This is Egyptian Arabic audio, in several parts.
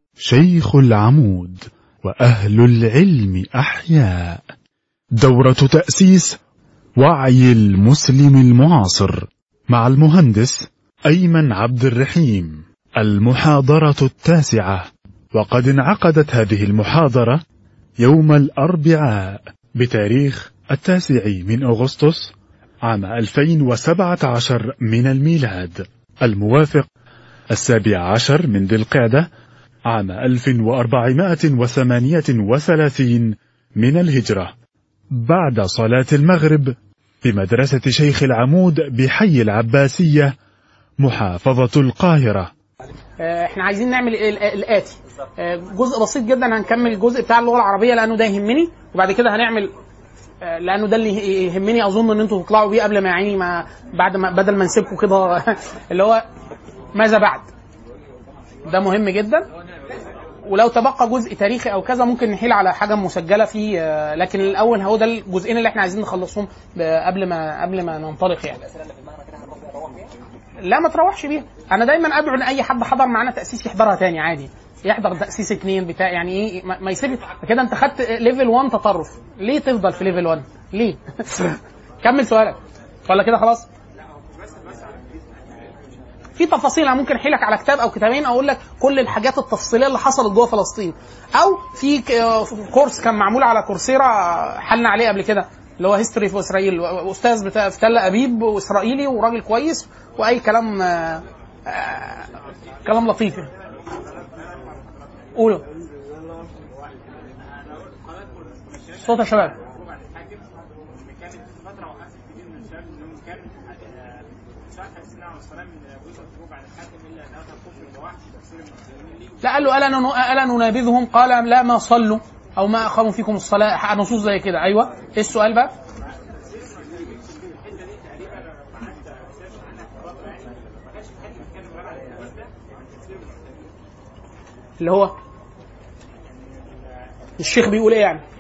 شيخ العمود وأهل العلم أحياء دورة تأسيس وعي المسلم المعاصر مع المهندس أيمن عبد الرحيم المحاضرة التاسعة وقد انعقدت هذه المحاضرة يوم الأربعاء بتاريخ التاسع من أغسطس عام 2017 من الميلاد الموافق السابع عشر من ذي القعدة عام 1438 من الهجرة بعد صلاة المغرب بمدرسة شيخ العمود بحي العباسية محافظة القاهرة احنا عايزين نعمل ال- ال- الاتي آه، جزء بسيط جدا هنكمل الجزء بتاع اللغه العربيه لانه ده يهمني وبعد كده هنعمل آه، لانه ده اللي يهمني اظن ان انتوا تطلعوا بيه قبل ما يعني ما بعد ما بدل ما نسيبكم كده اللي هو ماذا بعد ده مهم جدا ولو تبقى جزء تاريخي او كذا ممكن نحيل على حاجه مسجله فيه آه، لكن الاول هو ده الجزئين اللي احنا عايزين نخلصهم ب- قبل ما قبل ما ننطلق يعني لا ما تروحش بيها انا دايما ادعو ان اي حد حضر معانا تاسيس يحضرها تاني عادي يحضر تاسيس اتنين بتاع يعني ايه ما ما يسيب كده انت خدت ليفل 1 تطرف ليه تفضل في ليفل 1 ليه كمل سؤالك ولا كده خلاص في تفاصيل انا ممكن احكي لك على كتاب او كتابين اقول لك كل الحاجات التفصيليه اللي حصلت جوه فلسطين او في ك- كورس كان معمول على كورسيرا حلنا عليه قبل كده اللي هو هيستوري في اسرائيل استاذ بتاع في تل ابيب واسرائيلي وراجل كويس واي كلام آه، آه، كلام لطيف يعني. قولوا صوت يا شباب لا قال له الا نن- الا ننابذهم قال لا ما صلوا او ما اقاموا فيكم الصلاه نصوص زي كده ايوه ايه السؤال بقى اللي هو الشيخ بيقول ايه يعني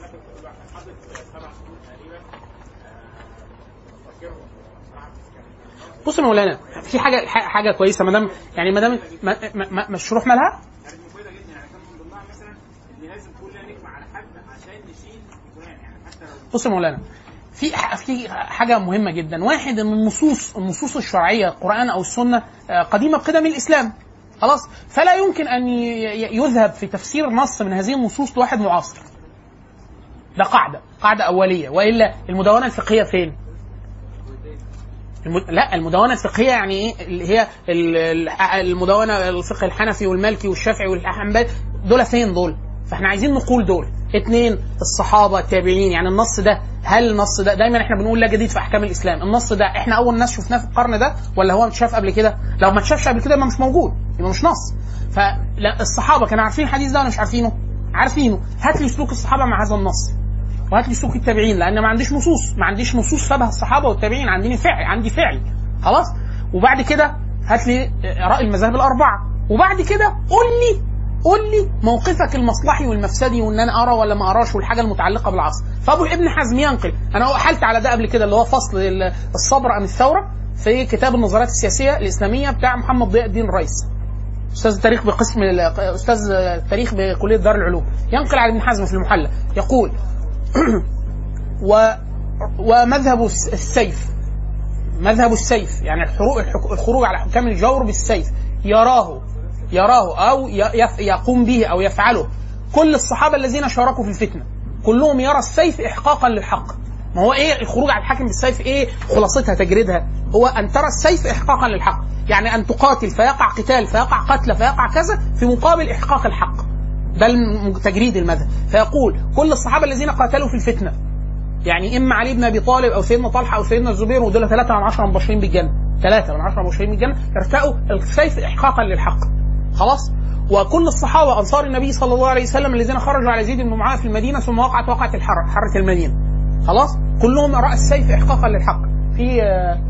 بص يا مولانا في حاجه ح- حاجه كويسه ما دام يعني ما دام ما- ما- ما- مش روح مالها بص يا مولانا في ح- في حاجه مهمه جدا واحد ان النصوص النصوص الشرعيه القران او السنه آه، قديمه بقدم الاسلام خلاص فلا يمكن ان ي- ي- يذهب في تفسير نص من هذه النصوص لواحد معاصر ده قاعده قاعده اوليه والا المدونه الفقهيه فين الم... لا المدونه الفقهيه يعني ايه اللي هي ال- ال- المدونه الفقه الحنفي والمالكي والشافعي والحنبلي دول فين دول فاحنا عايزين نقول دول اثنين الصحابه التابعين يعني النص ده هل النص ده دايما احنا بنقول لا جديد في احكام الاسلام النص ده احنا اول ناس شفناه في القرن ده ولا هو متشاف قبل كده لو ما اتشافش قبل كده يبقى مش موجود يبقى مش نص فالصحابه كانوا عارفين الحديث ده ولا مش عارفينه عارفينه هات لي سلوك الصحابه مع هذا النص وهات لي سلوك التابعين لان ما عنديش نصوص ما عنديش نصوص شبه الصحابه والتابعين عندي فعل عندي فعل خلاص وبعد كده هات لي راي المذاهب الاربعه وبعد كده قول لي قول لي موقفك المصلحي والمفسدي وان انا ارى ولا ما اراش والحاجه المتعلقه بالعصر فابو ابن حزم ينقل انا احلت على ده قبل كده اللي هو فصل ال- الصبر ام الثوره في كتاب النظريات السياسيه الاسلاميه بتاع محمد ضياء الدين الرئيس استاذ التاريخ بقسم ال- استاذ التاريخ بكليه دار العلوم ينقل على ابن حزم في المحلى يقول و ومذهب الس- السيف مذهب السيف يعني الحروق الحك- الخروج على حكام الجور بالسيف يراه يراه او ي- يف- يقوم به او يفعله كل الصحابه الذين شاركوا في الفتنه كلهم يرى السيف احقاقا للحق ما هو ايه الخروج على الحاكم بالسيف ايه خلاصتها تجريدها هو ان ترى السيف احقاقا للحق يعني ان تقاتل فيقع قتال فيقع قتل فيقع كذا في مقابل احقاق الحق ده الم- تجريد المذهب فيقول كل الصحابه الذين قاتلوا في الفتنه يعني اما علي بن ابي طالب او سيدنا طلحه او سيدنا الزبير ودول ثلاثه من عشره مبشرين بالجنه ثلاثه من عشره مبشرين بالجنه ارتأوا السيف احقاقا للحق خلاص وكل الصحابه انصار النبي صلى الله عليه وسلم الذين خرجوا على زيد بن معاويه في المدينه ثم وقعت وقعه الحر حره المدينه خلاص كلهم راى السيف احقاقا للحق في آه،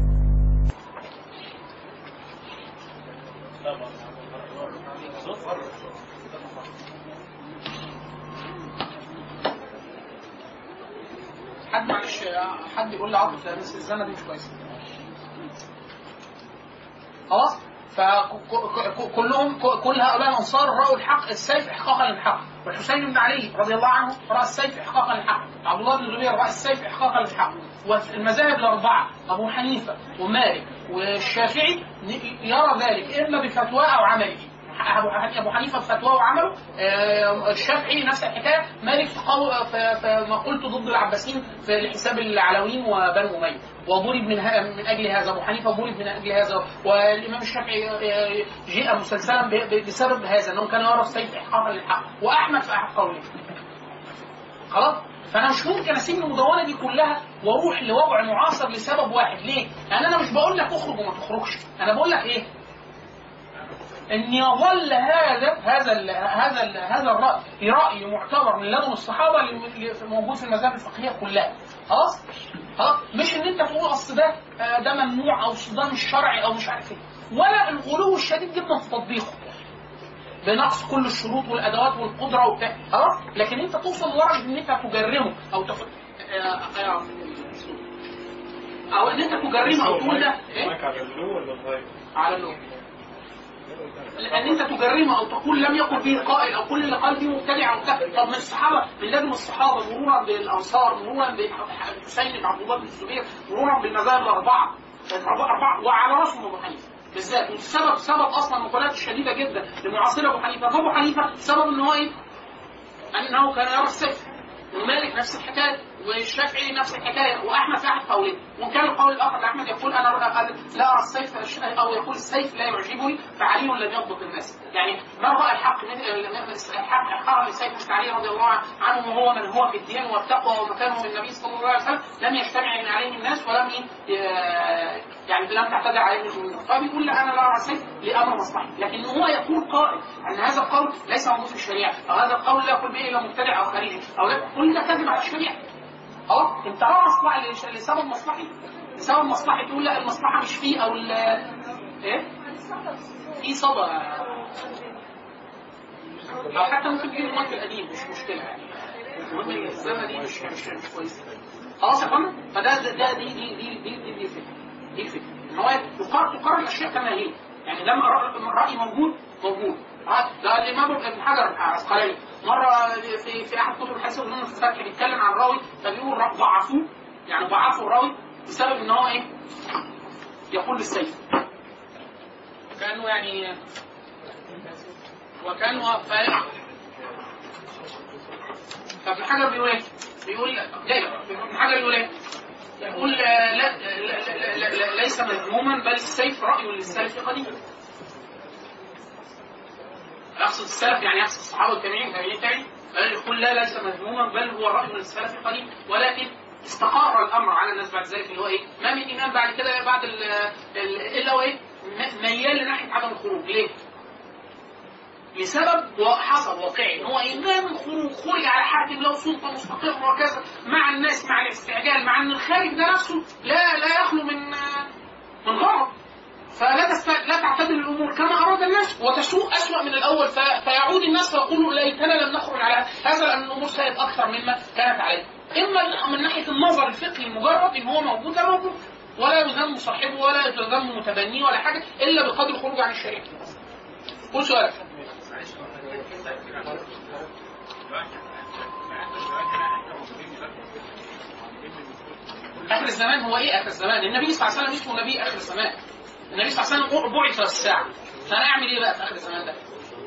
حد معلش حد يقول لي عاطف بس الزنه دي مش كويسه خلاص فكلهم كل هؤلاء الانصار راوا الحق السيف احقاقا للحق والحسين بن علي رضي الله عنه راى السيف احقاقا للحق عبد الله بن الزبير راى السيف احقاقا للحق والمذاهب الاربعه ابو حنيفه ومالك والشافعي يرى ذلك اما بفتواه او عمله ابو ابو حنيفه فتواه وعمله آه، الشافعي نفس الحكايه مالك في قول- في في مقولته ضد العباسيين في حساب العلويين وبنو اميه وضرب من ه- من اجل هذا ابو حنيفه ضرب من اجل هذا والامام الشافعي آه، جاء مسلسلا ب- ب- بسبب هذا انه كان يرى السيف احقاقا للحق واحمد في احد قوله خلاص فانا مش ممكن اسيب المدونه دي كلها واروح لوضع معاصر لسبب واحد ليه؟ لان انا مش بقول لك اخرج وما تخرجش انا بقول لك ايه؟ ان يظل هذا هذا ال هذا ال هذا الراي راي معتبر من لدن الصحابه اللي اللي موجود في المذاهب الفقهيه كلها خلاص خلاص مش ان انت تقول اصل ده آه، ده ممنوع او أصل ده مش شرعي او مش عارف ايه ولا الغلو الشديد جدا في تطبيقه بنقص كل الشروط والادوات والقدره وبتاع خلاص لكن انت توصل لدرجه ان انت تجرمه او تف... آه، آه، او ان انت تجرمه او تقول ده ايه على اللو ولا الهاي؟ على اللون لان انت تجرمه او تقول لم يقل به قائل او كل اللي قال فيه مبتدع او كافر طب من الصحابه من لازم الصحابه مرورا بالانصار مرورا بالحسين بن عبد الله بن الزبير مرورا بالمذاهب الاربعه الاربعه وعلى راسهم ابو حنيفه بالذات والسبب سبب اصلا المقالات الشديده جدا لمعاصر ابو حنيفه فابو حنيفه سبب ان هو ايه؟ انه كان يرى السيف ومالك نفس الحكايه والشافعي نفس الحكايه واحمد في احد قولين وان كان القول الاخر احمد يقول انا قال لا ارى السيف او يقول السيف لا يعجبني فعلي لم يضبط الناس يعني ما راى الحق من الحق احقر للسيف مثل علي رضي الله عنه وهو من هو في الدين والتقوى ومكانه من النبي صلى الله عليه وسلم لم يجتمع من عليه الناس ولم ي- يعني لم تعتدى عليه الامور فبيقول لا انا لا ارى السيف لامر مصلحي لكن هو يقول قائل ان هذا القول ليس موجود في الشريعه او هذا القول لا يقول به الا مبتدع او خارجي او لا كل ده كذب على الشريعه اه انت اه مصلحه لش- لسبب مصلحي لسبب مصلحي تقول لا المصلحه مش فيه او ال ايه في صدى او حتى ممكن تجيب المايك القديم مش مشكله يعني المهم ان الزمن دي مش مش مش كويسه خلاص يا فندم فده ده, ده دي دي دي دي دي, دي الفكره دي الفكره ان هو يقرر تقرر الاشياء كما هي يعني لما الراي موجود موجود ها، ده الامام ابن حجر العسقلاني مره في في احد كتب الحديث الظنون في الفتح بيتكلم عن راوي فبيقول را- ضعفوه يعني ضعفوا الراوي بسبب ان هو ايه يقول بالسيف كانه يعني وكانه ف... فابن حجر بيقول ايه؟ بيقول جاي ابن حجر بيقول ايه؟ يقول لا لا, لا, لا, لا, لا ليس مذموما بل السيف راي للسلف قديم يقصد السلف يعني يقصد الصحابه والتابعين والتابعين التابعين قال يقول لا ليس مذموما بل هو راي للسلف قديم ولكن استقر الامر على الناس بعد ذلك اللي هو ايه؟ ما من امام بعد كده بعد ال ال الا هو ايه؟ م- ميال لناحيه عدم الخروج ليه؟ لسبب حصل واقعي ان هو ايه؟ ما من خروج خرج على حد له سلطه مستقره وكذا مع الناس مع الاستعجال مع ان الخارج ده نفسه لا لا يخلو من من غرض فلا تست... لا تعتدل الامور كما اراد الناس وتسوء اسوء من الاول ف... فيعود الناس فيقولوا ليتنا لم نخرج على هذا لان الامور ساءت اكثر مما كانت عليه. اما من ناحيه النظر الفقهي المجرد ان هو موجود ده موجود ولا يذم صاحبه ولا يذم متبنيه ولا حاجه الا بقدر الخروج عن الشريعه. قول سؤالك. اخر الزمان هو ايه اخر الزمان؟ النبي صلى الله عليه وسلم اسمه نبي اخر الزمان. النبي صلى الله عليه وسلم بعث الساعه. فانا اعمل ايه بقى في اخر الزمان ده؟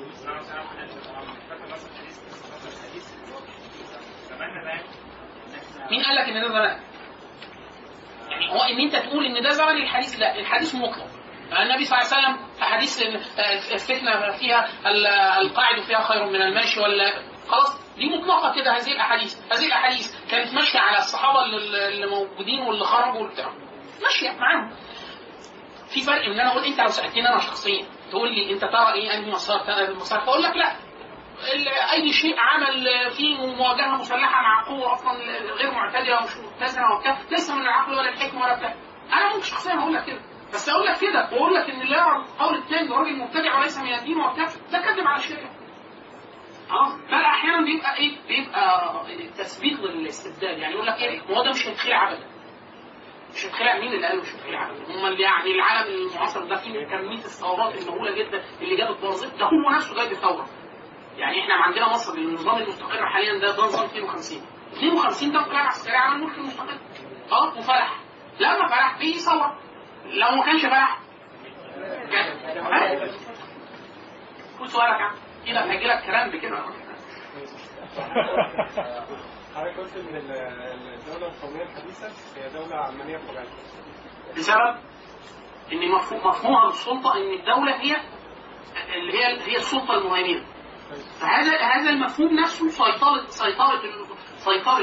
مين قال لك ان ده زمان؟ يعني هو ان انت تقول ان ده زمن الحديث لا الحديث مطلق النبي صلى الله عليه وسلم في حديث إن الفتنه فيها ال- القاعد فيها خير من الماشي ولا خلاص دي مطلقه كده هذه الاحاديث هذه الاحاديث كانت ماشيه على الصحابه اللي اللي موجودين واللي خرجوا والبتاع ماشيه معاهم في فرق ان انا اقول انت لو سالتني انا شخصيا تقول لي انت ترى ايه انهي مسار المسار فاقول لك لا ال- اي شيء عمل فيه مواجهه مسلحه مع قوه اصلا غير معتدله ومش متزنه وبتاع ليس من العقل ولا الحكمه ولا بتاع انا ممكن شخصيا اقول لك كده بس اقول لك كده واقول لك ان لا القول الثاني ده راجل مبتدع وليس من الدين وبتاع ده كذب على الشريعه اه بل احيانا بيبقى ايه بيبقى تثبيت للاستبدال يعني يقول لك ايه ما هو ده مش هيتخلع ابدا مش هتخلع مين اللي قال مش هتخلع هم اللي يعني العالم المعاصر ده فيه كميه الثورات المهوله جدا اللي جابت بوظيف ده هو نفسه جاي بثوره يعني احنا عندنا مصر النظام المستقر حاليا ده ده نظام 52 52 ده انقلاب عسكري على الملك المستقر اه وفلح لما فلح فيه ثوره لو ما كانش فلح كان ها؟ قول سؤالك يا عم كده هيجي لك كلام بكده حضرتك قلت ان ال- الدولة القومية الحديثة هي دولة علمانية طبيعية. بسبب ان مفهوم مفهومها للسلطه ان الدوله هي اللي هي هي السلطه المهيمنه فهذا هذا المفهوم نفسه سيطره سيطره ال- سيطره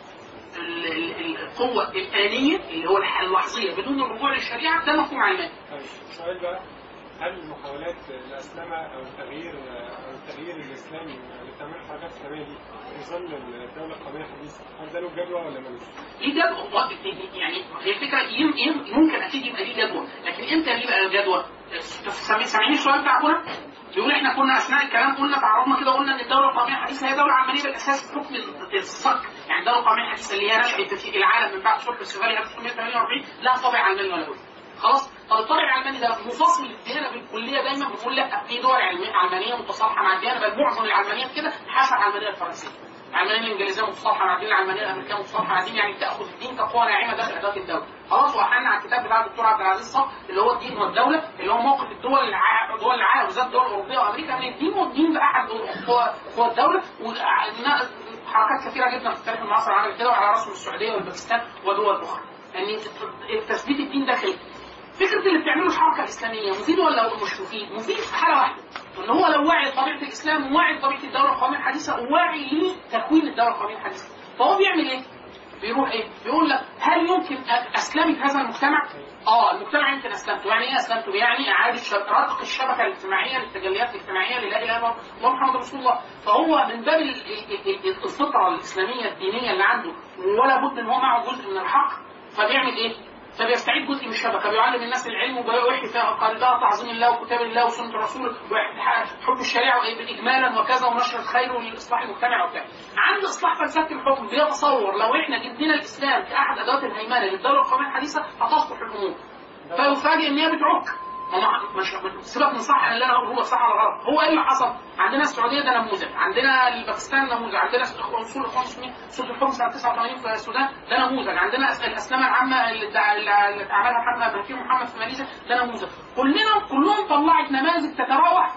ال- ال- القوه الانيه اللي هو الح- اللحظيه بدون الرجوع للشريعه ده مفهوم علماني طيب السؤال بقى هل محاولات الأسلمة أو التغيير أو التغيير الإسلامي لتعمير الحركات الإسلامية دي في ظل الدولة القومية الحديثة هل ده له جدوى ولا ملوش؟ ليه جدوى يعني هي الفكره يم يم ممكن اكيد يبقى ليه جدوى لكن امتى ليه بقى الجدوى؟ سامعين سامعين السؤال بتاع ابونا؟ بيقول احنا كنا اثناء الكلام قلنا تعرضنا كده قلنا ان الدوله القوميه الحديثه هي دوله علمانيه بالاساس بحكم الصك يعني الدوله القوميه الحديثه اللي هي نشأت في العالم من بعد صلح السفالي 1948 لها طابع علماني ولا بد خلاص طب الطابع العلماني ده منفصل الديانه بالكليه دايما بنقول لا في دول علمانيه علمانيه متصالحه مع الديانه بل معظم العلمانيات كده حاشا العلمانيه الفرنسيه العلمانيه الانجليزيه متصالحه مع الدين العلمانيه الامريكيه متصالحه مع الدين يعني تاخذ الدين كقوه ناعمه داخل اداه الدوله خلاص واحنا على الكتاب بتاع الدكتور عبد العزيز صقر اللي هو الدين والدوله اللي هو موقف الدول الع... دول العالم بالذات الدول الاوروبيه وامريكا من الدين والدين ده احد قوى قوى الدوله وعندنا حركات كثيره جدا في التاريخ المعاصر عملت كده وعلى راسهم السعوديه والباكستان ودول اخرى يعني تثبيت الدين داخلي فكره اللي بتعمله الحركه الاسلاميه مفيد ولا مش مفيد؟ مفيد في حاله واحده ان هو لو واعي لطبيعه الاسلام وواعي لطبيعه الدوله القوميه الحديثه وواعي لتكوين الدوله القوميه الحديثه فهو بيعمل ايه؟ بيروح ايه؟ بيقول لك هل يمكن اسلمت هذا المجتمع؟ اه المجتمع يمكن اسلمته، يعني ايه اسلمته؟ يعني اعاده شب... رتق الشبكه الاجتماعيه للتجليات الاجتماعيه للا اله الا الله محمد رسول الله، فهو من باب ال- ال- ال- الفطره الاسلاميه الدينيه اللي عنده ولا بد ان هو معه جزء من الحق فبيعمل ايه؟ فبيستعيد جزء من الشبكه بيعلم الناس العلم ويحيي فيها قلبها تعظيم الله وكتاب الله وسنه الرسول وحب الشريعه اجمالا وكذا ونشر الخير والاصلاح المجتمع وبتاع. عند اصلاح فلسفه الحكم بيتصور لو احنا جبنا الاسلام كاحد ادوات الهيمنه للدوله القوميه الحديثه هتصلح الامور. فيفاجئ ان هي بتعك هم مش سيبك من صح اللي انا هقوله صح ولا غلط هو ايه اللي حصل؟ عندنا السعوديه ده نموذج، عندنا الباكستان نموذج، عندنا اصول الاخوان المسلمين سوره الحكم سنه 89 في السودان ده نموذج، عندنا الاسلامه العامه اللي دع- اللي عملها محمد ابراهيم محمد في ماليزيا ده نموذج، كلنا كلهم طلعت نماذج تتراوح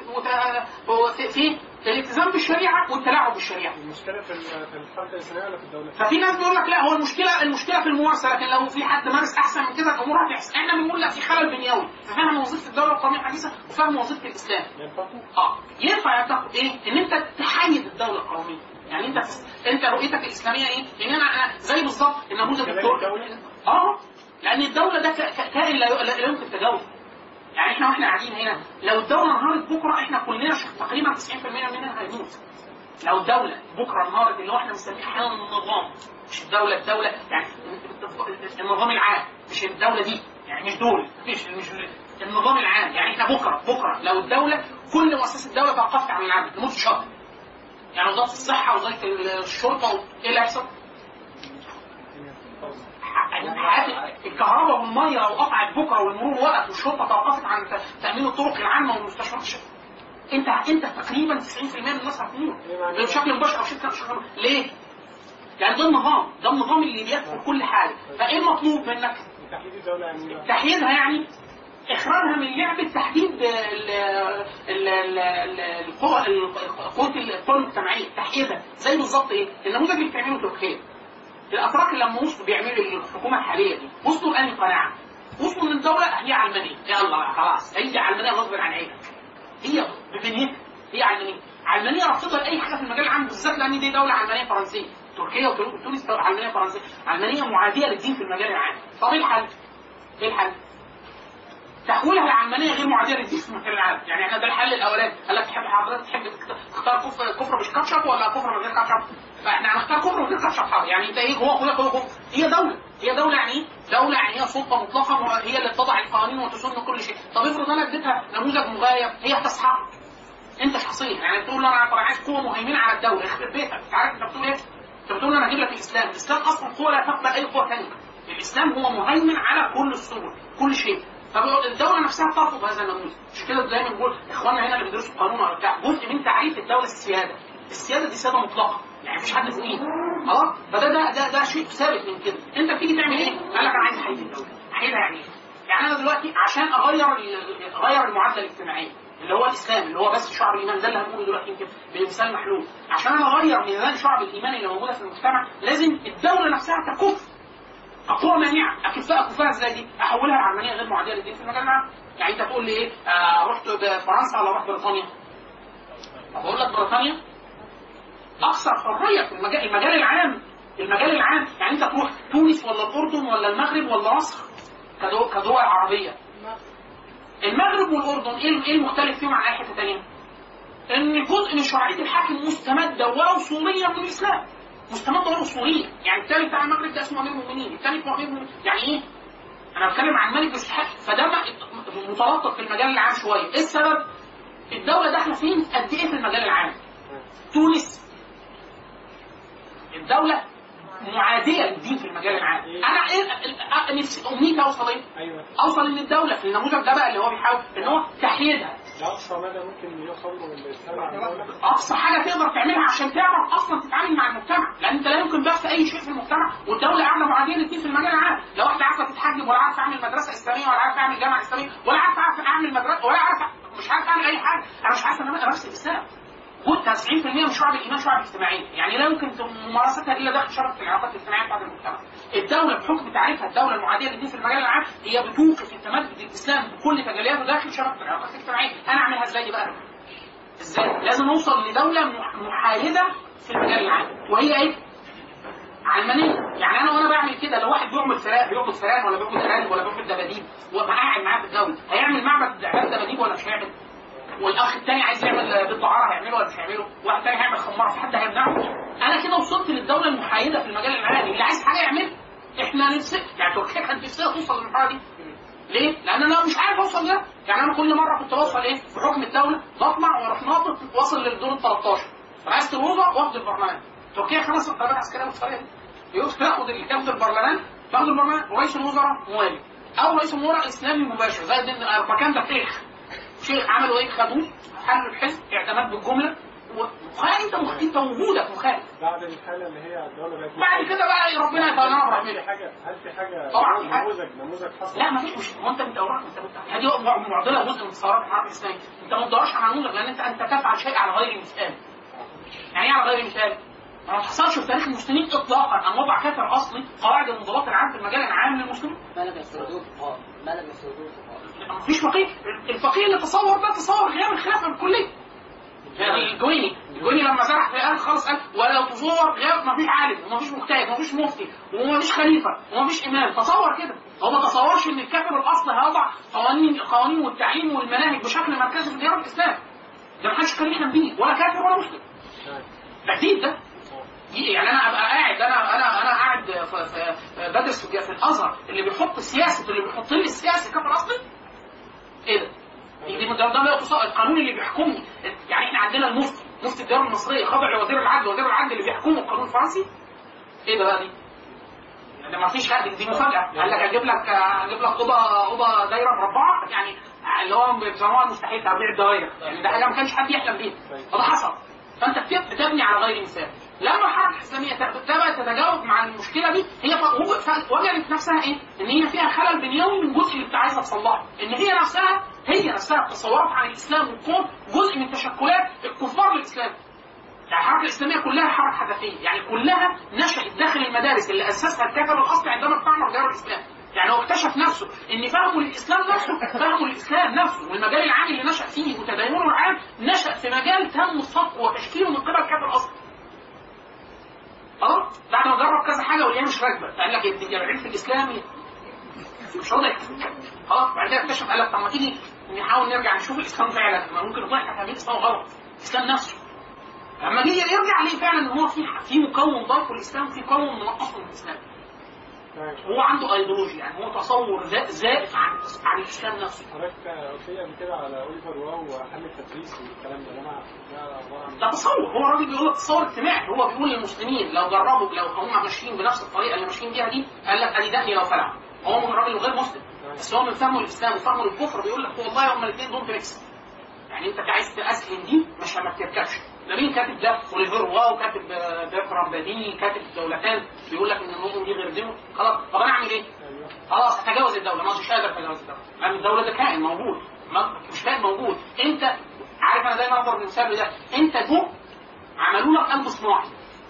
وت- في في في الالتزام بالشريعه والتلاعب بالشريعه. المشكلة في ال- في الحركة الإسلامية ولا في الدولة؟ ففي ناس بيقول لك لا هو المشكله المشكله في الممارسه لكن لو في حد مارس احسن من كده الامور هتحسن احنا بنقول لا في خلل بنيوي في فهم وظيفه الدوله القوميه الحديثه وفهم وظيفه الاسلام ينفقوا؟ اه ينفع يعتقد ايه ان انت تحيد الدوله القوميه يعني انت انت رؤيتك الاسلاميه ايه؟ ان انا أنا زي بالظبط النموذج كلام الدولي الدولة؟ اه لان الدوله ده ك- ك- كائن لا ي- لا يمكن تجاوزه يعني احنا واحنا قاعدين هنا لو الدوله انهارت بكره احنا كلنا ش- تقريبا 90% مننا هيموت لو الدولة بكرة انهارت اللي هو احنا بنسميه احيانا النظام مش الدولة الدولة يعني النظام العام مش الدولة دي يعني مش دول مش مش النظام العام يعني احنا بكرة بكرة لو الدولة كل مؤسسة الدولة توقفت عن العمل لمدة شهر يعني وزارة الصحة وزارة الشرطة و- ايه اللي هيحصل؟ حياة الكهرباء والميه لو قطعت بكره والمرور وقف والشرطه توقفت عن ت- تامين الطرق العامه والمستشفيات الش- انت انت تقريبا 90% من الناس هتموت بشكل مباشر او شكل شكل ليه؟ يعني ده النظام ده النظام اللي بيدخل كل حاجه فايه المطلوب منك؟ تحديد الدولة يعني إيه؟ تحييدها يعني اخراجها من لعبه تحديد ال- ال- ال- ال- القوى قوه القوى المجتمعيه تحييدها زي بالظبط ايه؟ النموذج اللي بتعمله تركيا الاتراك لما وصلوا بيعملوا الحكومه الحاليه دي وصلوا لانهي قناعه؟ وصلوا ان الدوله هي علمانيه يلا خلاص هي علمانيه غصب عن عينك هي ببنيتها هي علمانيه علمانيه رافضه لاي حاجه في المجال العام بالذات لان دي دوله علمانيه فرنسيه تركيا وتونس علمانيه فرنسيه علمانيه معاديه للدين في المجال العام طب ايه الحل؟ ايه الحل؟ تحويلها لعلمانيه غير معاديه للدين في المجال العام، يعني احنا ده الحل الاولاني، قال لك تحب حضرتك تحب تختار كفر كفر مش كاتشب ولا كفر من غير كاتشب؟ فاحنا هنختار كفر من غير كاتشب حاضر، يعني انت ايه هو هو هو هو هي دوله، هي دوله يعني ايه؟ دوله يعني هي سلطه مطلقه هي اللي بتضع القوانين وتسن كل شيء، طب افرض انا اديتها نموذج مغاير هي هتسحقك. انت شخصيا يعني تقول له انا طب عايز قوه مهيمنه على الدوله يخرب بيتك، انت عارف انت بتقول ايه؟ انت بتقول انا هجيب لك الاسلام، الاسلام اصلا قوه لا تقبل اي قوه ثانيه. الاسلام هو مهيمن على كل السبل كل شيء طب الدوله نفسها ترفض هذا النموذج عشان كده دايما بنقول اخواننا هنا اللي بيدرسوا قانون ولا بتاع جزء من تعريف الدوله السياده السياده دي سياده مطلقه يعني مفيش حد فوقيه خلاص فده ده ده ده شيء ثابت من كده انت بتيجي تعمل ايه؟ قال لك انا عايز احيد الدوله احيدها يعني ايه؟ يعني انا دلوقتي عشان اغير ال- اغير المعادله الاجتماعيه اللي هو الاسلام اللي هو بس شعب الايمان ده اللي هنقوله دلوقتي يمكن بمثال محلول عشان انا اغير ميزان شعب الايمان اللي موجوده في المجتمع لازم الدوله نفسها تكف اقوى مانعه اكفاء اكفاء ازاي دي؟ احولها لعلمانيه غير معاديه للدين في المجال العام يعني انت تقول لي ايه آه رحت فرنسا ولا رحت بريطانيا؟ اقول لك بريطانيا اكثر حريه في المجال المجال العام المجال العام يعني انت تروح تونس ولا الاردن ولا المغرب ولا مصر كدول, كدول عربيه المغرب والاردن ايه ايه المختلف فيهم عن اي حته ثانيه؟ ان جزء من شرعيه الحاكم مستمده واصوليه من الاسلام مستمده واصوليه يعني الثاني بتاع المغرب ده اسمه امير المؤمنين الثاني اسمه امير المؤمنين يعني ايه؟ انا بتكلم عن ملك بس الحاكم فده م- متلطف في المجال العام شويه ايه السبب؟ الدوله داخله فين قد ايه في المجال العام؟ تونس الدولة معادية للدين في المجال العام أنا إيه ال- نفسي أمنيتي أوصل إيه؟ ايوه أوصل إن الدولة في النموذج ده بقى اللي هو بيحاول إن هو تحييدها ده اقصى مدى ممكن يوصل له الاسلام عن الدوله أقصى حاجة تقدر تعملها عشان تعرف أصلا تتعامل مع المجتمع لأن أنت لا يمكن بث أي شيء في المجتمع والدولة قاعدة معادية للدين في المجال العام لو واحدة عارفة تتحجب ولا عارفة أعمل مدرسة إسلامية ولا عارفة أعمل جامعة إسلامية ولا عارفة أعرف أعمل مدرسة ولا عارفة مش عارفة أعمل أي حاجة أنا مش عارفة إن أنا أمارس الإسلام قلت 90% من شعب الايمان شعب اجتماعي، يعني لا يمكن ممارستها الا داخل شبكه العلاقات الاجتماعيه بتاعت المجتمع. الدوله بحكم تعريفها الدوله المعاديه للدين في المجال العام هي بتوقف التمدد الاسلام بكل تجلياته داخل شبكه العلاقات الاجتماعيه، انا اعملها ازاي بقى؟ ازاي؟ لازم اوصل لدوله مح- محايده في المجال العام، وهي ايه؟ علمانيه، يعني انا وانا بعمل كده لو واحد بيعمل فراخ بيعمل فئران ولا بيعمل ارانب ولا بيعمل دباديب وابقى قاعد معاه في الدوله، هيعمل معبد اعداد دباديب ولا مش هيعمل؟ والاخ الثاني عايز يعمل بيت دعاره هيعمله ولا مش هيعمله؟ واحد ثاني هيعمل خماره في حد هيمنعه؟ انا كده وصلت للدوله المحايده في المجال العالمي اللي عايز حاجه يعملها احنا نفسي يعني تركيا كانت نفسها توصل للمرحله دي ليه؟ لان انا مش عارف اوصل لها يعني انا كل مره كنت بوصل ايه؟ بحكم الدوله بطلع واروح ناطط واصل للدور ال 13 رئاسه الوزراء واخد البرلمان تركيا خمس انقلابات عسكريه بالطريقه دي يقول تاخد اللي ياخد البرلمان تاخد البرلمان ورئيس الوزراء موالي او رئيس الوزراء اسلامي مباشر زي الدين اربكان ده شيخ شيخ عملوا ايه خدوه حلوا الحزب اعتماد بالجمله وخالي انت مخ... انت وجودك مخالف بعد الحاله اللي هي الدوله بقت بعد كده بقى ربنا يتولى هل في برحمته حاجه هل في حاجه طبعاً في حاجة. نموذج نموذج حصل لا ما فيش مش هو انت بتدورها انت بت... هذه مع- معضله جزء من ثورات الحرب الاسلاميه انت ما بتدورش على نموذج لان انت انت تفعل شيء على غير المثال يعني ايه على غير المثال؟ ما حصلش في تاريخ المسلمين اطلاقا ان وضع كافر اصلي قواعد الانضباط العام في المجال العام للمسلمين ما لم يفرضوه الفقهاء ما لم يفرضوه الفقهاء مفيش فقيه الفقيه اللي تصور ده تصور غياب الخلافه الكليه يعني الجويني الجويني لما زرع في الاخر خالص قال ولو تصور غياب مفيش عالم ومفيش مجتهد ومفيش مفتي ومفيش خليفه ومفيش امام تصور كده هو ما تصورش ان الكافر الاصل هيضع قوانين القوانين والتعليم والمناهج بشكل مركزي في ديار الاسلام ده ما حدش كان يحلم بيه ولا كافر ولا مسلم ده جديد ده يعني انا ابقى قاعد انا انا انا قاعد في في بدرس في في الازهر اللي بيحط سياسه اللي بيحط لي السياسه كافر اصلي ايه ده؟ دي ده ده لا تصور القانون اللي بيحكمني يعني احنا عندنا المفتي مفتي الدوله المصريه خاضع لوزير العدل وزير العدل اللي بيحكمه القانون الفرنسي ايه ده بقى دي؟ ده ما فيش حاجه دي مفاجاه قال لك اجيب لك اجيب لك اوضه اوضه دايره مربعه يعني اللي هو بيسموها المستحيل تربيع الدوائر يعني ده حاجه ما كانش حد يحلم بيها وده حصل فانت بت- بتبني على غير مثال لما الحركه الاسلاميه تبقى تتجاوب مع المشكله دي هي ف- وج- ف- وجدت نفسها ايه؟ ان هي فيها خلل بنيوي من الجزء اللي عايزه تصلحه، ان هي نفسها هي نفسها تصورات عن الاسلام والكون جزء من تشكلات الكفار للاسلام. يعني الحركه الاسلاميه كلها حركه حدثيه، يعني كلها نشات داخل المدارس اللي اسسها الكافر الاصلي عندما استعمر ديار الاسلام. يعني هو اكتشف نفسه ان فهمه للاسلام نفسه فهمه للاسلام نفسه والمجال العام اللي نشا فيه وتدينه العام نشا في مجال تم صفه وتشكيله من قبل الكافر الاصلي. خلاص بعد ما جرب كذا حاجه واللي هي مش راكبه فقال لك العلم الاسلامي مش راضي خلاص بعد كده اكتشف قال لك طب ما تيجي نحاول نرجع نشوف الاسلام فعلا ما ممكن نكون احنا فاهمين الاسلام غلط الاسلام نفسه لما جه يرجع ليه فعلا ان هو في في مكون ضاف الاسلام في مكون منقص من الاسلام تمام هو عنده ايديولوجي يعني هو تصور ذا- زائف عن عن الاسلام نفسه حضرتك قلت لي قبل كده على اوليفر واو وحل التدريس والكلام ده ده مع- ده عباره عن ده تصور هو الراجل بيقول لك تصور اجتماعي هو بيقول للمسلمين لو جربوا لو هم ماشيين بنفس الطريقه اللي ماشيين بيها دي قال لك ادي دقني لو فلع هو من الراجل غير مسلم بس هو من فهمه الاسلام وفهمه للكفر بيقول لك والله هما الاثنين دول ميكس يعني انت عايز تاسهم دي مش ما بتركبش ده مين كاتب ده اوليفر واو كاتب آه، بيرترام باديني كاتب دولتان بيقول لك ان النظم دي غير دي خلاص طب انا اعمل ايه؟ ايوه خلاص اتجاوز الدوله ما مش قادر اتجاوز الدوله لان الدوله ده كائن موجود ما مش كائن موجود انت عارف انا دايما اضرب المثال ده انت جو عملوا لك قلب صناعي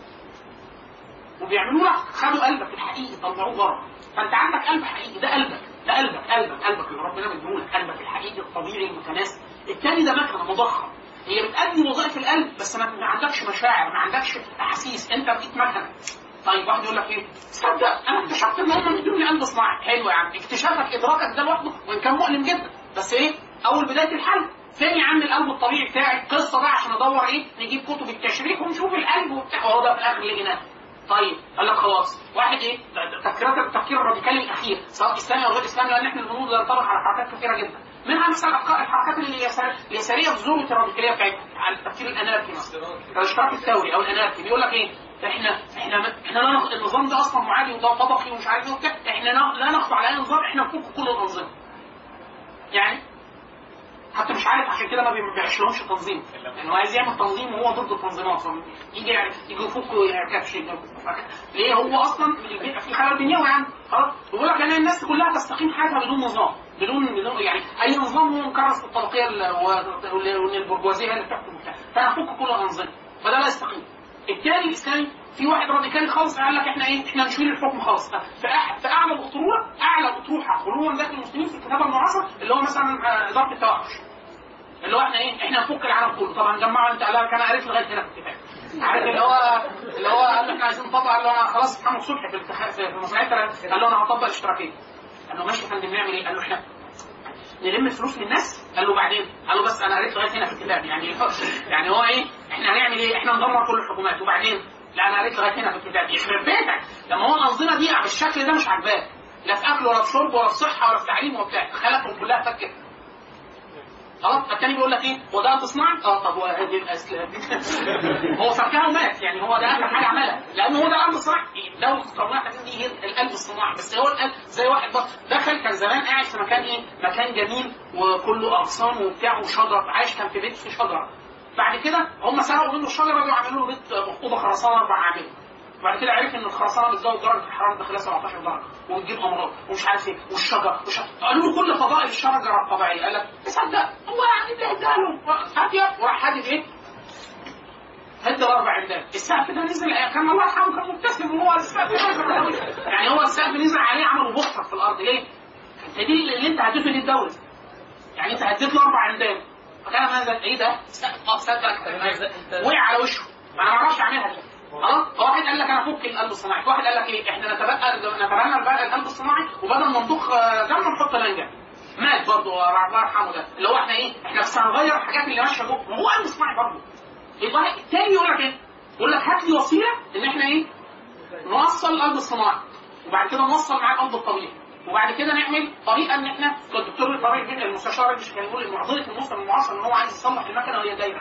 وبيعملوا لك خدوا قلبك الحقيقي طلعوه بره فانت عندك قلب حقيقي ده قلبك ده قلبك قلبك قلبك اللي ربنا مديهولك قلبك الحقيقي الطبيعي المتناسب التاني ده مكنه مضخم هي بتأدي وظائف القلب بس ما ما عندكش مشاعر ما عندكش احاسيس انت بقيت مكنه طيب واحد يقول لك ايه تصدق انا اكتشفت ان هم مديوني قلب صناعي حلو يا عم اكتشافك ادراكك ده لوحده وان كان مؤلم جدا بس ايه اول بدايه الحل فين يا عم القلب الطبيعي بتاعي القصه بقى عشان ادور ايه نجيب كتب التشريح ونشوف القلب وبتاع وهو ده في الاخر لقيناه طيب قال لك خلاص واحد ايه تفكيرات التفكير الراديكالي الاخير سواء اسلامي او غير اسلامي لان احنا البنود ينطبق على حركات كثيره جدا منها مثلا الأفكار- الحركات اليسار- اليساريه في ذروه الراديكاليه بتاعتها على التفكير الاناركي مثلا الاشتراك الثوري او الاناركي بيقول لك ايه احنا احنا احنا لا نخ- النظام ده اصلا معادي وده طبقي ومش عارف ايه وبتاع احنا لا- لا نخضع لاي نظام احنا نفك كل الانظمه يعني حتى مش عارف عشان كده ما بيبيعش لهمش تنظيم يعني هو عايز يعمل تنظيم وهو ضد التنظيمات يجي يجي يفكوا كبش ليه هو اصلا بيبقى في خلل بنيوي يعني خلاص بيقول لك انا الناس كلها تستقيم حياتها بدون نظام بدون بدون يعني اي نظام هو مكرس في الطبقيه ال- و- وان البرجوازيه هي اللي بتحكم وبتاع فانا افك كل الانظمه فده لا يستقيم التاني الاسلامي في واحد راديكالي خالص قال لك احنا ايه احنا نشيل الحكم خالص في أح- في اعلى الاطروحه اعلى الاطروحه خلوا داخل المسلمين في الكتابه المعاصره اللي هو مثلا آه، اداره التوحش اللي هو احنا ايه احنا نفك العالم كله طبعا جمعوا انت قال لك انا عرفت لغايه هنا في الكتاب عارف اللي هو اللي هو قال لك احنا عايزين نطبق قال له انا خلاص محمد صبحي في الاتحاد في مصنعيه قال له انا هطبق الاشتراكيه قال له ماشي يا فندم نعمل ايه؟ قال له احنا نلم الفلوس من الناس قال له بعدين قال له بس انا قريت لغايه هنا في الكتاب يعني يعني هو ايه احنا هنعمل ايه احنا ندمر كل الحكومات وبعدين لا انا قريت لغايه هنا في الكتاب يخرب بيتك لما هو الانظمه دي بالشكل ده مش عاجباك لا في اكل ولا في شرب ولا في صحه ولا في تعليم وبتاع خلقهم كلها فكت خلاص التاني بيقول لك ايه هو ده تصنع اه طب وهذه الاسلام هو فكها ومات يعني هو ده اخر حاجه عملها لان هو ده قلب صناعي لو طلعنا دي هي القلب الصناعي بس هو القلب زي واحد بس دخل كان زمان قاعد في مكان ايه مكان جميل وكله اغصان وبتاع وشجر عايش كان في بيت في شجره بعد كده هم سرقوا منه الشجره دي وعملوا له بيت مخطوطه خرسانه اربع عامل بعد كده عرف ان الخرسانه بتزود درجه الحراره الداخليه 17 درجه وبتجيب امراض ومش عارف ايه والشجر وش... قالوا له كل فضائل الشجره الطبيعيه قال لك تصدق هو يعني ده اداله هاتيه وراح هادي ايه؟ هدى الاربع عمدات السقف ده نزل كان الله يرحمه كان مبتسم وهو السقف نزل يعني هو السقف نزل عليه عملوا بخطه في الارض ليه؟ انت دي اللي انت هديته دي الدوله يعني انت هديت له اربع عمدان فكان ماذا ايه ده؟ سقف اه سقف اكتر وقع على وشه ما انا ما اعرفش اعملها دي خلاص واحد قال لك انا افك القلب الصناعي واحد قال لك ايه احنا نتبقى نتبنى بقى القلب الصناعي وبدل ما نضخ آه، دم نحط لنجه مات برضه الله يرحمه ده اللي هو احنا ايه احنا بس هنغير الحاجات اللي ماشيه جوه ما هو قلب صناعي برضه يبقى التاني يقول لك ايه يقول لك هات لي وسيله ان احنا ايه نوصل القلب الصناعي وبعد كده نوصل معاه القلب الطبيعي وبعد كده نعمل طريقه ان احنا الدكتور طارق بن المستشار مش كان يقول معضله المسلم المعاصر ان هو عايز يصلح المكنه وهي دايره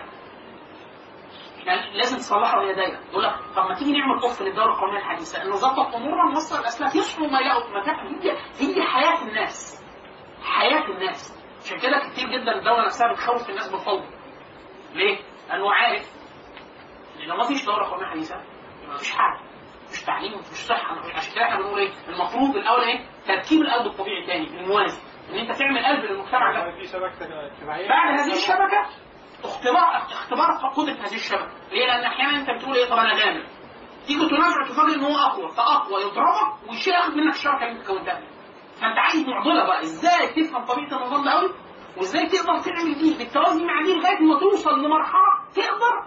يعني لازم تصلحها وهي دايره يقول لك طب ما تيجي نعمل اوف للدوله القوميه الحديثه ان نظبط امورنا نوصل الاسلاك يصحوا ما يلاقوا مكان هي هي حياه الناس حياه الناس عشان كده كتير جدا الدوله نفسها بتخوف الناس بالفوضى ليه؟ لانه عارف ان لو ما فيش دوله قوميه حديثه ما فيش حاجه مش تعليم مش صحه مفيش- عشان كده احنا بنقول ايه؟ المفروض الاول ايه؟ تركيب القلب الطبيعي الثاني الموازي ان انت تعمل قلب للمجتمع ده يعني في شبكه اجتماعيه بعد هذه الشبكه اختبار اختبار قدره هذه الشبكه ليه؟ لان احيانا انت بتقول ايه طب انا غامر تيجي تنازع تفاجئ ان هو اقوى فاقوى يضربك ويشيل ياخد منك الشبكه اللي انت كونتها فانت عايز معضله بقى ازاي تفهم طبيعه النظام ده قوي وازاي تقدر تعمل دي بالتوازي مع دي لغايه ما توصل لمرحله تقدر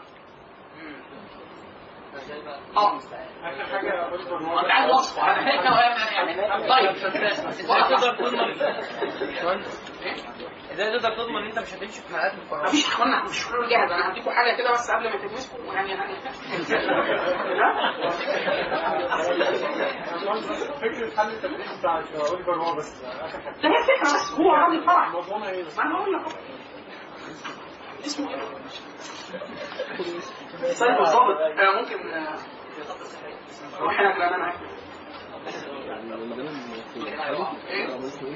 اه اخر حاجه اوليفر ما انت عايز وصف انا هيك يعني طيب تقدر تقول ازاي تقدر تضمن ان انت مش هتمشي في حلقات مقررة؟ مفيش اخوانا مش حلول جاهز انا هديكم حاجه كده بس قبل ما تلمسكم يعني يعني فكره حل التدريس بتاع اوليفر هو بس اخر حاجه ده هي فكره بس هو راجل فرع موضوعنا ايه بس ما انا هقول لك اسمه ايه؟ سيد الضابط آه، ممكن آه، روح هناك لان انا هاكل. إيه؟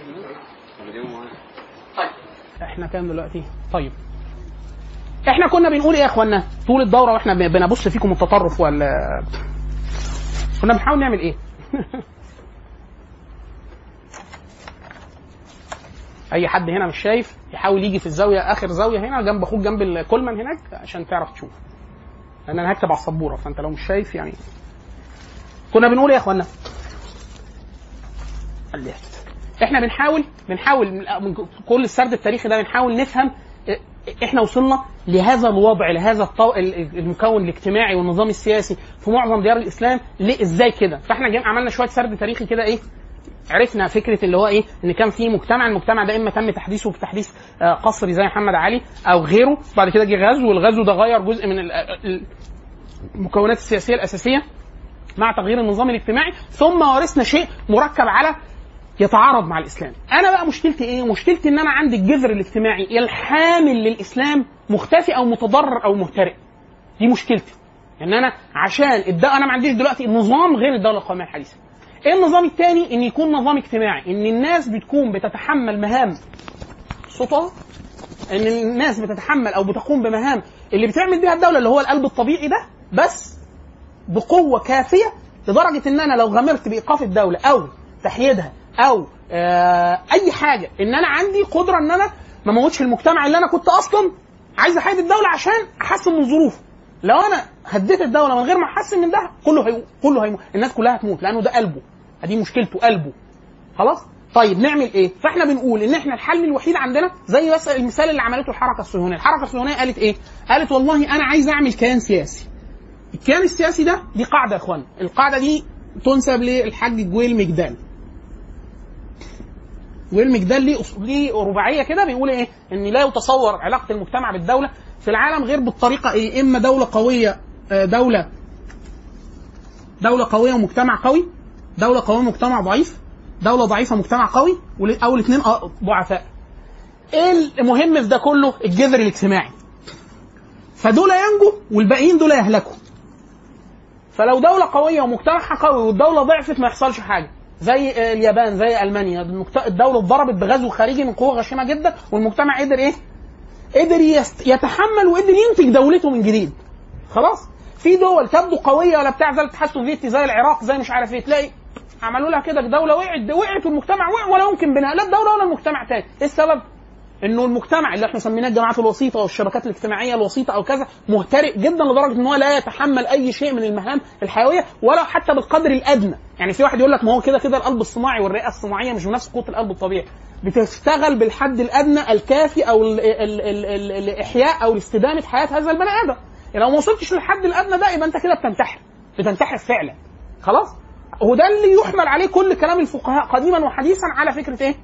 طيب احنا كام دلوقتي؟ طيب احنا كنا بنقول ايه يا اخوانا طول الدوره واحنا ب- بنبص فيكم التطرف ولا كنا بنحاول نعمل ايه؟ اي حد هنا مش شايف يحاول يجي في الزاويه اخر زاويه هنا جنب اخوك جنب الكولمان هناك عشان تعرف تشوف لان انا هكتب على السبوره فانت لو مش شايف يعني كنا بنقول ايه يا اخوانا خليها كده. احنا بنحاول بنحاول من من كل السرد التاريخي ده بنحاول نفهم اه، احنا وصلنا لهذا الوضع لهذا الطو... ال- المكون الاجتماعي والنظام السياسي في معظم ديار الاسلام ليه ازاي كده فاحنا جينا عملنا شويه سرد تاريخي كده ايه عرفنا فكره اللي هو ايه ان كان في مجتمع المجتمع ده اما تم تحديثه بتحديث آه، قصري زي محمد علي او غيره بعد كده جه غزو والغزو ده غير جزء من ال- ال- المكونات السياسيه الاساسيه مع تغيير النظام الاجتماعي ثم ورثنا شيء مركب على يتعارض مع الاسلام انا بقى مشكلتي ايه مشكلتي ان انا عندي الجذر الاجتماعي الحامل للاسلام مختفي او متضرر او مهترئ دي مشكلتي ان انا عشان الد... انا ما عنديش دلوقتي نظام غير الدوله القوميه الحديثه ايه النظام الثاني ان يكون نظام اجتماعي ان الناس بتكون بتتحمل مهام صوتها ان الناس بتتحمل او بتقوم بمهام اللي بتعمل بيها الدوله اللي هو القلب الطبيعي ده بس بقوه كافيه لدرجه ان انا لو غامرت بايقاف الدوله او تحييدها او آه اي حاجه ان انا عندي قدره ان انا ما اموتش المجتمع اللي انا كنت اصلا عايز احيد الدوله عشان احسن من ظروفه لو انا هديت الدوله من غير ما احسن من ده كله هي... كله هيموت الناس كلها هتموت لانه ده قلبه دي مشكلته قلبه خلاص طيب نعمل ايه فاحنا بنقول ان احنا الحل الوحيد عندنا زي بس المثال اللي عملته الحركه الصهيونيه الحركه الصهيونيه قالت ايه قالت والله انا عايز اعمل كيان سياسي الكيان السياسي ده دي قاعده يا اخوان القاعده دي تنسب للحاج جويل مجدال جويل مجدال ليه أص- ليه رباعيه كده بيقول ايه ان لا يتصور علاقه المجتمع بالدوله في العالم غير بالطريقه ايه اما دوله قويه آه، دوله دوله قويه ومجتمع قوي دوله قويه ومجتمع ضعيف دوله ضعيفه مجتمع قوي ول- او الاثنين ضعفاء ايه المهم في ده كله الجذر الاجتماعي فدول ينجوا والباقيين دول يهلكوا فلو دولة قوية ومجتمعها قوي والدولة ضعفت ما يحصلش حاجة زي آه، اليابان زي المانيا المجت- الدولة اتضربت بغزو خارجي من قوة غشيمة جدا والمجتمع قدر ايه؟ قدر يست... يتحمل وقدر ينتج دولته من جديد. خلاص؟ في دول تبدو قوية ولا بتاع زي الاتحاد السوفيتي زي العراق زي مش عارف ايه تلاقي عملوا لها كده دولة وقعت وقعت والمجتمع وقع ولا يمكن بناء لا الدولة ولا المجتمع تاني، ايه السبب؟ انه المجتمع اللي احنا سميناه الجماعات الوسيطه والشبكات الاجتماعيه الوسيطه او كذا مهترئ جدا لدرجه ان هو لا يتحمل اي شيء من المهام الحيويه ولا حتى بالقدر الادنى، يعني في واحد يقول لك ما هو كده كده القلب الصناعي والرئه الصناعيه مش بنفس قوه القلب الطبيعي، بتشتغل بالحد الادنى الكافي او ال ال ال ال الاحياء او استدامه حياه هذا البني ادم، يعني لو ما وصلتش للحد الادنى ده يبقى انت كده بتنتحر، بتنتحر فعلا، خلاص؟ وده اللي يحمل عليه كل كلام الفقهاء قديما وحديثا على فكره ايه؟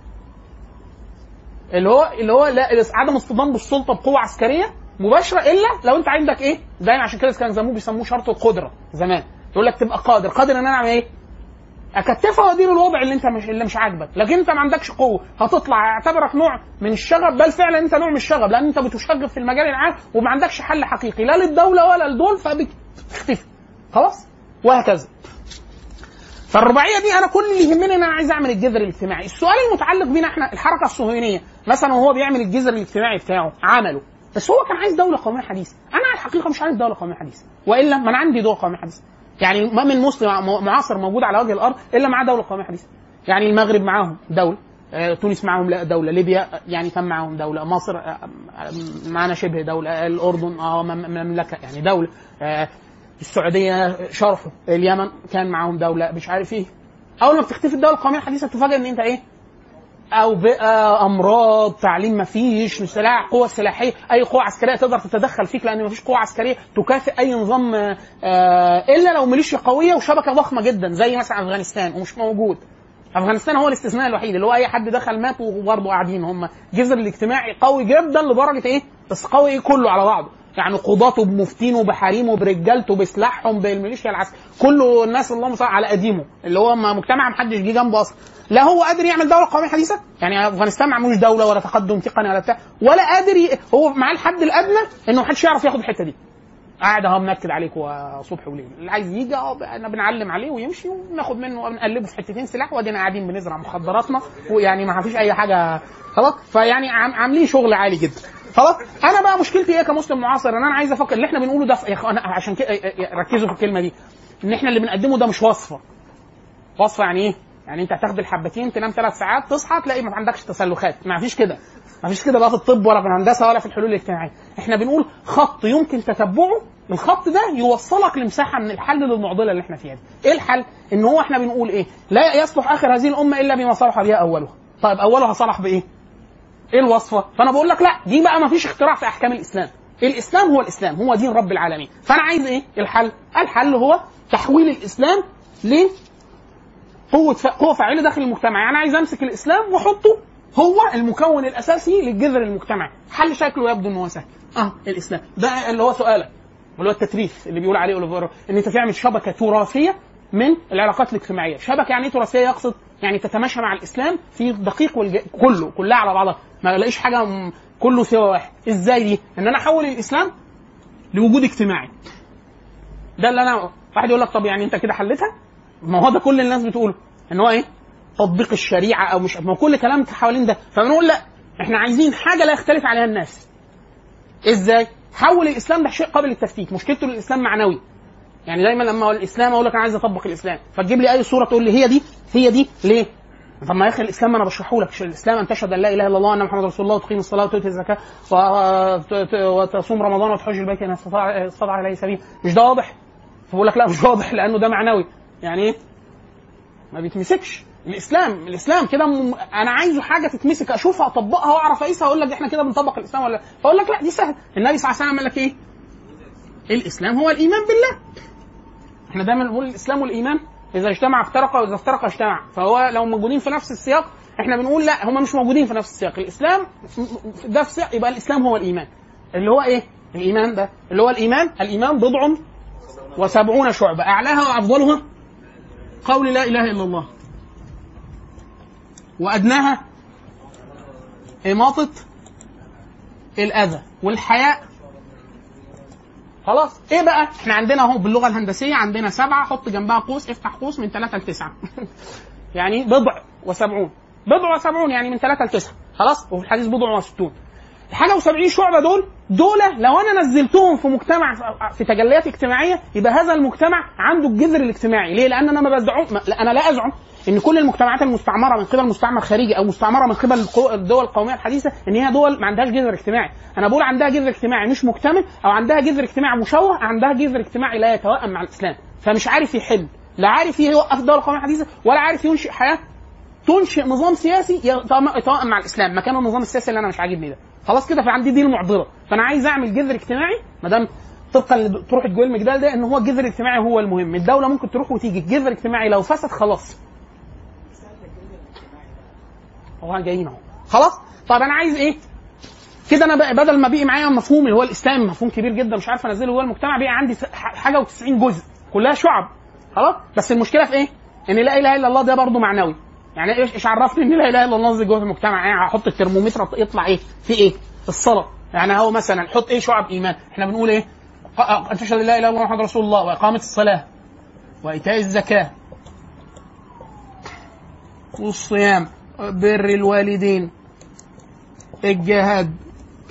اللي هو اللي هو لا عدم اصطدام بالسلطه بقوه عسكريه مباشره الا لو انت عندك ايه؟ دايما عشان كده كان زموه بيسموه شرط القدره زمان يقول لك تبقى قادر قادر ان انا اعمل ايه؟ اكتفها وادير الوضع اللي انت مش اللي مش عاجبك لكن انت ما عندكش قوه هتطلع اعتبرك نوع من الشغب بل فعلا انت نوع من الشغب لان انت بتشغب في المجال العام وما عندكش حل حقيقي لا للدوله ولا لدول فبتختفي خلاص وهكذا فالرباعيه دي انا كل اللي يهمني ان انا عايز اعمل الجذر الاجتماعي السؤال المتعلق بينا احنا الحركه الصهيونيه مثلا وهو بيعمل الجذر الاجتماعي بتاعه عمله بس هو كان عايز دوله قوميه حديثه انا على الحقيقه مش عايز دوله قوميه حديثه والا ما انا عندي دوله قوميه حديثه يعني ما من مسلم معاصر موجود على وجه الارض الا معاه دوله قوميه حديثه يعني المغرب معاهم دوله آه، تونس معاهم لا دوله ليبيا يعني كان معاهم دوله مصر آه، آه، معانا شبه دوله آه، الاردن اه مم- مملكه يعني دوله آه، السعوديه شرفه اليمن كان معاهم دوله مش عارف ايه اول ما بتختفي الدوله القوميه الحديثه تفاجئ ان انت ايه او بقى امراض تعليم مفيش سلاح قوه سلاحيه اي قوه عسكريه تقدر تتدخل فيك لان مفيش قوه عسكريه تكافئ اي نظام آه، الا لو ميليشيا قويه وشبكه ضخمه جدا زي مثلا افغانستان ومش موجود افغانستان هو الاستثناء الوحيد اللي هو اي حد دخل مات وبرضه قاعدين هم الجذر الاجتماعي قوي جدا لدرجه ايه بس قوي ايه كله على بعضه يعني قضاته بمفتينه بحريمه برجالته بسلاحهم بالميليشيا العسكريه كله الناس اللهم صل على قديمه اللي هو ما مجتمع محدش جه جنبه اصلا لا هو قادر يعمل دوله قوميه حديثه يعني افغانستان ما عملوش دوله ولا تقدم تقني ولا بتاع ولا قادر ي... هو معاه الحد الادنى انه محدش يعرف ياخد الحته دي قاعد اهو منكد عليك وصبح وليل اللي عايز يجي اه احنا بنعلم عليه ويمشي وناخد منه ونقلبه في حتتين سلاح وادينا قاعدين بنزرع مخدراتنا ويعني ما فيش اي حاجه خلاص فيعني عام- عاملين شغل عالي جدا خلاص انا بقى مشكلتي ايه كمسلم معاصر ان انا عايز افكر اللي احنا بنقوله ده يا اخوانا عشان كده ركزوا في الكلمه دي ان احنا اللي بنقدمه ده مش وصفه وصفه يعني ايه؟ يعني انت هتاخد الحبتين تنام ثلاث ساعات تصحى تلاقي ما عندكش تسلخات ما فيش كده ما فيش كده بقى في الطب ولا في الهندسه ولا في الحلول الاجتماعيه احنا بنقول خط يمكن تتبعه الخط ده يوصلك لمساحه من الحل للمعضله اللي احنا فيها دي ايه الحل ان هو احنا بنقول ايه لا يصلح اخر هذه الامه الا بما صلح بها اولها طيب اولها صلح بايه ايه الوصفه فانا بقول لك لا دي بقى ما فيش اختراع في احكام الاسلام الاسلام هو الاسلام هو دين رب العالمين فانا عايز ايه الحل الحل هو تحويل الاسلام ل قوة ف... قوة فاعلة داخل المجتمع، يعني عايز امسك الاسلام واحطه هو المكون الاساسي للجذر المجتمعي، حل شكله يبدو ان هو سهل. اه الاسلام، ده اللي هو سؤالك اللي هو التتريث اللي بيقول عليه اوليفيرا ان انت تعمل شبكة تراثية من العلاقات الاجتماعية، شبكة يعني ايه تراثية يقصد يعني تتماشى مع الاسلام في دقيق والج... كله كلها على بعضها، ما الاقيش حاجة م... كله سوى واحد، ازاي دي؟ ان انا احول الاسلام لوجود اجتماعي. ده اللي انا واحد يقول لك طب يعني انت كده حلتها؟ ما هو ده كل الناس بتقوله ان هو ايه تطبيق الشريعه او مش ما هو كل كلام حوالين ده فبنقول لا احنا عايزين حاجه لا يختلف عليها الناس ازاي حول الاسلام ده شيء قابل للتفكيك مشكلته الاسلام معنوي يعني دايما لما اقول الاسلام اقول لك انا عايز اطبق الاسلام فتجيب لي اي صوره تقول لي هي دي هي دي ليه طب ما يا اخي الاسلام انا بشرحه لك الاسلام ان تشهد ان لا اله الا الله وان محمد رسول الله وتقيم الصلاه وتؤتي الزكاه وت- وتصوم رمضان وتحج البيت ان استطاع استطاع اليه سبيل مش ده واضح؟ فبقول لك لا مش واضح لانه ده معنوي يعني ايه؟ ما بيتمسكش الاسلام الاسلام كده م... انا عايزه حاجه تتمسك اشوفها اطبقها واعرف اقيسها اقول لك احنا كده بنطبق الاسلام ولا لا فاقول لك لا دي سهل النبي صلى الله عليه وسلم قال لك ايه؟ الاسلام هو الايمان بالله احنا دايما نقول الاسلام والايمان اذا اجتمع افترق واذا افترق اجتمع فهو لو موجودين في نفس السياق احنا بنقول لا هم مش موجودين في نفس السياق الاسلام ده في سياق يبقى الاسلام هو الايمان اللي هو ايه الايمان ده اللي هو الايمان الايمان بضع وسبعون شعبة أعلاها وأفضلها قول لا إله إلا الله وأدناها إماطة الأذى والحياء خلاص ايه بقى احنا عندنا اهو باللغه الهندسيه عندنا سبعه حط جنبها قوس افتح قوس من ثلاثه لتسعه يعني بضع وسبعون بضع وسبعون يعني من ثلاثه لتسعه خلاص وفي الحديث بضع وستون الحاجه و70 شعبه دول دول لو انا نزلتهم في مجتمع في تجليات اجتماعيه يبقى هذا المجتمع عنده الجذر الاجتماعي ليه؟ لان انا ما بزعم ما- لا انا لا ازعم ان كل المجتمعات المستعمره من قبل مستعمر خارجي او مستعمره من قبل القو- الدول القوميه الحديثه ان هي دول ما عندهاش جذر اجتماعي، انا بقول عندها جذر اجتماعي مش مكتمل او عندها جذر اجتماعي مشوه، عندها جذر اجتماعي لا يتوائم مع الاسلام، فمش عارف يحل، لا عارف يوقف الدول القوميه الحديثه ولا عارف ينشئ حياه تنشئ نظام سياسي يتوائم يتوائم مع الاسلام مكان النظام السياسي اللي انا مش عاجبني ده خلاص كده فعندي دي المعضله فانا عايز اعمل جذر اجتماعي ما دام طبقا لطروح جويل مجدال ده ان هو الجذر الاجتماعي هو المهم الدوله ممكن تروح وتيجي الجذر الاجتماعي لو فسد خلاص هو جايين اهو خلاص طب انا عايز ايه كده انا بقى بدل ما بقي معايا مفهوم اللي هو الاسلام مفهوم كبير جدا مش عارف انزله جوه المجتمع بقى عندي ح- حاجه و90 جزء كلها شعب خلاص بس المشكله في ايه؟ ان لا اله الا الله ده برضه معنوي يعني ايش ايش عرفني ان لا اله الا الله نزل جوه المجتمع يعني هحط الترمومتر يطلع ايه؟ في ايه؟ الصلاه يعني هو مثلا حط ايه شعب ايمان؟ احنا بنقول ايه؟ ق- ان تشهد ان لا اله الا الله محمد رسول الله واقامه الصلاه وايتاء الزكاه والصيام بر الوالدين الجهاد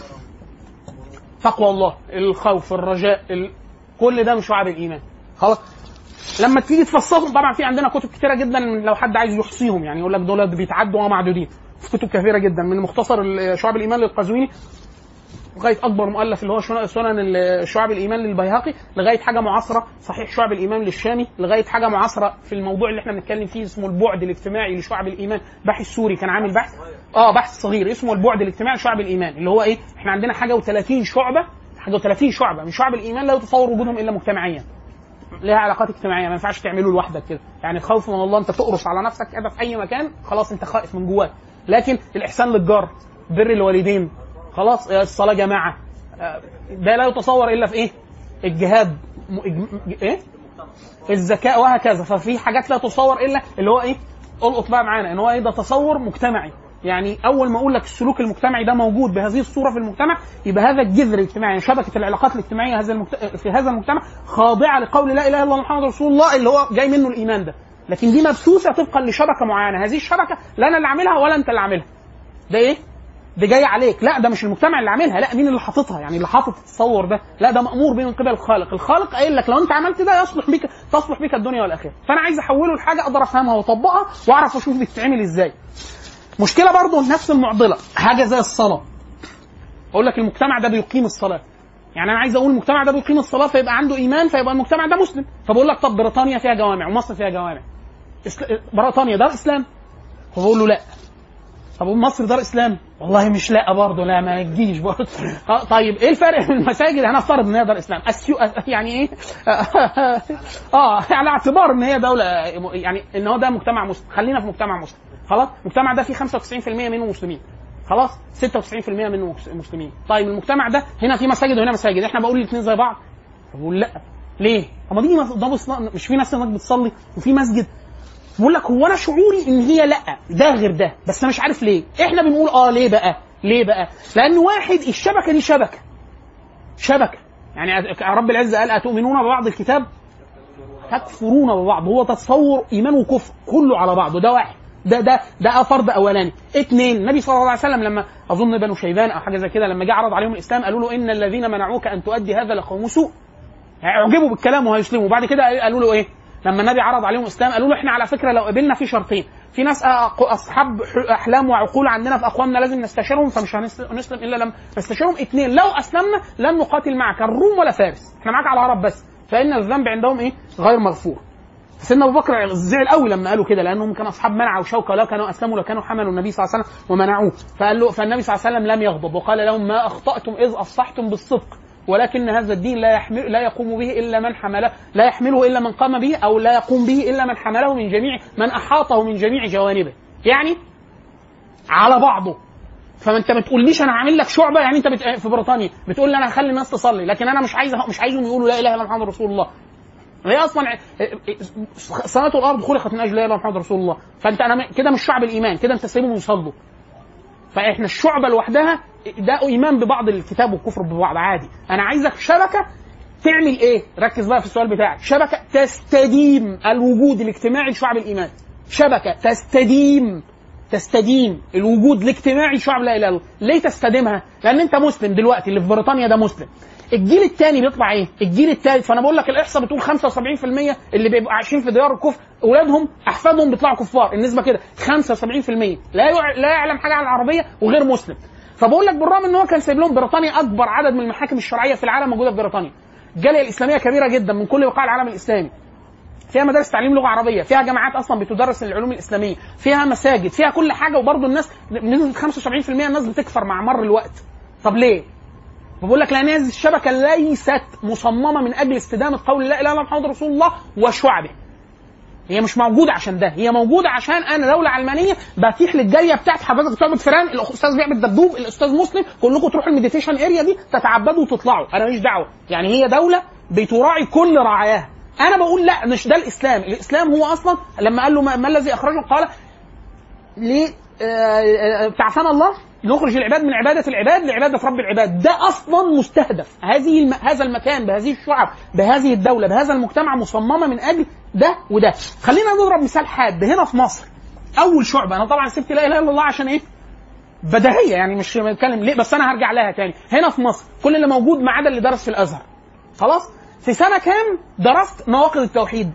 تقوى الله الخوف الرجاء ال... كل ده من شعب الايمان خلاص لما تيجي تفصلهم طبعا في عندنا كتب كتيره جدا لو حد عايز يحصيهم يعني يقول لك دول بيتعدوا ومعدودين في كتب كثيره جدا من مختصر ال- شعب الايمان للقزويني لغايه اكبر مؤلف اللي هو شن- سنن ال- شعب الايمان للبيهقي لغايه حاجه معاصره صحيح شعب الايمان للشامي لغايه حاجه معاصره في الموضوع اللي احنا بنتكلم فيه اسمه البعد الاجتماعي لشعب الايمان باحث سوري كان عامل بحث اه بحث صغير اسمه البعد الاجتماعي لشعب الايمان اللي هو ايه احنا عندنا حاجه و30 شعبه حاجه و30 شعبه من شعب الايمان لا يتصور وجودهم الا مجتمعيا ليها علاقات اجتماعيه ما ينفعش تعمله لوحدك كده يعني الخوف من الله انت تقرص على نفسك كده في اي مكان خلاص انت خائف من جواك لكن الاحسان للجار بر الوالدين خلاص الصلاه جماعه آه، ده لا يتصور الا في ايه الجهاد م- إج- ايه الذكاء وهكذا ففي حاجات لا تصور الا اللي هو ايه القط بقى معانا ان هو ايه ده تصور مجتمعي يعني اول ما اقول لك السلوك المجتمعي ده موجود بهذه الصوره في المجتمع يبقى هذا الجذر الاجتماعي يعني شبكه العلاقات الاجتماعيه هذا المجت... في هذا المجتمع خاضعه لقول لا اله الا الله محمد رسول الله اللي هو جاي منه الايمان ده لكن دي مبثوثه طبقا لشبكه معينه هذه الشبكه لا انا اللي عاملها ولا انت اللي عاملها ده ايه ده جاي عليك لا ده مش المجتمع اللي عاملها لا مين اللي حاططها يعني اللي حاطط التصور ده لا ده مامور به من قبل الخالق الخالق قايل لك لو انت عملت ده يصلح بك تصلح بك الدنيا والاخره فانا عايز احوله لحاجه اقدر افهمها واطبقها واعرف اشوف بتتعمل ازاي مشكله برضه نفس المعضله حاجه زي الصلاه اقول لك المجتمع ده بيقيم الصلاه يعني انا عايز اقول المجتمع ده بيقيم الصلاه فيبقى عنده ايمان فيبقى المجتمع ده مسلم فبقول لك طب بريطانيا فيها جوامع ومصر فيها جوامع إسل... بريطانيا دار اسلام فبقول له لا طب مصر دار اسلام والله مش لا برضه لا ما تجيش برضه آه، طيب ايه الفرق بين المساجد هنفترض ان هي دار اسلام أسيو... يعني ايه اه على اعتبار ان هي دوله يعني ان هو ده مجتمع مسلم خلينا في مجتمع مسلم خلاص المجتمع ده فيه 95% منه مسلمين خلاص 96% منه مس- مسلمين طيب المجتمع ده هنا في مساجد وهنا مساجد احنا بقول الاثنين زي بعض بقول لا ليه؟ طب ما دي مس- ده بص- مش في ناس هناك بتصلي وفي مسجد بقول لك هو انا شعوري ان هي لا ده غير ده بس انا مش عارف ليه احنا بنقول اه ليه بقى ليه بقى لان واحد الشبكه دي شبكه شبكه يعني أ- رب العزه قال اتؤمنون ببعض الكتاب تكفرون ببعض هو تصور ايمان وكفر كله على بعضه ده واحد ده ده ده فرض اولاني اثنين النبي صلى الله عليه وسلم لما اظن بنو شيبان او حاجه زي كده لما جه عرض عليهم الاسلام قالوا له ان الذين منعوك ان تؤدي هذا لقوم سوء اعجبوا بالكلام وهيسلموا وبعد كده قالوا له ايه لما النبي عرض عليهم الاسلام قالوا له احنا على فكره لو قبلنا في شرطين في ناس أق- اصحاب ح- احلام وعقول عندنا في اقوامنا لازم نستشيرهم فمش هنس- هنسلم الا لما نستشيرهم اثنين لو اسلمنا لن نقاتل معك الروم ولا فارس احنا معاك على العرب بس فان الذنب عندهم ايه غير مغفور سيدنا ابو بكر زعل قوي لما قالوا كده لانهم كانوا اصحاب منع وشوكه لو كانوا اسلموا لكانوا حملوا النبي صلى الله عليه وسلم ومنعوه فقال له فالنبي صلى الله عليه وسلم لم يغضب وقال لهم ما اخطاتم اذ افصحتم بالصدق ولكن هذا الدين لا يحمل لا يقوم به الا من حمله لا يحمله الا من قام به او لا يقوم به الا من حمله من جميع من احاطه من جميع جوانبه يعني على بعضه فما انت ما تقوليش انا هعمل لك شعبه يعني انت بت... في بريطانيا بتقول لي انا هخلي الناس تصلي لكن انا مش عايز مش عايزهم يقولوا لا اله الا محمد رسول الله هي اصلا سماوات الارض خلقت من اجل لا اله الا محمد رسول الله فانت انا كده مش شعب الايمان كده انت سايبهم يصلوا فاحنا الشعبه لوحدها ده ايمان ببعض الكتاب والكفر ببعض عادي انا عايزك شبكه تعمل ايه ركز بقى في السؤال بتاعك شبكه تستديم الوجود الاجتماعي لشعب الايمان شبكه تستديم تستديم الوجود الاجتماعي لشعب لا اله الا الله ليه تستديمها لان انت مسلم دلوقتي اللي في بريطانيا ده مسلم الجيل الثاني بيطلع ايه؟ الجيل الثالث فانا بقول لك الاحصاء بتقول 75% اللي بيبقوا عايشين في ديار الكفر اولادهم احفادهم بيطلعوا كفار النسبه كده 75% لا يع... لا يعلم حاجه عن العربيه وغير مسلم فبقول لك بالرغم ان هو كان سايب لهم بريطانيا اكبر عدد من المحاكم الشرعيه في العالم موجوده في بريطانيا الجاليه الاسلاميه كبيره جدا من كل بقاع العالم الاسلامي فيها مدارس تعليم لغه عربيه فيها جامعات اصلا بتدرس العلوم الاسلاميه فيها مساجد فيها كل حاجه وبرضه الناس بنسبه 75% الناس بتكفر مع مر الوقت طب ليه بقول لك لان هذه الشبكه ليست مصممه من اجل استدامه قول لا اله الا الله محمد رسول الله وشعبه هي مش موجوده عشان ده هي موجوده عشان انا دوله علمانيه بتيح للجاليه بتاعت حضرتك تعبد فيران الاستاذ بيعمل دبدوب الاستاذ مسلم كلكم تروحوا المديتيشن اريا دي تتعبدوا وتطلعوا انا ماليش دعوه يعني هي دوله بتراعي كل رعاياها انا بقول لا مش ده الاسلام الاسلام هو اصلا لما قال له ما, ما الذي اخرجه قال ليه آه، بعثنا الله نخرج العباد من عبادة العباد لعبادة رب العباد ده أصلا مستهدف هذه الم... هذا المكان بهذه الشعب بهذه الدولة بهذا المجتمع مصممة من أجل ده وده خلينا نضرب مثال حاد هنا في مصر أول شعبة أنا طبعا سبت لا إله إلا الله عشان إيه بديهية يعني مش بتكلم ليه بس أنا هرجع لها تاني هنا في مصر كل اللي موجود ما عدا اللي درس في الأزهر خلاص في سنة كام درست نواقض التوحيد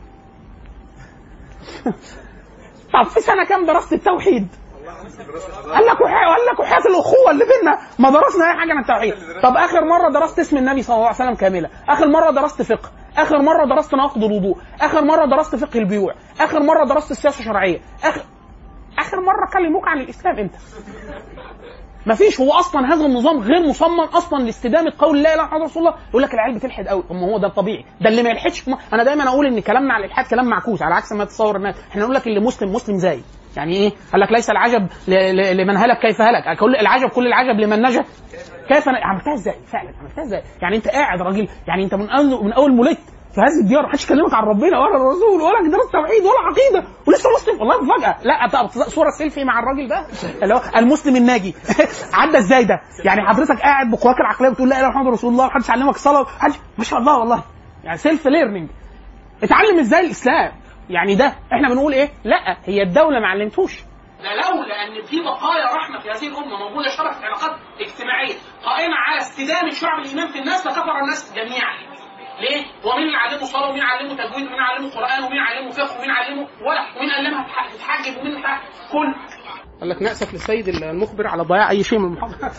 طب في سنة كام درست التوحيد قال لك وحي... قال لك وحياه الاخوه اللي بينا ما درسنا اي حاجه عن التوحيد طب اخر مره درست اسم النبي صلى الله عليه وسلم كامله اخر مره درست فقه اخر مره درست نواقض الوضوء اخر مره درست فقه البيوع اخر مره درست السياسه الشرعيه اخر اخر مره كلموك عن الاسلام انت مفيش هو اصلا هذا النظام غير مصمم اصلا لاستدامه قول لا اله الا الله رسول الله يقول لك العيال بتلحد قوي اما هو ده الطبيعي ده اللي ما يلحدش في م- انا دايما اقول ان كلامنا على الالحاد كلام معكوس على عكس ما تتصور الناس احنا نقول لك اللي مسلم مسلم زي يعني ايه قال لك ليس العجب ل- ل- لمن هلك كيف هلك كل العجب كل العجب لمن نجا كيف ن- عملتها ازاي فعلا عملتها ازاي يعني انت قاعد راجل يعني انت من اول من اول مولدت في هذه الديار محدش يكلمك عن ربنا ولا الرسول ولا دراسه توحيد ولا عقيده ولسه مسلم والله مفاجاه لا طب صوره سيلفي مع الراجل ده اللي هو المسلم الناجي عدى ازاي ده يعني حضرتك قاعد بقواك العقليه بتقول لا اله الا الله محمد رسول الله محدش علمك الصلاه محدش ما شاء الله والله يعني سيلف ليرنينج اتعلم ازاي الاسلام يعني ده احنا بنقول ايه لا هي الدوله ما علمتوش ده لولا ان في بقايا رحمه في هذه الامه موجوده شبكه علاقات اجتماعيه قائمه على استدامه شعب الايمان في الناس لكفر الناس جميعا ليه؟ ومين اللي علمه صلاه ومين علمه تجويد ومين علمه قران ومين علمه فقه ومين علمه ولا ومين علمها تح- تتحجب ومين تح- كل قال لك نأسف للسيد المخبر على ضياع اي شيء من المحاضره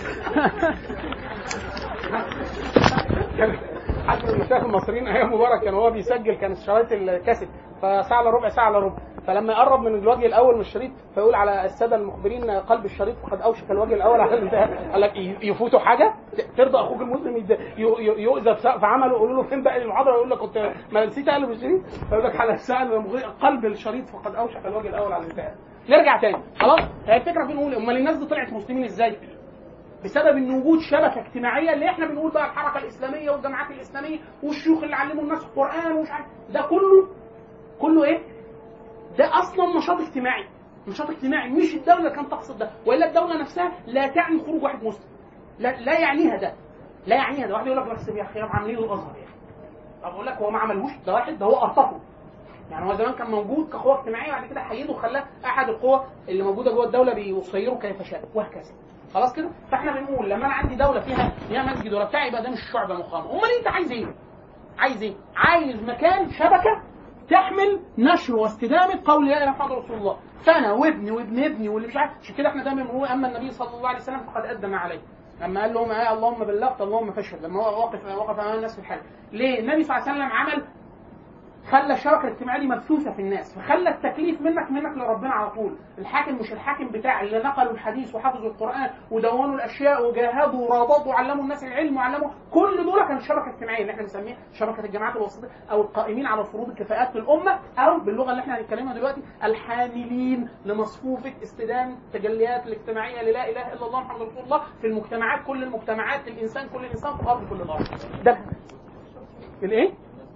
حد من المشايخ المصريين ايام مبارك كان هو بيسجل كان شرايط الكاسيت فساعه الا ربع ساعه الا ربع فلما يقرب من الوجه الاول من الشريط فيقول على الساده المخبرين قلب الشريط وقد اوشك الوجه الاول على الانتهاء قال لك ي- يفوتوا حاجه ت- ترضى اخوك المسلم يد- ي- ي- يؤذى في في عمله يقولوا له فين باقي المحاضره يقول لك كنت ما نسيت اقلب الشريط فيقول لك على الساعه المغري- قلب الشريط فقد اوشك الوجه الاول على الانتهاء نرجع تاني خلاص هي الفكره فين نقول امال الناس دي طلعت مسلمين ازاي؟ بسبب ان وجود شبكه اجتماعيه اللي احنا بنقول بقى الحركه الاسلاميه والجماعات الاسلاميه والشيوخ اللي علموا الناس القران ومش عارف ده كله كله ايه؟ ده اصلا نشاط اجتماعي نشاط اجتماعي مش الدوله كانت تقصد ده والا الدوله نفسها لا تعني خروج واحد مسلم لا, لا يعنيها ده لا يعنيها ده واحد يقول لك بس يا اخي عاملين الازهر يعني طب اقول لك هو ما عملهوش ده واحد ده هو ارتقه يعني هو زمان كان موجود كقوه اجتماعيه بعد كده حيده وخلاه احد القوى اللي موجوده جوه الدوله بيصيره كيف شاء وهكذا خلاص كده فاحنا بنقول لما انا عندي دوله فيها فيها مسجد ولا بتاع يبقى ده مش شعبه مقامه امال انت عايز ايه عايز ايه عايز مكان شبكه تحمل نشر واستدامه قول لا اله الا الله رسول الله فانا وابني وابن ابني واللي مش عارف عشان كده احنا دايما بنقول اما النبي صلى الله عليه وسلم فقد ادى ما عليه لما قال لهم آه اللهم بلغت اللهم فاشهد لما هو وقف وقف امام الناس في الحج ليه النبي صلى الله عليه وسلم عمل خلى الشبكه الاجتماعيه دي مبثوثه في الناس فخلى التكليف منك منك لربنا على طول الحاكم مش الحاكم بتاع اللي نقلوا الحديث وحفظوا القران ودونوا الاشياء وجاهدوا ورابطوا وعلموا الناس العلم وعلموا كل دول كانوا شبكه اجتماعيه اللي احنا بنسميها شبكه الجماعات الوسطيه او القائمين على فروض الكفاءات في الامه او باللغه اللي احنا هنتكلمها دلوقتي الحاملين لمصفوفه استدامه التجليات الاجتماعيه للا اله الا الله محمد رسول الله في المجتمعات كل المجتمعات الانسان كل انسان في الارض كل الارض ده الايه؟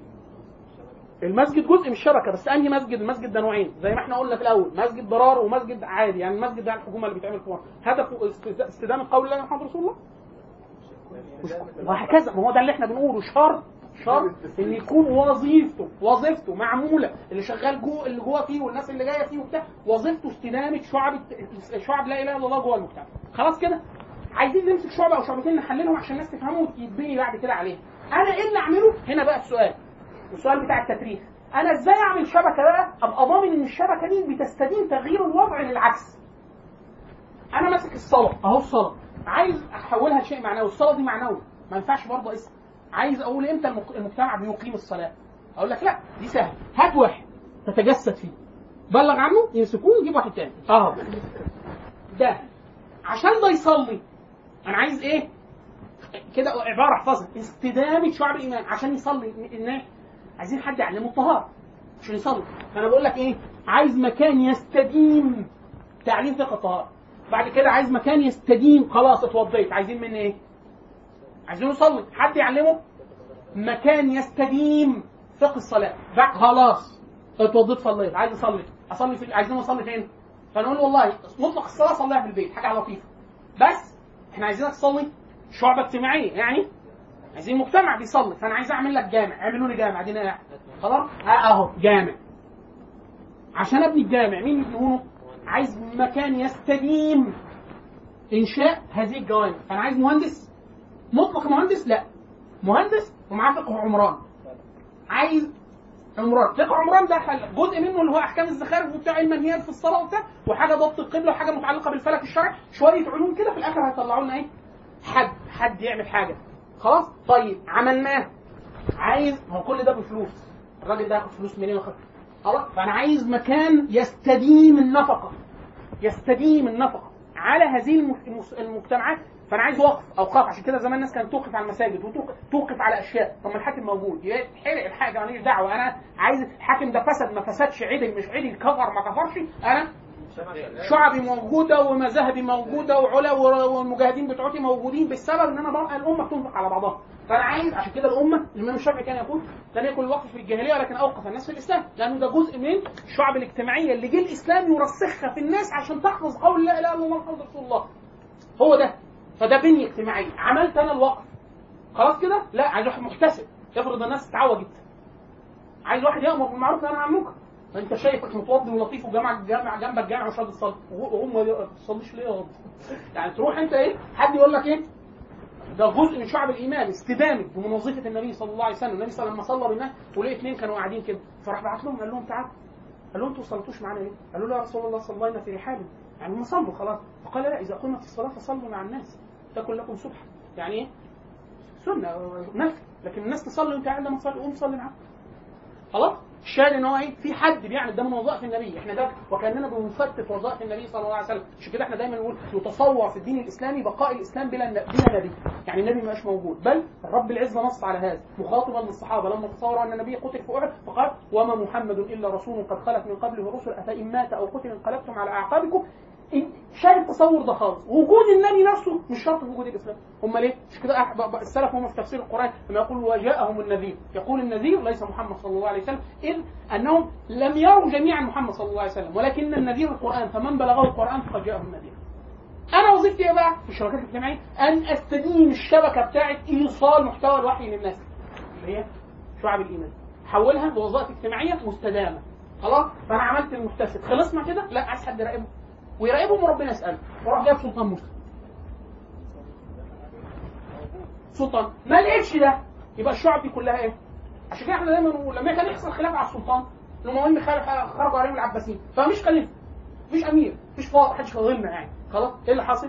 المسجد جزء من الشبكه بس انهي مسجد المسجد ده نوعين زي ما احنا قلنا في الاول مسجد ضرار ومسجد عادي يعني المسجد ده الحكومه اللي بيتعمل فيه هدفه است- استدامه قول الله محمد رسول الله مش- وهكذا ما هو ده اللي احنا بنقوله شرط شرط ان يكون وظيفته وظيفته معموله اللي شغال جوه اللي جوه فيه والناس اللي جايه فيه وبتاع وظيفته استدامه شعب الت- شعب لا اله الا الله جوه المجتمع خلاص كده عايزين نمسك شعبه او شعبتين نحللهم عشان الناس تفهمه وتتبني بعد كده عليها انا ايه اللي اعمله هنا بقى السؤال السؤال بتاع التفريغ انا ازاي اعمل شبكه بقى ابقى ضامن ان الشبكه دي بتستدين تغيير الوضع للعكس انا ماسك الصلاه اهو الصلاه عايز احولها لشيء معنوي الصلاه دي معنوي ما ينفعش برضه اسم عايز اقول امتى المك- المجتمع بيقيم الصلاه اقول لك لا دي سهل هات واحد تتجسد فيه بلغ عنه يمسكوه يجيب واحد تاني اه ده عشان ده يصلي انا عايز ايه كده عباره احفظها استدامه شعب الايمان عشان يصلي الناس عايزين حد يعلمه الطهاره عشان يصلي فانا بقول لك ايه عايز مكان يستديم تعليم فقه الطهاره بعد كده عايز مكان يستديم خلاص اتوضيت عايزين مني ايه عايزين يصلي حد يعلمه مكان يستديم فقه الصلاه بعد خلاص اتوضيت صليت عايز اصلي اصلي في عايزين اصلي فين فنقول له والله مطلق الصلاه صليها في البيت حاجه لطيفه بس احنا عايزينك تصلي شعبه اجتماعيه يعني عايزين مجتمع بيصلي فانا عايز اعمل لك جامع اعملوا لي جامع ادينا قاعد خلاص ها اهو جامع عشان ابني الجامع مين يبنونه عايز مكان يستديم انشاء هذه الجوامع فانا عايز مهندس مطلق مهندس لا مهندس ومعاه فقه عمران عايز عمران فقه عمران ده حل- جزء منه اللي هو احكام الزخارف وبتاع المنهيات في الصلاه وبتاع وحاجه ضبط القبله وحاجه متعلقه بالفلك الشرعي شويه علوم كده في الاخر هيطلعوا لنا ايه حد حد يعمل حاجه خلاص طيب عملناه عايز هو كل ده بفلوس الراجل ده هياخد فلوس منين وياخد خلاص فانا عايز مكان يستديم النفقه يستديم النفقه على هذه المس- المس- المجتمعات فانا عايز وقف اوقاف عشان كده زمان الناس كانت توقف على المساجد وتوقف على اشياء طب ما الحاكم موجود يبقى حرق الحاجه ماليش دعوه انا عايز الحاكم ده فسد ما فسدش عدل مش عدل كفر ما كفرش انا شعبي موجوده ومذاهبي موجوده وعلا والمجاهدين بتوعتي موجودين بالسبب ان انا بقى الامه بتنفق على بعضها فانا عايز عشان كده الامه الامام الشافعي كان يقول لم يكن الوقف في الجاهليه ولكن اوقف الناس في الاسلام لانه ده جزء من الشعب الاجتماعيه اللي جه الاسلام يرسخها في الناس عشان تحفظ قول لا اله الا الله محمد رسول الله هو ده فده بنيه اجتماعيه عملت انا الوقف خلاص كده لا عايز واحد محتسب يفرض الناس اتعوجت عايز واحد يامر بالمعروف وينهى عن المنكر ما انت شايفك متوضي ولطيف وجامع جامع جنبك جامع مش راضي تصلي وهم ما تصليش ليه يا رب يعني تروح انت ايه حد يقول لك ايه ده جزء من شعب الايمان استدامه بمنظفه النبي صلى الله عليه وسلم النبي صلى الله عليه وسلم لما صلى بالناس ولقي اثنين كانوا قاعدين كده فراح بعت لهم قال لهم تعالوا قال لهم انتوا ما صليتوش معانا ليه؟ قالوا له يا رسول الله صلينا في رحال يعني هم صلوا خلاص فقال لا اذا قمت الصلاه فصلوا مع الناس تكن لكم سبحه يعني ايه؟ سنه نفل لكن الناس تصلي وانت قاعد لما تصلي قوم صلي معاهم خلاص الشاهد ان هو ايه في حد بيعمل ده من وظائف النبي احنا ده وكاننا بنفتت وظائف النبي صلى الله عليه وسلم عشان كده احنا دايما نقول يتصور في الدين الاسلامي بقاء الاسلام بلا بلا نبي يعني النبي ما بقاش موجود بل رب العزه نص على هذا مخاطبا للصحابه لما تصوروا ان النبي قتل في احد فقال وما محمد الا رسول قد خلت من قبله الرسل افان مات او قتل انقلبتم على اعقابكم شايف التصور ده خالص وجود النبي نفسه مش شرط في وجود الاسلام هم ليه مش كده أح- ب- ب- السلف هم في تفسير القران لما يقول وجاءهم النذير يقول النذير ليس محمد صلى الله عليه وسلم اذ انهم لم يروا جميعا محمد صلى الله عليه وسلم ولكن النذير القران فمن بلغه القران فقد جاءه النذير انا وظيفتي ايه بقى في الشبكات الاجتماعيه ان استدين الشبكه بتاعه ايصال محتوى الوحي للناس اللي هي شعب الايمان حولها لوظائف اجتماعيه مستدامه خلاص فانا عملت المحتسب خلصنا كده لا عايز حد يراقبه ويراقبهم وربنا يساله وراح جايب سلطان مسلم سلطان ما لقيتش ده يبقى الشعب دي كلها ايه؟ عشان كده احنا دايما نقول لما كان يحصل خلاف على السلطان المهم خرجوا عليهم العباسيين فمش خليفه مفيش امير مفيش فاضل محدش فاضلنا يعني خلاص ايه اللي حاصل؟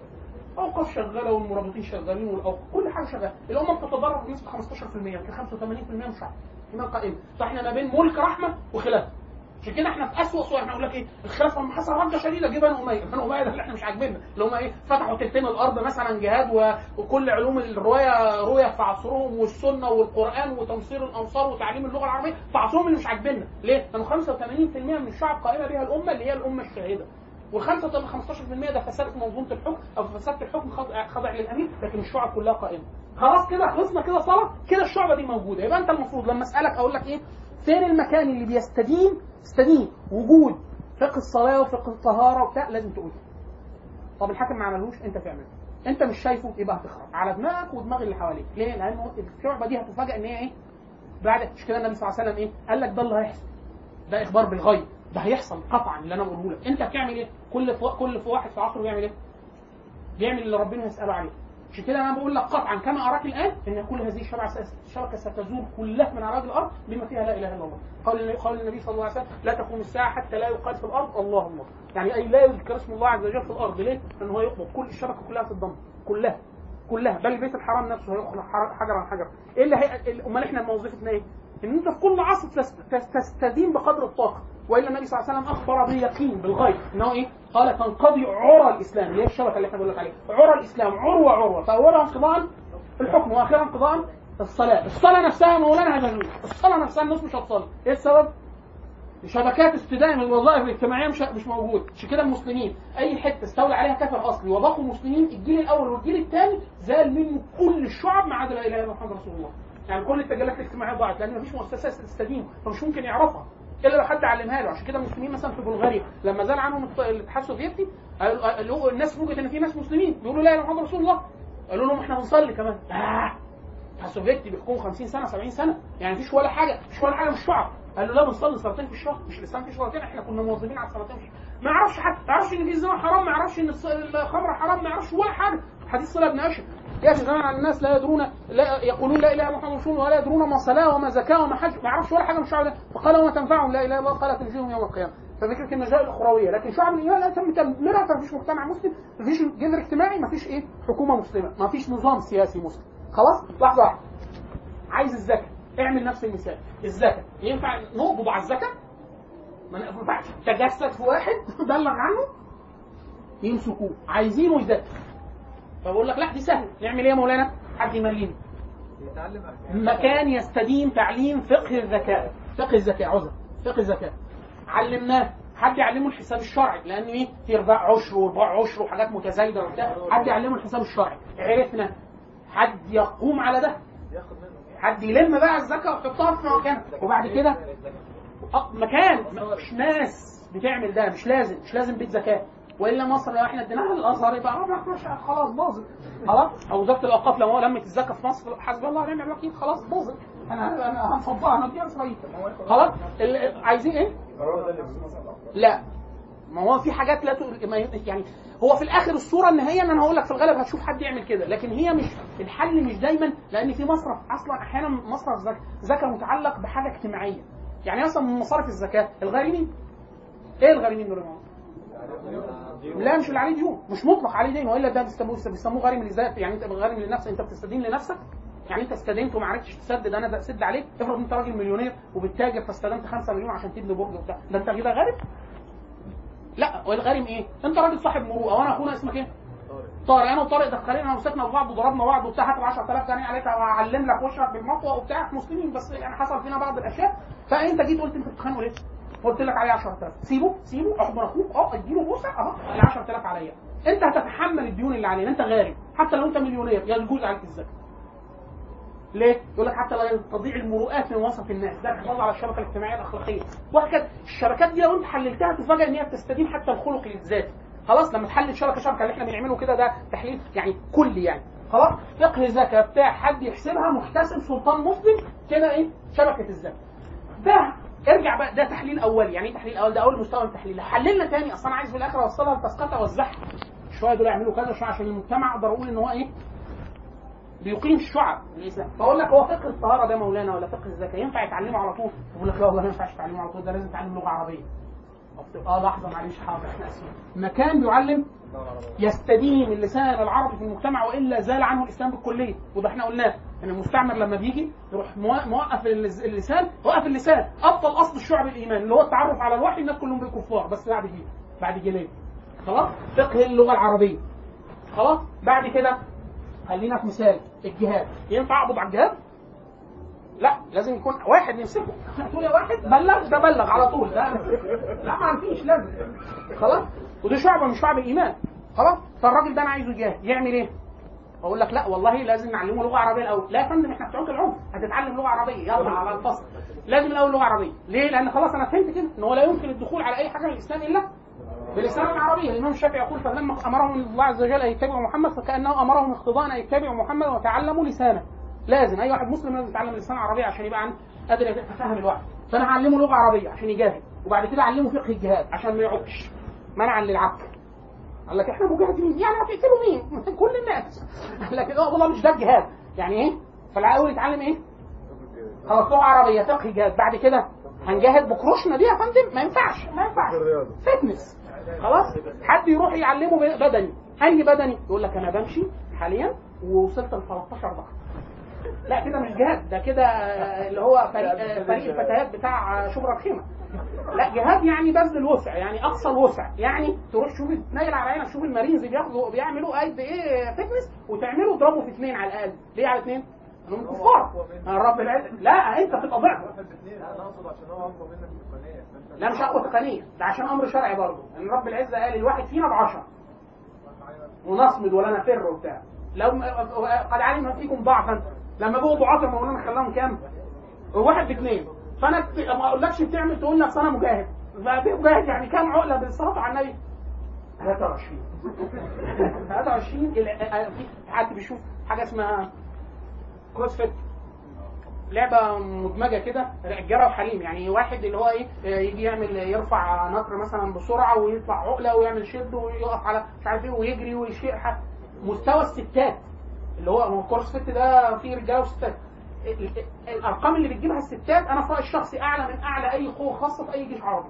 اوقاف شغاله والمرابطين شغالين والاوقاف كل حاجه شغاله الامه بتتضرر بنسبه 15% يمكن 85% من الشعب ايمان قائم فاحنا ما بين ملك رحمه وخلافه عشان كده احنا في اسوء صور احنا نقول لك ايه الخلافه لما حصل رده شديده جه بني اميه بني اميه ده اللي احنا مش عاجبيننا اللي هم ايه فتحوا تلتين الارض مثلا جهاد و... وكل علوم الروايه رويه في عصرهم والسنه والقران وتنصير الانصار وتعليم اللغه العربيه في عصرهم اللي مش عاجبيننا ليه؟ لانه 85% من الشعب قائمه بها الامه اللي هي الامه الشاهده وال 15% ده فساد في منظومه الحكم او فساد الحكم خاضع خاضع للامير لكن الشعب كلها قائمه خلاص كده خلصنا كده صلاه كده الشعبه دي موجوده يبقى انت المفروض لما اسالك اقول لك ايه فين المكان اللي بيستدين يستدين وجود فقه الصلاه وفقه الطهاره وبتاع لازم تقول طب الحاكم ما عملوش انت تعمله انت مش شايفه يبقى هتخرب على دماغك ودماغ اللي حواليك ليه لانه الشعبه دي هتفاجئ ان هي ايه بعد مش كده النبي صلى الله عليه وسلم ايه قال لك ده اللي هيحصل ده اخبار بالغيب ده هيحصل قطعا اللي انا بقوله لك انت بتعمل ايه كل في كل في واحد في عصره بيعمل ايه بيعمل اللي ربنا يساله عليه عشان كده انا بقول لك قطعا كما اراك الان ان كل هذه الشبكه الشبكه ستزول كلها من اراضي الارض بما فيها لا اله الا الله قال قال النبي صلى الله عليه وسلم لا تقوم الساعه حتى لا يقال في الارض الله الله يعني اي لا يذكر اسم الله عز وجل في الارض ليه؟ لان هو يقبض كل الشبكه كلها في الضم كلها كلها بل البيت الحرام نفسه هيخلق حجر عن حجر ايه اللي هي امال احنا وظيفتنا ايه؟ ان انت في كل عصر تستدين بقدر الطاقه والا النبي صلى الله عليه وسلم اخبر باليقين بالغيب انه ايه؟ قال تنقضي عرى الاسلام اللي هي الشبكه اللي احنا بنقول لك عليها عرى الاسلام عروه عروه فاولها انقضاء الحكم واخرها انقضاء الصلاه الصلاه نفسها مولانا هتزول الصلاه نفسها الناس مش هتصلي ايه السبب؟ شبكات استدامه الوظائف الاجتماعيه مش مش موجود عشان كده المسلمين اي حته استولى عليها كافر اصلي وبقوا مسلمين الجيل الاول والجيل الثاني زال منه كل الشعب ما عدا لا اله الا محمد رسول الله يعني كل التجلات الاجتماعيه ضاعت لان مفيش مؤسسات تستدين فمش ممكن يعرفها الا لو حد علمها له عشان كده المسلمين مثلا في بلغاريا لما زال عنهم الاتحاد السوفيتي قالوا الناس فوجئت ان في ناس مسلمين بيقولوا لا اله الا محمد رسول الله قالوا لهم احنا بنصلي كمان آه. الاتحاد السوفيتي بيحكموا 50 سنه 70 سنه يعني مفيش ولا حاجه مفيش ولا حاجه من الشعب قال له لا بنصلي صلاتين في الشهر مش الاسلام فيه صلاتين احنا كنا موظفين على الصلاتين في ما يعرفش حد ما يعرفش ان في الزنا حرام ما يعرفش ان الخمر حرام ما يعرفش ولا حاجه حديث صلاه ابن اشهر ياتي زمان على الناس لا يدرون لا يقولون لا اله الا محمد رسول الله ولا يدرون ما صلاه وما زكاه وما حج ما يعرفش ولا حاجه من الشعب ده فقال وما تنفعهم لا اله الا الله قال تنجيهم يوم القيامه ففكره النجاه الاخرويه لكن شعب الايمان لا تم تدميرها فمفيش مجتمع مسلم مفيش جذر اجتماعي مفيش ايه حكومه مسلمه مفيش نظام سياسي مسلم خلاص لحظه واحده عايز الزكاه اعمل نفس المثال الزكاه ينفع نقبض على الزكاه ما ينفعش تجسد في واحد بلغ عنه يمسكوه عايزينه يذاكر فبقول لك لا دي سهل نعمل ايه يا مولانا حد يمليني مكان يستديم تعليم فقه الذكاء فقه الذكاء عذر فقه الذكاء علمناه حد يعلمه الحساب الشرعي لان ايه في رباع عشر ورباع عشر وحاجات متزايده وبتاع حد يعلمه الحساب الشرعي عرفنا حد يقوم على ده حد يلم بقى الزكاه ويحطها في مكانها وبعد كده آه، مكان مش ناس بتعمل ده مش لازم مش لازم بيت زكاه والا مصر لو احنا اديناها للازهر يبقى آه، مش خلاص باظت خلاص او وزاره الاوقاف لو لمت الزكاه في مصر حسبي الله ونعم الوكيل خلاص باظت انا انا هنفضها نديها اسرائيل خلاص ال- عايزين ايه؟ لا ما هو في حاجات لا تقول ما ي- يعني هو في الاخر الصوره النهائيه ان انا هقول لك في الغالب هتشوف حد يعمل كده لكن هي مش الحل مش دايما لان في مصرف اصلا احيانا مصرف زكاه زكاه متعلق بحاجه اجتماعيه يعني مثلا من مصارف الزكاه الغارمين ايه الغارمين دول يا جماعة؟ لا مش اللي عليه ديون مش مطلق عليه دين والا ده بيسموه بيسموه غارم لذات يعني انت غارم لنفسك انت بتستدين لنفسك يعني انت استدنت وما عرفتش تسدد انا بسد عليك افرض انت راجل مليونير وبتتاجر فاستدنت 5 مليون عشان تبني برج وبتاع ده انت كده غارم لا هو الغارم ايه انت راجل صاحب مروءه وانا اخونا اسمك ايه طارق انا وطارق دخلنا ومسكنا في بعض وضربنا بعض وبتاع هات 10000 جنيه عليك وهعلم لك وشك بالمطوه وبتاع إحنا مسلمين بس يعني حصل فينا بعض الاشياء فانت جيت قلت انت بتتخانقوا ليه؟ قلت لك عليه 10000 سيبه سيبه احضن اخوك اه اديله بوسه اهو ال 10000 عليا انت هتتحمل الديون اللي علينا انت غارم حتى لو انت مليونير يجوز عليك الزكاه ليه؟ يقول لك حتى لا تضيع المروءات من وسط الناس، ده حفاظ على الشبكه الاجتماعيه الاخلاقيه، وهكذا الشبكات دي لو انت حللتها تفاجئ ان هي بتستدين حتى الخلق للذات. خلاص لما تحلل شبكه شبكه اللي احنا بنعمله كده ده تحليل يعني كلي يعني. خلاص فقه الزكاه بتاع حد يحسبها محتسب سلطان مسلم كده ايه؟ شبكه الزكاه. ده ارجع بقى ده تحليل اولي يعني ايه تحليل اول ده اول مستوى من التحليل حللنا تاني اصل انا عايز في الاخر اوصلها لتسقطها اوزعها شويه دول يعملوا كذا شويه عشان المجتمع اقدر اقول ان هو ايه بيقيم الشعب الاسلام فاقول لك هو فقه الطهاره ده مولانا ولا فقه الزكاه ينفع يتعلمه على طول يقول لك لا والله ما ينفعش تعلمه على طول ده لازم تعلم لغه عربيه اه لحظه معلش حاضر احنا اسفين مكان بيعلم يستدين اللسان العربي في المجتمع والا زال عنه الاسلام بالكليه وده احنا قلناه ان المستعمر لما بيجي يروح مو- موقف اللس- اللسان وقف اللسان ابطل اصل الشعب الايمان اللي هو التعرف على الوحي الناس كلهم بقوا كفار بس بعد جيل بعد جيلين خلاص فقه اللغه العربيه خلاص بعد كده خلينا في مثال الجهاد ينفع اقبض على الجهاد؟ لا لازم يكون واحد يمسكه تقول يا واحد بلغ ده بلغ على طول ده لا ما فيش لازم خلاص ودي شعبه من شعب الايمان خلاص فالراجل ده انا عايزه يجاهد يعمل ايه؟ اقول لك لا والله لازم نعلمه لغه عربيه الاول لا يا فندم احنا بتوع العنف هتتعلم لغه عربيه يلا على الفصل لازم الاول لغه عربيه ليه؟ لان خلاص انا فهمت كده ان هو لا يمكن الدخول على اي حاجه من الاسلام الا بلسان العربية الإمام الشافعي يقول فلما أمرهم الله عز وجل أن يتبعوا محمد فكأنه أمرهم اقتضاء أن يتبعوا محمد وتعلموا لسانه لازم أي واحد مسلم لازم يتعلم لسان عربي عشان يبقى عن قادر يتفهم الوحي فأنا هعلمه لغة عربية عشان يجاهد وبعد كده أعلمه فقه الجهاد عشان ما يعكش منعا للعك قال لك احنا مجاهدين يعني هتقتلوا مين؟ كل الناس قال لك اه والله مش ده الجهاد يعني ايه؟ فالأول يتعلم ايه؟ خلاص لغه عربيه فقه جهاد بعد كده هنجاهد بكروشنا دي يا فندم ما ينفعش ما ينفعش فتنس خلاص حد يروح يعلمه بدني اي بدني يقول لك انا بمشي حاليا ووصلت ل 13 ضغط لا كده مش جهاد ده كده آه، اللي هو فريق آه، فريق الفتيات بتاع آه، شبرا الخيمه لا جهاد يعني بذل الوسع يعني اقصى الوسع يعني تروح شوف تنيل على عينك شوف المارينز بياخدوا بيعملوا قد ايه فتنس وتعملوا اضربوا في اثنين على الاقل ليه على اثنين؟ انهم كفار رب العزه لا انت بتبقى ضعف لا مش اقوى تقنيه ده عشان امر شرعي برضه ان رب العزه قال الواحد فينا بعشرة ونصمد ولا نفر وبتاع لو قد علم فيكم ضعفا لما بقوا ضعاف يا مولانا خلاهم كام؟ واحد باثنين فانا بت- ما اقولكش بتعمل تقول لك انا مجاهد مجاهد يعني كام عقله بالصلاه على النبي 23 23 ال- آه، في حد بيشوف حاجه اسمها كروس فيت لعبه مدمجه كده جرى وحليم يعني واحد اللي هو ايه آه، يجي يعمل يرفع نقر مثلا بسرعه ويطلع عقله ويعمل شد ويقف على مش عارف ايه ويجري ويشيح مستوى الستات اللي هو هو الكورس فيت ده فيه رجاله وستات ال- ال- الارقام اللي بتجيبها الستات انا في رايي الشخصي اعلى من اعلى اي قوه خاصه في اي جيش عربي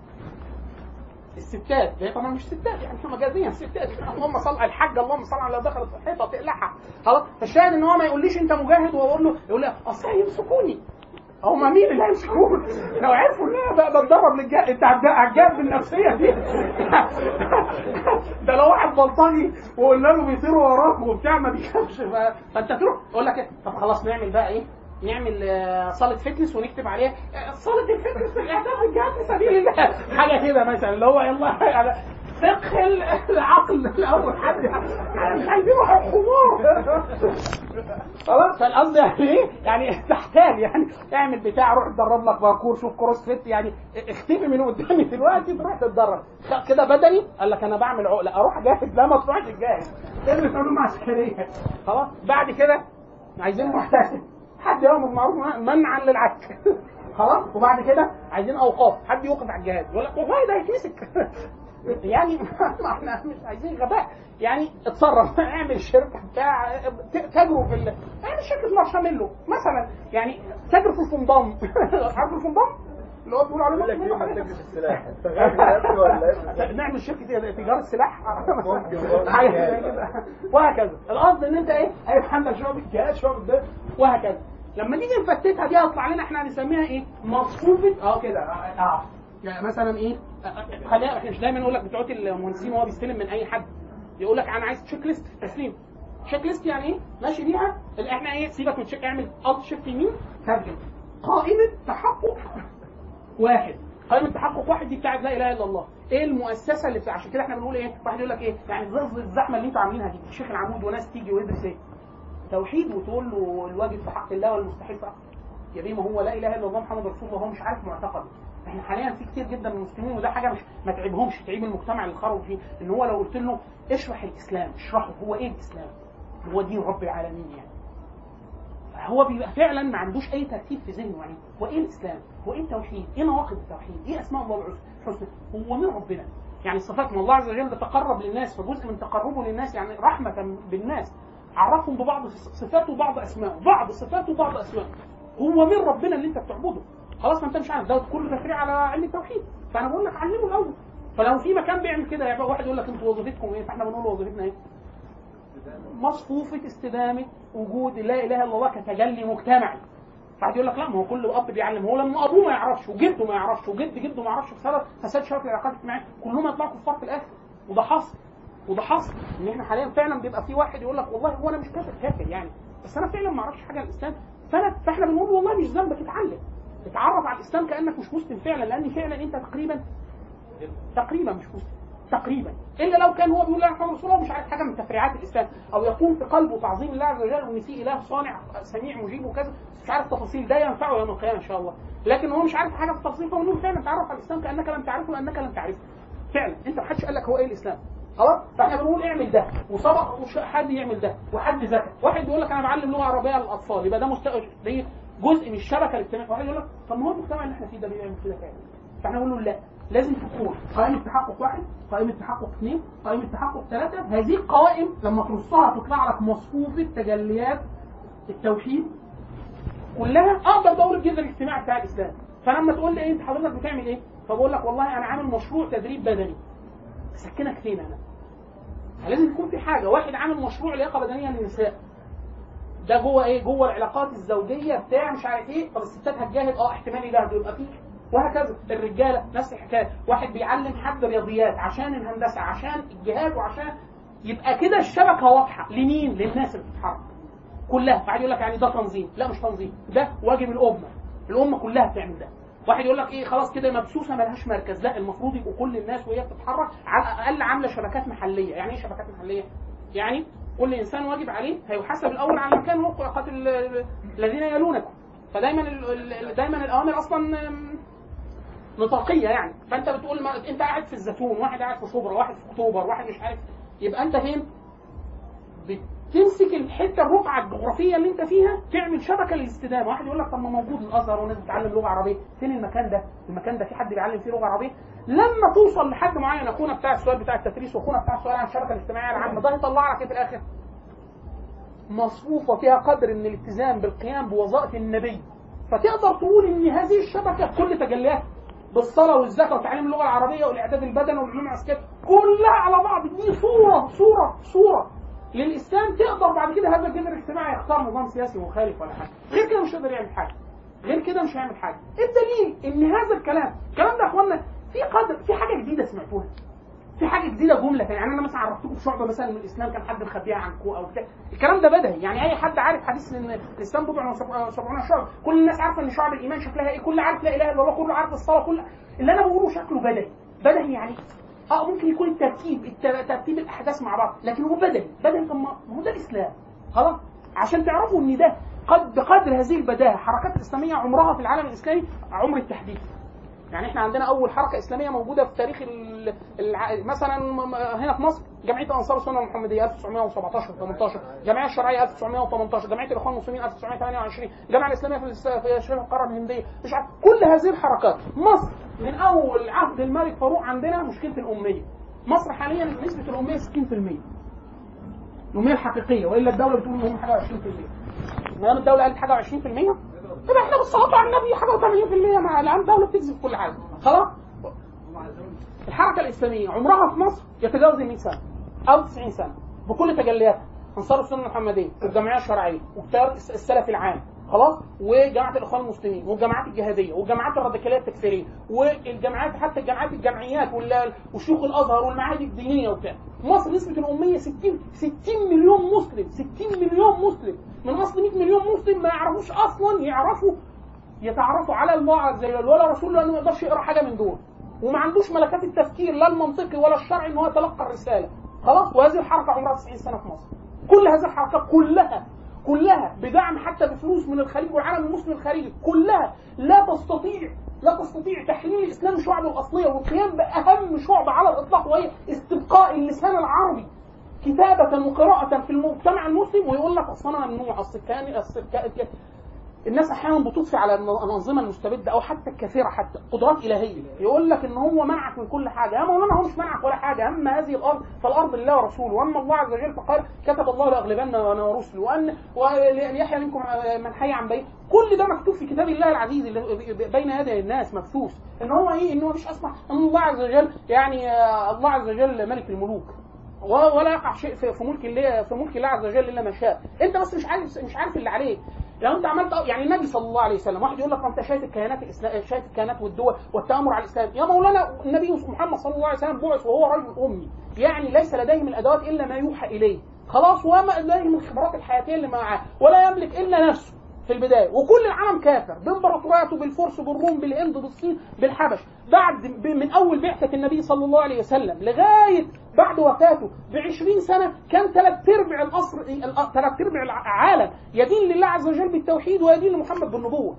الستات هي طبعا مش ستات يعني احنا مجازيا ستات اللهم صل على الحاجه اللهم صل على دخلت في الحيطه تقلعها خلاص فالشاهد ان هو ما يقوليش انت مجاهد واقول له يقول لي اصل هيمسكوني هما مين اللي هيمسكوني؟ لو عرفوا ان انا بقى بتدرب للجهاد انت هتج- هتجاب بالنفسيه دي ده لو واحد بلطجي وقلنا له بيطيروا وراك وبتاع ما بيخافش ف- فانت تروح يقول لك إيه؟ طب خلاص نعمل بقى ايه؟ نعمل آه، صاله فتنس ونكتب عليها آه، صاله الفتنس الاهداف الجهاد في سبيل الله حاجه كده مثلا اللي هو يلا يعني فقه العقل الاول حد يعني مش عايزين واحد حمار خلاص فالقصد يعني ايه؟ يعني تحتاج يعني اعمل بتاع روح اتدرب لك باركور شوف كروس فيت يعني اختفي من قدامي دلوقتي تروح تتدرب خ- كده بدني قال لك انا بعمل عقله اروح اجاهد لا ما تروحش تجاهد ادرس علوم عسكريه خلاص بعد كده عايزين محتسب حد يامر بالمعروف منعا للعك خلاص وبعد كده عايزين اوقاف حد يوقف على الجهاز يقول لك والله ده هيتمسك يعني ما احنا مش عايزين غباء يعني اتصرف اعمل شركه بتاع ت- تاجروا في ال... اعمل شركه مارشميلو مثلا يعني تاجر في الفندام عارف الفندام؟ اللي هو بيقول عليه يقول لك مارشميلو ليه ما حاجة تجيبش السلاح؟ انت غالي نفسي ولا ايه؟ نعمل شركه تجاره سلاح ممكن برضه. حاجه زي كده وهكذا القصد ان انت ايه هيبقى عندك شعب الجهاد شعب الدين وهكذا لما نيجي نفتتها دي هيطلع لنا احنا هنسميها ايه مصفوفه اه كده اه آه. يعني مثلا ايه آه، آه، خلينا احنا مش دايما نقول لك بتوع المهندسين وهو بيستلم من اي حد يقول لك انا عايز تشيك ليست في التسليم تشيك ليست يعني ايه ماشي بيها اللي احنا ايه سيبك من تشيك اعمل الت شيفت يمين ترجم قائمه تحقق واحد قائمة تحقق واحد دي بتاعت لا اله الا الله ايه المؤسسه اللي بتاع عشان كده احنا بنقول ايه واحد يقول لك ايه يعني ظل الزحمه اللي انتوا عاملينها دي الشيخ العمود وناس تيجي ويدرس ايه توحيد وتقول له الواجب في حق الله والمستحيل في حق يا بيه ما هو لا اله الا الله محمد رسول الله هو مش عارف معتقد احنا حاليا في كتير جدا من المسلمين وده حاجه مش ما تعيبهمش تعيب المجتمع اللي خرجوا فيه ان هو لو قلت له اشرح الاسلام اشرحه هو ايه الاسلام هو دين رب العالمين يعني هو بيبقى فعلا ما عندوش اي ترتيب في ذهنه يعني هو ايه الاسلام؟ هو ايه التوحيد؟ ايه نواقض التوحيد؟ ايه اسماء الله الحسنى؟ هو من ربنا؟ يعني صفات ما الله عز وجل تقرب للناس فجزء من تقربه للناس يعني رحمة بالناس عرفهم ببعض صفاته وبعض اسمائه، بعض صفاته وبعض اسمائه. هو من ربنا اللي انت بتعبده. خلاص ما انت مش عارف ده كله تفريع على علم التوحيد، فانا بقول لك علمه الاول. فلو في مكان بيعمل كده يبقى واحد يقول لك انتوا وظيفتكم ايه؟ فاحنا بنقول وظيفتنا ايه؟ مصفوفة استدامة وجود لا إله إلا الله كتجلي مجتمعي بعد يقول لك لا ما هو كل اب بيعلم هو لما ابوه ما يعرفش وجده ما يعرفش وجد جده ما يعرفش بسبب فساد شرط العلاقات الاجتماعيه كلهم يطلعوا كفار في الاخر وده حصل وده حصل ان احنا حاليا فعلا بيبقى في واحد يقول لك والله هو انا مش كافر كافر يعني بس انا فعلا ما اعرفش حاجه عن الاسلام فانا فاحنا بنقول والله مش ذنبك اتعلم اتعرف على الاسلام كانك مش مسلم فعلا لان فعلا انت تقريبا تقريبا مش مسلم تقريبا الا لو كان هو بيقول لا محمد رسول الله مش عارف حاجه من تفريعات الاسلام او يكون في قلبه تعظيم الله عز وجل وان في اله صانع سميع مجيب وكذا مش عارف تفاصيل ده ينفعه يوم القيامه ان شاء الله لكن هو مش عارف حاجه في التفاصيل فهو فعلا تعرف على الاسلام كانك لم تعرفه لانك لم تعرفه فعلا انت ما حدش قال لك هو ايه الاسلام خلاص فاحنا بنقول اعمل ده وسبق وش- حد يعمل ده وحد ذكى واحد بيقول لك انا بعلم لغه عربيه للاطفال يبقى ده مستوى ده جزء من الشبكه الاجتماعيه واحد يقول لك طب ما هو المجتمع اللي احنا فيه ده بيعمل كده فعلا فاحنا نقول له لا لازم تكون قائمة تحقق واحد قائمة تحقق اثنين قائمة تحقق ثلاثة هذه القوائم لما ترصها تطلع لك مصفوفة تجليات التوحيد كلها اقدر بقول الجذر الاجتماعي بتاع الاسلام فلما تقول لي إيه انت حضرتك بتعمل ايه فبقول لك والله انا عامل مشروع تدريب بدني اسكنك فين انا لازم يكون في حاجه واحد عامل مشروع لياقه بدنيه للنساء ده جوه ايه جوه العلاقات الزوجيه بتاع مش عارف ايه طب الستات هتجاهد اه احتمال يجاهدوا يبقى فيه وهكذا الرجاله نفس الحكايه واحد بيعلم حد رياضيات عشان الهندسه عشان الجهاد وعشان يبقى كده الشبكه واضحه لمين للناس اللي بتتحرك كلها بعد يقول لك يعني ده تنظيم لا مش تنظيم ده واجب الامه الامه كلها بتعمل ده واحد يقول لك ايه خلاص كده مبسوسه ملهاش مركز لا المفروض يبقوا كل الناس وهي بتتحرك على الاقل عامله شبكات محليه يعني ايه شبكات محليه يعني كل انسان واجب عليه هيحاسب الاول على مكانه قاتل الذين يلونكم فدايما ال- ال- دايما الاوامر اصلا أم، نطاقيه يعني فانت بتقول ما انت قاعد في الزيتون واحد قاعد في شبرا واحد في اكتوبر واحد مش عارف يبقى انت فين بتمسك الحته الرقعه الجغرافيه اللي انت فيها تعمل شبكه للاستدامه واحد يقول لك طب ما موجود الازهر وناس بتتعلم لغه عربيه فين المكان ده المكان ده في حد بيعلم فيه لغه عربيه لما توصل لحد معين اخونا بتاع السؤال بتاع التدريس واخونا بتاع السؤال عن الشبكه الاجتماعيه العامه ده هيطلع لك ايه في الاخر مصفوفه فيها قدر من الالتزام بالقيام بوظائف النبي فتقدر تقول ان هذه الشبكه كل تجلياتها بالصلاه والزكاه وتعليم اللغه العربيه والاعداد البدني والعلوم العسكريه كلها على بعض دي صوره صوره صوره للاسلام تقدر بعد كده هذا الجذر الاجتماعي يختار نظام سياسي مخالف ولا حاجه غير كده مش هيقدر يعمل حاجه غير كده مش هيعمل حاجه الدليل ان هذا الكلام الكلام ده يا اخوانا في قدر في حاجه جديده سمعتوها في حاجه جديده جمله يعني انا مثلا عرفتكم شعبه مثلا من الاسلام كان حد مخبيها عنكم او بتاع الكلام ده بدهي يعني اي حد عارف حديث ان الاسلام بضع وسبعون شعبه كل الناس عارفه ان شعب الايمان شكلها ايه كل عارف لا اله الا الله كله عارف الصلاه كل اللي انا بقوله شكله بدهي بدهي يعني اه ممكن يكون الترتيب الت- ترتيب الاحداث مع بعض لكن هو بدهي بدهي طب ما ما هو ده الاسلام خلاص عشان تعرفوا ان ده قد بقدر هذه البداهه الحركات الاسلاميه عمرها في العالم الاسلامي عمر التحديث يعني احنا عندنا اول حركه اسلاميه موجوده في تاريخ ال- الع... مثلا م- م- هنا في مصر جمعيه انصار السنه المحمديه 1917 18 الجمعيه الشرعيه 1918 جمعيه الاخوان المسلمين 1928 الجامعه الاسلاميه في الس- في شبه القاره الهنديه مش عارف كل هذه الحركات مصر من اول عهد الملك فاروق عندنا مشكله الاميه مصر حاليا نسبه الاميه 60% الاميه الحقيقيه والا الدوله بتقول ان هم حاجه 20% ما دام الدوله قالت حاجه 20% يبقى احنا بالصلاه على النبي حاجه و80% مع الان الدوله بتكذب كل حاجه خلاص الحركه الاسلاميه عمرها في مصر يتجاوز ال 100 سنه او 90 سنه بكل تجلياتها انصار السنه المحمديه والجمعيه الشرعيه والتيار الس- السلفي العام خلاص وجماعه الاخوان المسلمين والجماعات الجهاديه والجماعات الراديكاليه التكفيريه والجماعات حتى الجامعات الجمعيات وال- وشيوخ الازهر والمعاهد الدينيه وبتاع مصر نسبه الاميه 60 60 مليون مسلم 60 مليون مسلم من اصل 100 مليون مسلم ما يعرفوش اصلا يعرفوا يتعرفوا على الله عز وجل ولا رسول لانه ما يقدرش يقرا حاجه من دول وما عندوش ملكات التفكير لا المنطقي ولا الشرعي ان هو يتلقى الرساله خلاص وهذه الحركه عمرها 90 سنه في مصر كل هذه الحركات كلها كلها بدعم حتى بفلوس من الخليج والعالم المسلم الخارجي كلها لا تستطيع لا تستطيع تحليل الاسلام شعبه الاصليه والقيام باهم شعبه على الاطلاق وهي استبقاء اللسان العربي كتابة وقراءة في المجتمع المسلم ويقول لك اصل انا ممنوع اصل كان اصل الك- الناس احيانا بتطفي على الن- الانظمه المستبده او حتى الكثيره حتى قدرات الهيه يقول لك ان هو منعك من كل حاجه يا مولانا هو مش منعك ولا حاجه اما هذه الارض فالارض لله ورسوله واما الله عز وجل فقال كتب الله لاغلبن انا ورسلي وان وليحيى منكم من حي عن بيت كل ده مكتوب في كتاب الله العزيز اللي بين يدي الناس مبثوث ان هو ايه ان هو مش اسمع ان الله عز وجل يعني آه، الله عز وجل ملك الملوك و- ولا يقع شيء في في ملك الله في ملك الله عز وجل الا ما شاء انت بس مش عارف مش عارف اللي عليك لو انت عملت يعني النبي صلى الله عليه وسلم واحد يقول لك انت شايف الكيانات الاسلام شايف الكيانات والدول والتامر على الاسلام يا مولانا النبي محمد صلى الله عليه وسلم بعث وهو رجل امي يعني ليس لديه من الادوات الا ما يوحى اليه خلاص وما لديه من الخبرات الحياتيه اللي معاه ولا يملك الا نفسه في البدايه وكل العالم كافر بامبراطورياته بالفرس بالروم بالهند بالصين بالحبش بعد ب- من اول بعثه النبي صلى الله عليه وسلم لغايه بعد وفاته ب 20 سنه كان ثلاث ارباع القصر ثلاث ارباع العالم يدين لله عز وجل بالتوحيد ويدين لمحمد بالنبوه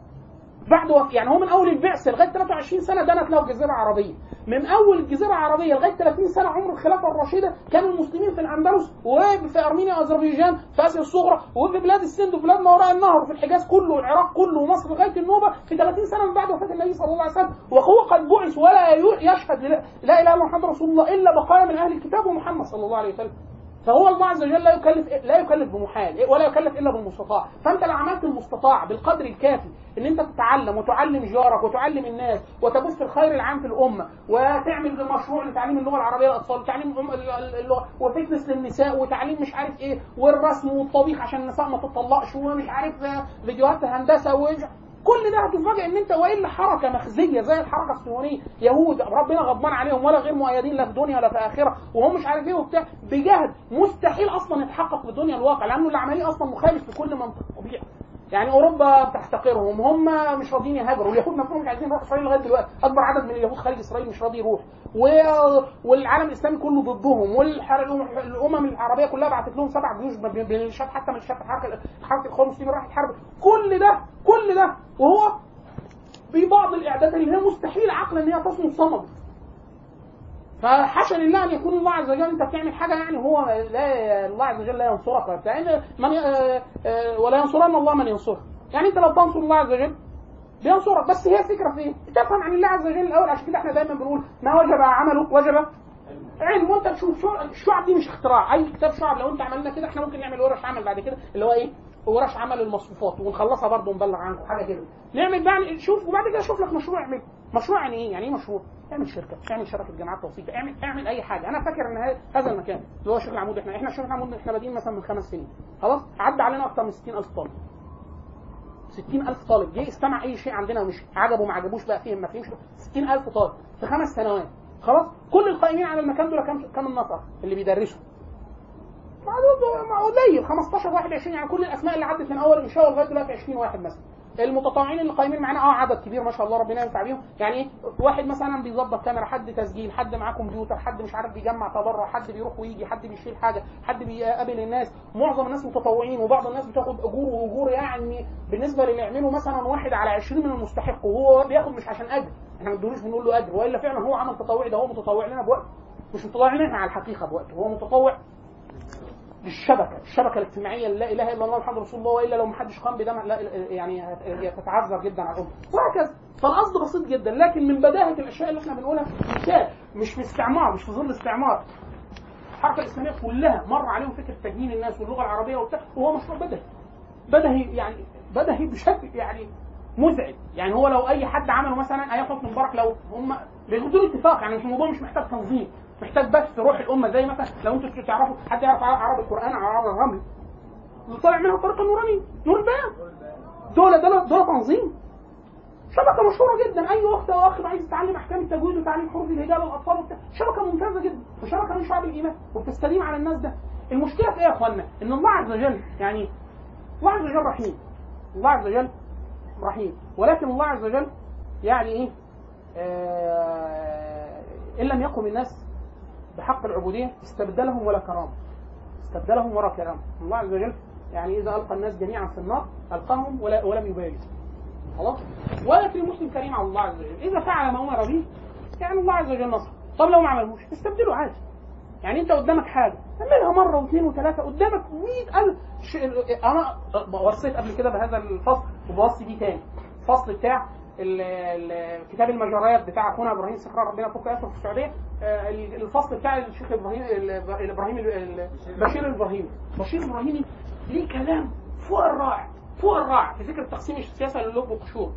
بعد وف... يعني هو من اول البعثه لغايه 23 سنه دنت له الجزيره العربيه من اول الجزيره العربيه لغايه 30 سنه عمر الخلافه الراشده كان المسلمين في الاندلس وفي ارمينيا واذربيجان في اسيا الصغرى وفي بلاد السند وبلاد ما وراء النهر وفي الحجاز كله والعراق كله ومصر لغايه النوبه في 30 سنه من بعد وفاه النبي صلى الله عليه وسلم وهو قد بعث ولا ي- يشهد لا لا اله الا محمد رسول الله الا بقايا من اهل الكتاب ومحمد صلى الله عليه وسلم فهو الله عز وجل لا يكلف لا يكلف بمحال ولا يكلف الا بالمستطاع فانت لو عملت المستطاع بالقدر الكافي ان انت تتعلم وتعلم جارك وتعلم الناس وتبث الخير العام في الامه وتعمل مشروع لتعليم اللغه العربيه للاطفال وتعليم الأم- ال- ال- اللغه وفتنس للنساء وتعليم مش عارف ايه والرسم والطبيخ عشان النساء ما تطلقش ومش عارف آه، فيديوهات هندسه وج... كل ده هتفاجئ ان انت والا حركه مخزيه زي الحركه الصهيونيه يهود ربنا غضبان عليهم ولا غير مؤيدين لا في دنيا ولا في اخره وهم مش عارف ايه وبتاع بجهد مستحيل اصلا يتحقق في الدنيا الواقع لانه العمليه اصلا مخالف لكل منطق طبيعي يعني اوروبا بتحتقرهم هم مش راضيين يهاجروا اليهود نفسهم مش عايزين يروحوا اسرائيل لغايه دلوقتي اكبر عدد من اليهود خارج اسرائيل مش راضي يروح و... والعالم الاسلامي كله ضدهم والامم العربيه كلها بعتت لهم سبع جيوش بميليشيات حتى ميليشيات حركه حركه الاخوان المسلمين راحت تحارب كل ده كل ده وهو ببعض الاعدادات اللي هي مستحيل عقلا ان هي تصمد صمد فحاشا لله ان يكون الله عز وجل انت بتعمل حاجه يعني هو لا الله عز وجل لا ينصرك ولا بتاع إن من ي- آه، آه، ولا ينصرن الله من ينصره يعني انت لو تنصر الله عز وجل بينصرك بس هي الفكره في ايه؟ تفهم عن الله عز وجل الاول عشان كده احنا دايما بنقول ما وجب عمله وجب علم وانت تشوف شو- الشعب دي مش اختراع اي كتاب شعب لو انت عملنا كده احنا ممكن نعمل ورش عمل بعد كده اللي هو ايه ورش عمل المصفوفات ونخلصها برضه ونبلغ عنكم حاجه كده نعمل بقى شوف وبعد كده شوف لك مشروع اعمل مشروع يعني ايه يعني ايه مشروع اعمل شركه اعمل شركه جامعات توثيق اعمل اعمل اي حاجه انا فاكر ان ه- هذا المكان اللي هو شيخ العمود احنا احنا شيخ العمود احنا بادئين مثلا من خمس سنين خلاص عدى علينا اكتر من 60000 طالب 60000 طالب جه استمع اي شيء عندنا ومشي عجبه ما عجبوش بقى فهم ما فهمش 60000 طالب في خمس سنوات خلاص كل القائمين على المكان دول كام كام النفر اللي بيدرسوا معدود مع قليل 15 واحد 20 يعني كل الاسماء اللي عدت من اول الانشاء لغايه دلوقتي 20 واحد مثلا المتطوعين اللي قايمين معانا اه عدد كبير ما شاء الله ربنا ينفع بيهم يعني ايه واحد مثلا بيظبط كاميرا حد تسجيل حد معاه كمبيوتر حد مش عارف بيجمع تبرع حد بيروح ويجي حد بيشيل حاجه حد بيقابل الناس معظم الناس متطوعين وبعض الناس بتاخد اجور واجور يعني بالنسبه للي يعملوا مثلا واحد على 20 من المستحق وهو بياخد مش عشان اجر احنا ما بندولوش بنقول له اجر والا فعلا هو عمل تطوعي ده هو متطوع لنا بوقت مش متطوع لنا احنا على الحقيقه بوقت هو متطوع للشبكه، الشبكه الاجتماعيه اللي لا اله الا الله محمد رسول الله والا لو ما حدش قام بده لا يعني هت- تتعذر جدا على الامه، وهكذا. فالقصد بسيط جدا لكن من بداهه الاشياء اللي احنا بنقولها مثال مش في استعمار مش في ظل استعمار. الحركه الاسلاميه كلها مر عليهم فكره تجنين الناس واللغه العربيه وبتاع وهو مشروع بدهي. بدهي يعني بدهي بشكل يعني مزعج يعني هو لو اي حد عمله مثلا ايام حسني مبارك لو هم بدون اتفاق يعني مش الموضوع مش محتاج تنظيم محتاج بس روح الامه زي مثلا لو انتوا تعرفوا حد يعرف عرب القران او عرب الرمل اللي طالع منها الطريقه النورانيه نور البيان دول دول دول تنظيم شبكه مشهوره جدا اي اخت او اخ عايز يتعلم احكام التجويد وتعليم حروف الهجاء للاطفال وبتاع شبكه ممتازه جدا وشبكه من شعب الايمان وبتستديم على الناس ده المشكله في ايه يا اخوانا ان الله عز وجل يعني الله عز وجل رحيم الله عز وجل رحيم ولكن الله عز وجل يعني ايه آه ان لم يقم الناس بحق العبوديه استبدلهم ولا كرامه استبدلهم ولا كرامه الله عز وجل يعني اذا القى الناس جميعا في النار القاهم ولا ولم يبالي خلاص ولكن المسلم كريم على الله عز وجل اذا فعل ما امر به يعني الله عز وجل نصر طب لو ما عملهوش استبدله عادي يعني انت قدامك حاجه اعملها مره واثنين وثلاثه قدامك 100000 ش... انا وصيت قبل كده بهذا الفصل وبوصي بيه تاني الفصل بتاع ال- ال- كتاب المجريات بتاع اخونا ابراهيم سكران ربنا يفك اسره في السعوديه آه، الفصل بتاع الشيخ ابراهيم ال- الابراهيم ال- بشير الابراهيمي بشير الابراهيمي ليه كلام فوق الرائع فوق الرائع في ذكر تقسيم السياسه للب والقشور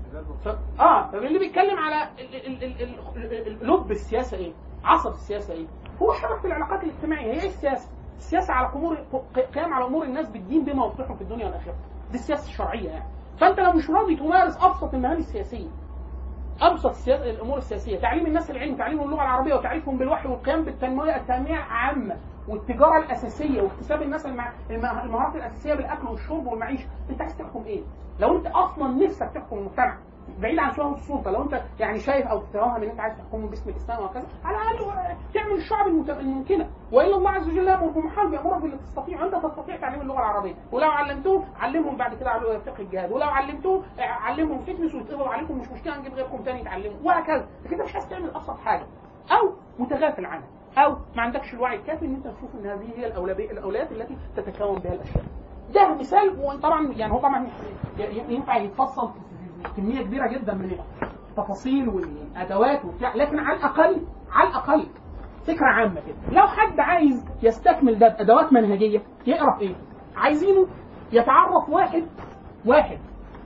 ف- اه اللي بيتكلم على ال- ال- ال- ال- ال- لب السياسه ايه عصب السياسه ايه هو شبكه العلاقات الاجتماعيه هي ايه السياسه السياسه على امور قيام على امور الناس بالدين بما يصلحهم في الدنيا والاخره دي السياسه الشرعيه يعني فانت لو مش راضي تمارس ابسط المهام السياسيه ابسط السياسة الامور السياسيه تعليم الناس العلم تعليمهم اللغه العربيه وتعريفهم بالوحي والقيام بالتنميه التنميه العامه والتجاره الاساسيه واكتساب الناس المع... المه- المهارات الاساسيه بالاكل والشرب والمعيشه انت عايز تحكم ايه لو انت اصلا نفسك تحكم المجتمع بعيد عن شهوة السلطة لو انت يعني شايف او تتوهم ان انت عايز تحكمهم باسم الاسلام وهكذا على الاقل تعمل الشعب المت- الممكنة والا الله عز وجل يامر بمحال بيامرك باللي تستطيع انت تستطيع تعليم اللغة العربية ولو علمتهم علمهم بعد كده على فقه الجهاد ولو علمتهم اه، علمهم فتنس ويتقبض عليكم مش مشكلة نجيب غيركم تاني يتعلموا وهكذا لكن انت مش عايز تعمل ابسط حاجة او متغافل عنها او ما عندكش الوعي الكافي ان انت تشوف ان هذه هي الاولويات الاولويات التي تتكون بها الاشياء ده مثال وطبعا يعني هو طبعا ي- ينفع يتفصل في كميه كبيره جدا من التفاصيل والادوات وبتاع لكن على الاقل على الاقل فكره عامه كده لو حد عايز يستكمل ده بادوات منهجيه يقرا في ايه؟ عايزينه يتعرف واحد واحد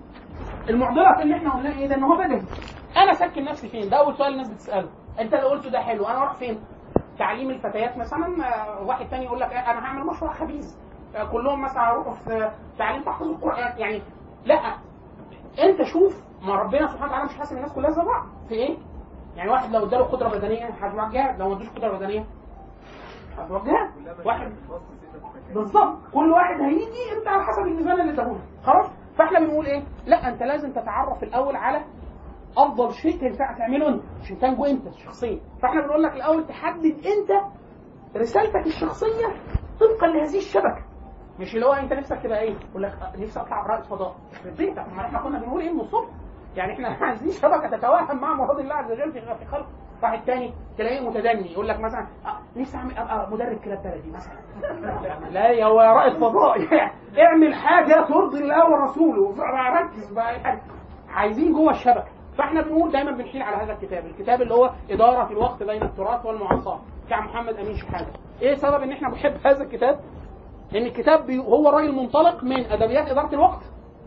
المعضله في اللي احنا قلناه ايه ده ان هو بدهي انا سكن نفسي فين؟ ده اول سؤال الناس بتساله انت اللي قلته ده حلو انا اروح فين؟ تعليم الفتيات مثلا آه، واحد تاني يقول لك آه، انا هعمل مشروع خبيث آه، كلهم مثلا هيروحوا في تعليم تحفظ القران يعني لا انت شوف ما ربنا سبحانه وتعالى مش حاسب الناس كلها زي بعض في ايه؟ يعني واحد لو اداله قدره بدنيه هتروح جهاد لو ما ادوش قدره بدنيه هتروح جهاد واحد بالظبط كل واحد هيجي انت على حسب الميزان اللي اداهولك خلاص فاحنا بنقول ايه؟ لا انت لازم تتعرف الاول على افضل شيء تنفع تعمله انت عشان تنجو انت شخصيا فاحنا بنقول لك الاول تحدد انت رسالتك الشخصيه طبقا لهذه الشبكه مش اللي هو انت نفسك تبقى ايه؟ يقول لك آه، نفسي اطلع رائد فضاء في بيتك ما احنا كنا بنقول ايه من الصبح يعني احنا عايزين شبكه تتوهم مع مراد الله عز وجل في في خلق واحد تاني تلاقيه متدني يقول لك مثلا آه، نفسي اعمل ابقى مدرب كلاب بلدي مثلا لا يا هو يا رائد فضاء اعمل حاجه ترضي الله ورسوله ركز بقى يعني عايزين جوه الشبكه فاحنا بنقول دايما بنحيل على هذا الكتاب الكتاب اللي هو اداره الوقت بين التراث والمعاصاه بتاع محمد امين شحاته ايه سبب ان احنا بنحب هذا الكتاب لان الكتاب بي- هو الراجل منطلق من ادبيات اداره الوقت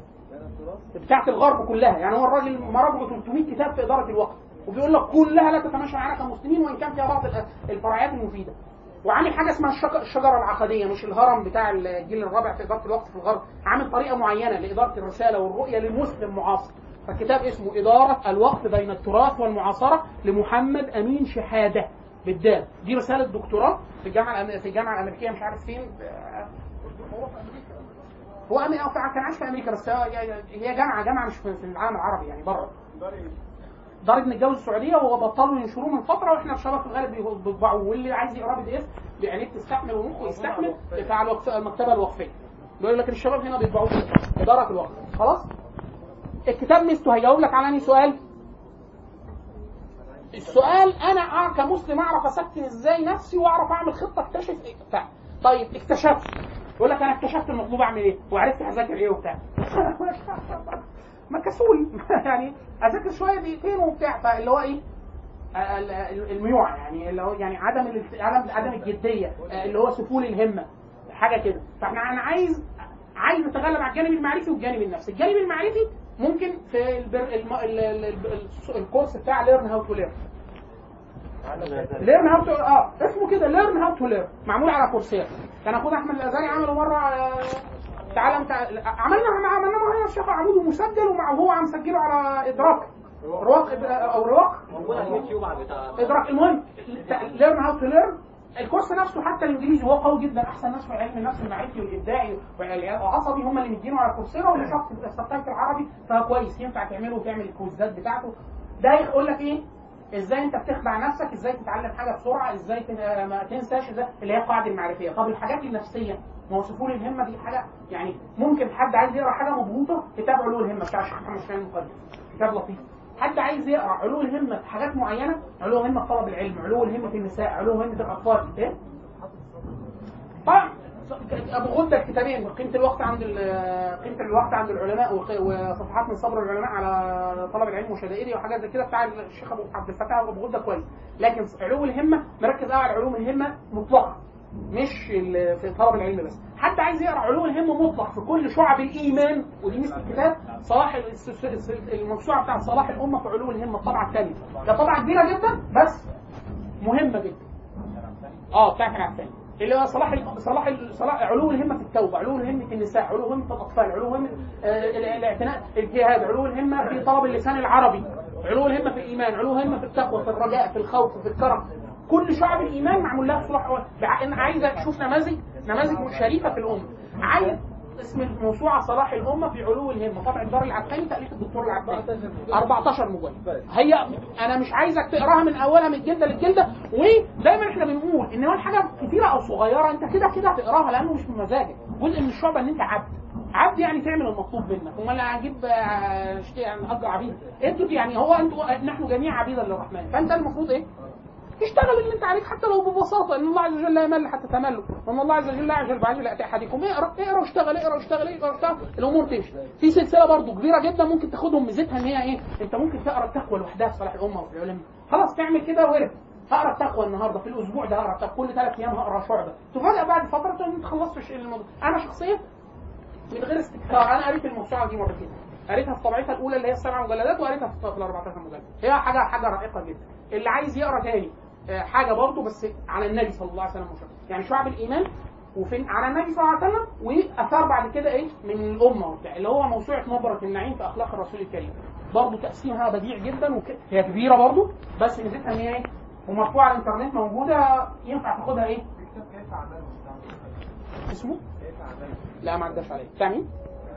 بتاعت الغرب كلها يعني هو الراجل مراجعه 300 كتاب في اداره الوقت وبيقول لك كلها لا تتماشى معانا كمسلمين وان كان فيها بعض ال- الفرعيات المفيده وعامل حاجه اسمها الشك- الشجره العقديه مش الهرم بتاع الجيل الرابع في اداره الوقت في الغرب عامل طريقه معينه لاداره الرساله والرؤيه للمسلم معاصر فالكتاب اسمه إدارة الوقت بين التراث والمعاصرة لمحمد أمين شحادة بالدال دي رسالة دكتوراه في الجامعة الأم- في الجامعة الأمريكية مش عارف فين هو في أمريكا هو أمي- أو كان عايش في أمريكا بس هو- هي جامعة جامعة مش في في العالم العربي يعني بره دار ابن الجوز السعوديه وهو بطلوا ينشروه من فتره واحنا الشباب في الغالب بيه- بيطبعوه واللي عايز يقراه بي دي اف بعينيه تستحمل ومخه يستحمل بتاع الوقف المكتبه الوقفيه بيقول لك الشباب هنا بيطبعوه كده، اداره الوقف خلاص الكتاب ميزته هيجاوب لك على انهي سؤال السؤال انا أع- كمسلم اعرف اسكن ازاي نفسي واعرف اعمل خطه اكتشف ايه بتاع طيب اكتشفت يقول لك انا اكتشفت المطلوب اعمل ايه وعرفت هذاكر ايه وبتاع ما كسول يعني اذاكر شويه دقيقتين وبتاع فاللي هو ايه ال- ال- الميوعة يعني اللي هو يعني عدم الالت- عدم عدم الجديه آه، اللي هو سفول الهمه حاجه كده فاحنا انا عايز عايز نتغلب على الجانب المعرفي والجانب النفسي الجانب المعرفي ممكن في البر... الم... ال... ال... ال... الكورس بتاع ليرن هاو تو ليرن ليرن هاو تو اه اسمه كده ليرن هاو تو ليرن معمول على كورسير كان اخونا احمد الازهري عمله مره آه، تعالى انت عملنا عملنا مره الشيخ عمود ومسجل ومع وهو عم مسجله على ادراك رواق او رواق موجود على اليوتيوب على بتاع ادراك المهم ليرن هاو تو ليرن الكورس نفسه حتى الانجليزي هو قوي جدا احسن ناس في علم النفس المعرفي والابداعي والعصبي هم اللي مدينه على كورسيرا واللي شاف السبتايتل العربي فكويس ينفع تعمله وتعمل الكويزات بتاعته ده يقول لك ايه ازاي انت بتخدع نفسك ازاي تتعلم حاجه بسرعه ازاي تن- ما تنساش ازاي اللي هي القاعده المعرفيه طب الحاجات النفسيه ما هو سفول الهمه دي حاجه يعني ممكن حد عايز يقرا حاجه مضبوطه كتاب علو الهمه بتاع الشيخ محمد شاهين المقدم كتاب لطيف حد عايز يقرا علو الهمه في حاجات معينه علو الهمه في طلب العلم علو الهمه في النساء علو همه الاطفال ايه طبعا ابو غده الكتابين قيمه الوقت عند ال- قيمه الوقت عند العلماء وق- وصفحات من صبر العلماء على طلب العلم وشدائده وحاجات زي كده بتاع الشيخ ابو عبد الفتاح ابو غده كويس لكن علو الهمه مركز قوي على علوم الهمه مطلقه مش ال- في طلب العلم بس حد عايز يقرا علوم الهمه مطلق في كل شعب الايمان ودي ميزه الكتاب صلاح ال- الس- الس- الموسوعه بتاعت صلاح الامه في علوم الهمه الطبعه الثانيه ده طبعه كبيره جدا بس مهمه جدا اه بتاع كان الثاني اللي هو صلاح ال- صلاح ال- صلاح علو الهمه في التوبه علو الهمه في النساء علو همه في الاطفال علو همه آه، ال- الاعتناء الجهاد علو الهمه في طلب اللسان العربي علو الهمه في الايمان علو الهمه في التقوى في الرجاء في الخوف في الكرم كل شعب الايمان معمول لها صلاح بع- انا عايز اشوف نماذج نماذج شريفه في الامه عايز اسم الموسوعه صلاح الامه في علو الهمه طبع الدار العبقري تاليف الدكتور العبقري 14 مجلد هي انا مش عايزك تقراها من اولها من الجلده للجلده ودايما احنا بنقول ان هو الحاجه كتيره او صغيره انت كده كده هتقراها لانه مش من مزاجك جزء من الشعب ان انت عبد عبد يعني تعمل المطلوب منك امال هنجيب آه، شت- يعني نأجر عبيد انتوا يعني هو انتوا نحن جميع عبيدا للرحمن فانت المفروض ايه اشتغل اللي انت عليك حتى لو ببساطه ان الله عز وجل لا يمل حتى تملوا وان الله عز وجل لا يعجل بعجل ياتي احدكم اقرا اقرا واشتغل اقرا واشتغل اقرا واشتغل الامور تمشي في سلسله برضو كبيره جدا ممكن تاخدهم ميزتها ان هي ايه انت ممكن تقرا التقوى لوحدها في صلاح الامه وفي العلماء خلاص تعمل كده ورد هقرا التقوى النهارده في الاسبوع ده هقرا التقوى كل ثلاث ايام هقرا شعبه تفاجئ بعد فتره تقول انت خلصت الشيء الموضوع انا شخصيا من غير استكثار انا قريت الموسوعه دي مرتين قريتها في طبعتها الاولى اللي هي السبع مجلدات وقريتها في ال 14 مجلد هي حاجه حاجه رائقه جدا اللي عايز يقرا تاني آه، حاجه برضه بس على النبي صلى الله عليه وسلم وشكرا. يعني شعب الايمان وفين على النبي صلى الله عليه وسلم واثار بعد كده ايه من الامه وبتاع اللي هو موسوعه نظره النعيم في اخلاق الرسول الكريم برضه تقسيمها بديع جدا وك... هي كبيره برضه بس ميزتها ان هي ايه ومرفوعه على الانترنت موجوده ينفع تاخدها ايه كيف عمله اسمه كيف عمله لا ما عداش عليه بتاع مين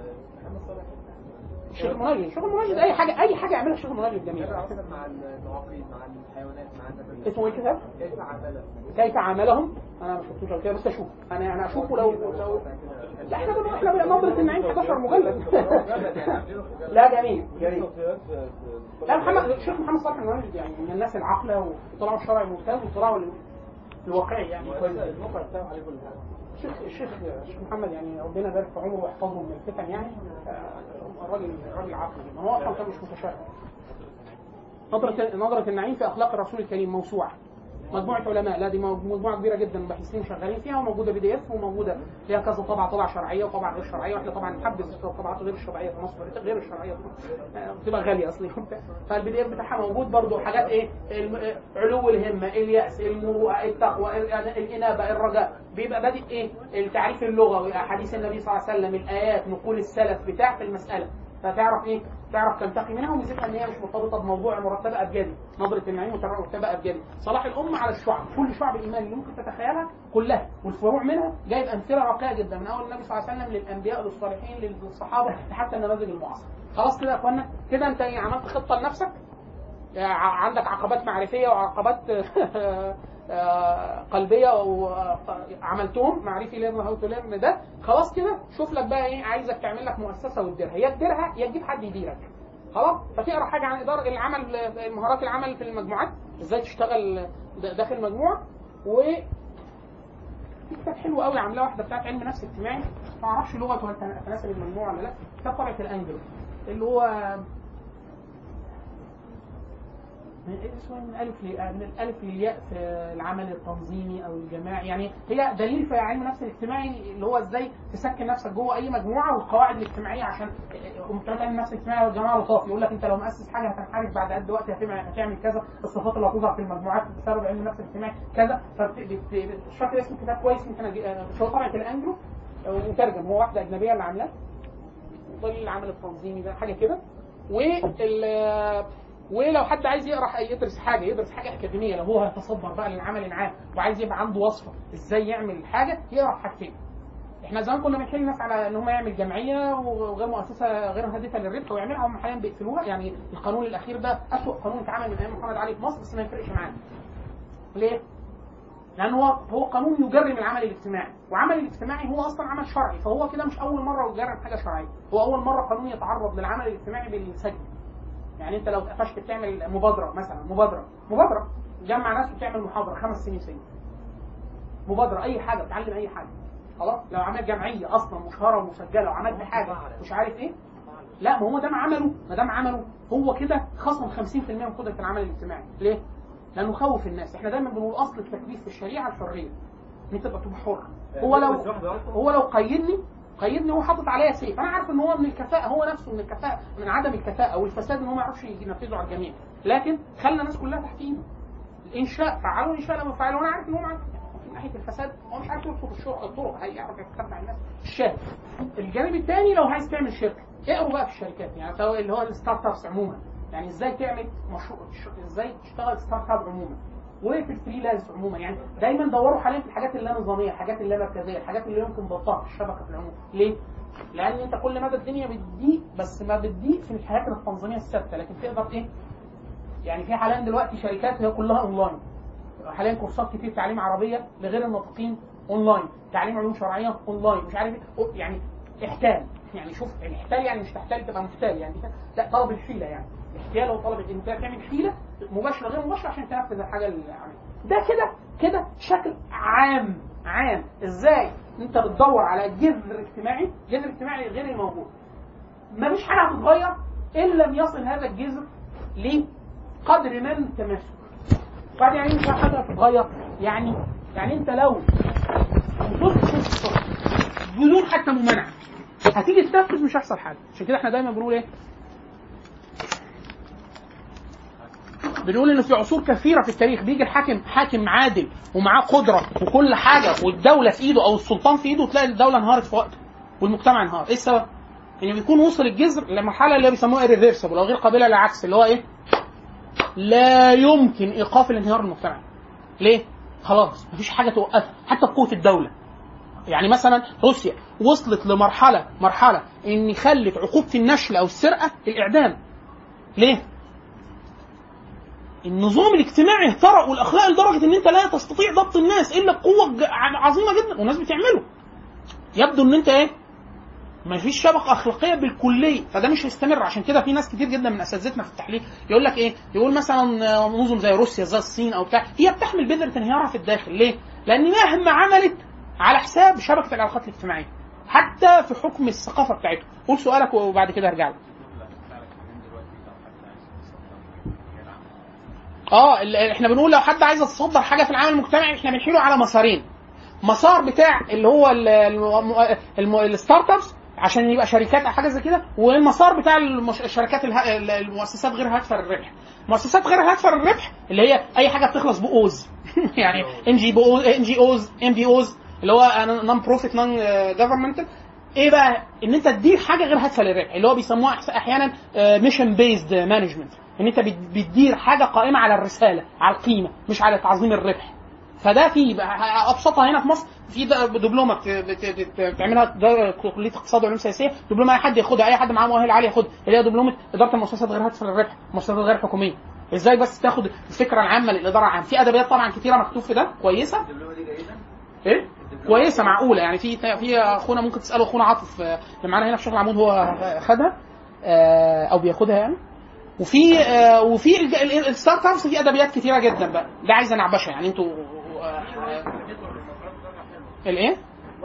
الشيخ المنجد الشيخ المنجد اي حاجه اي حاجه يعملها الشيخ المنجد جميل كيف عمل مع المعاقين مع الحيوانات مع النبات اسمه ايه الكتاب؟ كيف عمله كيف عاملهم؟ انا ما شفتوش قبل كده بس اشوف انا انا اشوفه لو لو لا احنا بنقول احنا بنظرة النعيم 11 مجلد لا جميل جميل لا محمد الشيخ محمد صالح المنجد يعني من الناس العاقله وطلعوا الشرعي الممتاز وطلعوا الواقعي يعني كويس الشيخ الشيخ الشيخ محمد يعني ربنا يبارك في عمره ويحفظه من الفتن يعني آه، الراجل راجل عاقل جدا هو اصلا كان مش متشائم نظرة نظرة النعيم في أخلاق الرسول الكريم موسوعة مجموعة علماء لا دي مجموعة كبيرة جدا باحثين شغالين فيها وموجودة بي دي اف وموجودة ليها كذا طبعة طبعة شرعية وطبعة غير شرعية واحنا طبعا نحبذ الطبعات غير الشرعية في مصر غير الشرعية في مصر آه، بتبقى غالية اصلا فالبي دي اف بتاعها موجود برضو حاجات ايه الم- آه، علو الهمة اليأس المروءة التقوى ال- الإنابة الرجاء بيبقى بادئ ايه التعريف اللغوي أحاديث النبي صلى الله عليه وسلم الآيات نقول السلف بتاع في المسألة فتعرف ايه تعرف تنتقي منها وميزتها ان هي مش مرتبطه بموضوع مرتبه ابجدي نظره النعيم مرتبه ابجدي صلاح الامه على الشعب كل شعب الايمان اللي ممكن تتخيلها كلها والفروع منها جايب امثله راقيه جدا من اول النبي صلى الله عليه وسلم للانبياء للصالحين للصحابه لحتى النماذج المعاصره خلاص كده يا اخوانا كده انت ايه عملت خطه لنفسك يعني ع- عندك عقبات معرفيه وعقبات آه، قلبيه وعملتهم معرفي ليرن هاو تو ليرن ده خلاص كده شوف لك بقى ايه عايزك تعمل لك مؤسسه وتديرها يا تديرها يا تجيب حد يديرك خلاص فتقرا حاجه عن اداره العمل مهارات العمل في المجموعات ازاي تشتغل د- داخل مجموعه و في كتاب حلو قوي عاملاه واحده بتاعت علم نفس اجتماعي ما اعرفش لغته هل تن- تناسب المجموعه ولا لا كتاب طبعه الانجلو اللي هو من اسمه من الالف ل- من الالف للياء في العمل التنظيمي او الجماعي يعني هي دليل في علم النفس الاجتماعي اللي هو ازاي تسكن نفسك جوه اي مجموعه والقواعد الاجتماعيه عشان بتوع علم النفس الاجتماعي والجماعه لطاف يقول لك انت لو مؤسس حاجه هتنحرف بعد قد وقت هتعمل هتعمل كذا الصفات اللي هتظهر في المجموعات بسبب علم النفس الاجتماعي كذا مش فاكر اسم الكتاب كويس يمكن أجي- آه، مش هو طبعا الانجلو آه، مترجم هو واحده اجنبيه اللي عاملاه دليل العمل التنظيمي ده حاجه كده وال ولو حد عايز يقرا يدرس حاجه يدرس حاجه اكاديميه لو هو هيتصدر بقى للعمل العام وعايز يبقى عنده وصفه ازاي يعمل حاجه يقرا حاجتين احنا زمان كنا بنحل الناس على ان هم يعمل جمعيه وغير مؤسسه غير هادفه للربح ويعملها هم حاليا بيقفلوها يعني القانون الاخير ده اسوء قانون اتعمل من ايام محمد علي في مصر بس ما يفرقش معانا ليه؟ لان هو هو قانون يجرم العمل الاجتماعي وعمل الاجتماعي هو اصلا عمل شرعي فهو كده مش اول مره يجرم حاجه شرعيه هو اول مره قانون يتعرض للعمل الاجتماعي بالسجن يعني انت لو اتقفشت بتعمل مبادره مثلا مبادره مبادره جمع ناس وتعمل محاضره خمس سنين سجن مبادره اي حاجه بتعلم اي حاجه خلاص لو عملت جمعيه اصلا مشهره ومسجله وعملت حاجه مش عارف ايه لا ما هو ده ما عمله ما دام عمله هو كده خصم 50% من قدره العمل الاجتماعي ليه؟ لانه خوف الناس احنا دايما بنقول اصل التكليف في الشريعه الحريه ان انت تبقى تبقى حر هو لو هو لو قيدني قيدني هو حاطط عليا سيف انا عارف ان هو من الكفاءه هو نفسه من الكفاءه من عدم الكفاءه والفساد ان هو ما يعرفش ينفذه على الجميع لكن خلى الناس كلها تحت ايده الانشاء فعلوا الانشاء لما فعلوا وانا عارف ان هو معاك من ناحيه الفساد هو مش عارف يرفض الشغل الطرق هيعرف يتتبع الناس الشاهد الجانب الثاني لو عايز تعمل شركه اقروا بقى في الشركات يعني سواء اللي هو الستارت ابس عموما يعني ازاي تعمل مشروع ازاي تشتغل ستارت اب عموما وفي الفريلانس عموما يعني دايما دوروا حاليا في الحاجات اللا نظاميه الحاجات اللا مركزيه الحاجات اللي يمكن ضبطها في الشبكه في العموم ليه؟ لان انت كل مدى الدنيا بتضيق بس ما بتضيق في الحاجات التنظيميه الثابته لكن تقدر ايه؟ يعني في حاليا دلوقتي شركات هي كلها اونلاين حاليا كورسات كتير تعليم عربيه لغير الناطقين اونلاين تعليم علوم شرعيه اونلاين مش عارف ايه يعني احتال يعني شوف يعني احتال يعني مش تحتال تبقى محتال يعني لا طلب الحيله يعني احتيال وطلب انت تعمل حيله مباشره غير مباشره عشان تنفذ الحاجه اللي عملها ده كده كده شكل عام عام ازاي انت بتدور على جذر اجتماعي جذر اجتماعي غير الموجود مفيش حاجه هتتغير ان لم يصل هذا الجذر لقدر من التماسك بعد يعني مش حاجه هتتغير يعني يعني انت لو وصلت شفت بدون حتى ممانعه هتيجي تنفذ مش هيحصل حاجه عشان كده احنا دايما بنقول ايه بنقول ان في عصور كثيره في التاريخ بيجي الحاكم حاكم عادل ومعاه قدره وكل حاجه والدوله في ايده او السلطان في ايده تلاقي الدوله انهارت في وقته والمجتمع انهار ايه السبب؟ ان بيكون وصل الجذر لمرحله اللي بيسموها irreversible او غير قابله للعكس اللي هو ايه؟ لا يمكن ايقاف الانهيار المجتمعي ليه؟ خلاص مفيش حاجه توقفها حتى بقوه الدوله يعني مثلا روسيا وصلت لمرحله مرحله ان خلت عقوبه النشل او السرقه الاعدام ليه؟ النظام الاجتماعي اهترأ والاخلاق لدرجه ان انت لا تستطيع ضبط الناس الا بقوه ج- عظيمه جدا والناس بتعمله يبدو ان انت ايه ما فيش شبكه اخلاقيه بالكليه فده مش هيستمر عشان كده في ناس كتير جدا من اساتذتنا في التحليل يقول لك ايه يقول مثلا آه، نظم زي روسيا زي الصين او بتاع هي بتحمل بذره انهيارها في الداخل ليه لان مهما عملت على حساب شبكه العلاقات الاجتماعيه حتى في حكم الثقافه بتاعتهم قول سؤالك وبعد كده ارجع لك اه ال- احنا بنقول لو حد عايز يتصدر حاجه في العمل المجتمعي احنا بنحيله على مسارين مسار بتاع اللي هو ال- الم- الم- الستارت ابس عشان يبقى شركات او حاجه زي كده والمسار بتاع المش- الشركات اله- ال- المؤسسات غير هادفه للربح مؤسسات غير هادفه للربح اللي هي اي حاجه بتخلص باوز يعني ان جي ان جي اوز ام بي اوز اللي هو نون بروفيت نون جفرمنتال ايه بقى ان انت تدير حاجه غير هادفه للربح اللي هو بيسموها أحس- احيانا ميشن بيزد مانجمنت ان انت بت- بتدير حاجه قائمه على الرساله على القيمه مش على تعظيم الربح فده في بقى- ابسطها هنا في مصر في د- دبلومه بت- بت- بت- بتعملها د- كليه اقتصاد وعلوم سياسيه دبلومه اي حد ياخدها اي حد معاه مؤهل عالي ياخدها اللي هي دبلومه اداره المؤسسات غير هادفه للربح المؤسسات غير حكوميه ازاي بس تاخد الفكره العامه للاداره العامه في ادبيات طبعا كتيره مكتوب في ده كويسه ايه كويسه معقوله يعني في في اخونا ممكن تساله اخونا عاطف آه، اللي معانا هنا في شغل العمود هو خدها آه، او بياخدها يعني وفي آه، وفي ال- ال- الستارت ابس في ادبيات كتيره جدا بقى ده عايزه نعبشه يعني انتوا آه، الايه؟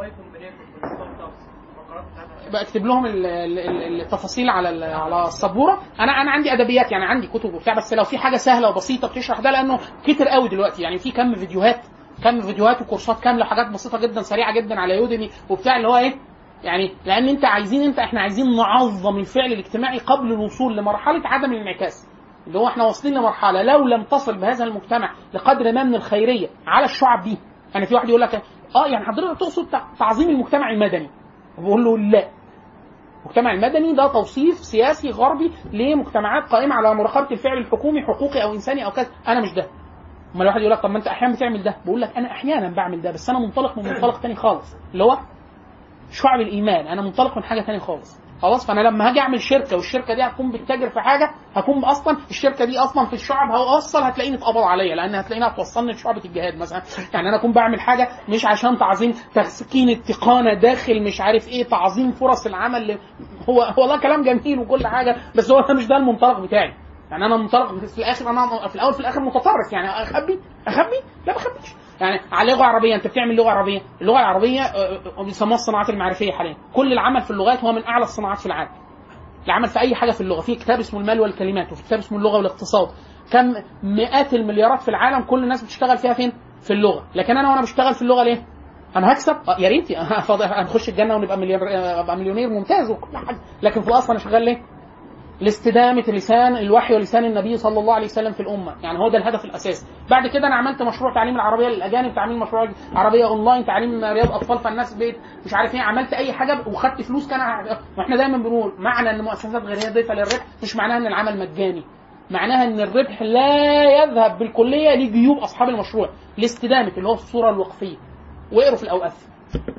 بقى اكتب لهم ال- ال- ال- التفاصيل على ال- على السبوره انا انا عندي ادبيات يعني عندي كتب وبتاع بس لو في حاجه سهله وبسيطه بتشرح ده لانه كتر قوي دلوقتي يعني في كم فيديوهات كم فيديوهات وكورسات كامله وحاجات بسيطه جدا سريعه جدا على يوديمي وبتاع اللي هو ايه يعني لان انت عايزين انت احنا عايزين نعظم الفعل الاجتماعي قبل الوصول لمرحله عدم الانعكاس اللي هو احنا واصلين لمرحله لو لم تصل بهذا المجتمع لقدر ما من الخيريه على الشعب دي يعني في واحد يقول لك اه يعني حضرتك تقصد تع- تعظيم المجتمع المدني بقول له لا المجتمع المدني ده توصيف سياسي غربي لمجتمعات قائمه على مراقبه الفعل الحكومي حقوقي او انساني او كذا انا مش ده اما الواحد يقول لك طب ما انت احيانا بتعمل ده بقول لك انا احيانا بعمل ده بس انا منطلق من منطلق تاني خالص اللي هو شعب الايمان انا منطلق من حاجه تانية خالص خلاص فانا لما هاجي اعمل شركه والشركه دي هتكون بتتاجر في حاجه هكون اصلا الشركه دي اصلا في الشعب هوصل هتلاقيني اتقبض عليا لان هتلاقيني هتوصلني لشعبه الجهاد مثلا يعني انا اكون بعمل حاجه مش عشان تعظيم تسكين التقانه داخل مش عارف ايه تعظيم فرص العمل ل- هو هو والله كلام جميل وكل حاجه بس هو مش ده المنطلق بتاعي يعني انا منطلق في الاخر انا في الاول في الاخر متطرف يعني اخبي اخبي لا ما اخبيش يعني على لغه عربيه انت بتعمل لغه عربيه اللغه العربيه آه، آه، بيسموها الصناعات المعرفيه حاليا كل العمل في اللغات هو من اعلى الصناعات في العالم العمل في اي حاجه في اللغه في كتاب اسمه المال والكلمات وفي كتاب اسمه اللغه والاقتصاد كم مئات المليارات في العالم كل الناس بتشتغل فيها فين في اللغه لكن انا وانا بشتغل في اللغه ليه انا هكسب آه، يا ريت فاضي- هنخش الجنه ونبقى مليار آه، ابقى مليونير ممتاز وكل حاجه لكن في الاصل انا شغال ليه لاستدامه لسان الوحي ولسان النبي صلى الله عليه وسلم في الامه يعني هو ده الهدف الاساسي بعد كده انا عملت مشروع تعليم العربيه للاجانب تعليم مشروع عربيه اونلاين تعليم رياض اطفال فالناس بيت مش عارف ايه عملت اي حاجه وخدت فلوس كان واحنا دايما بنقول معنى ان مؤسسات غير هادفه للربح مش معناها ان العمل مجاني معناها ان الربح لا يذهب بالكليه لجيوب اصحاب المشروع لاستدامه اللي هو الصوره الوقفيه واقروا في الاوقاف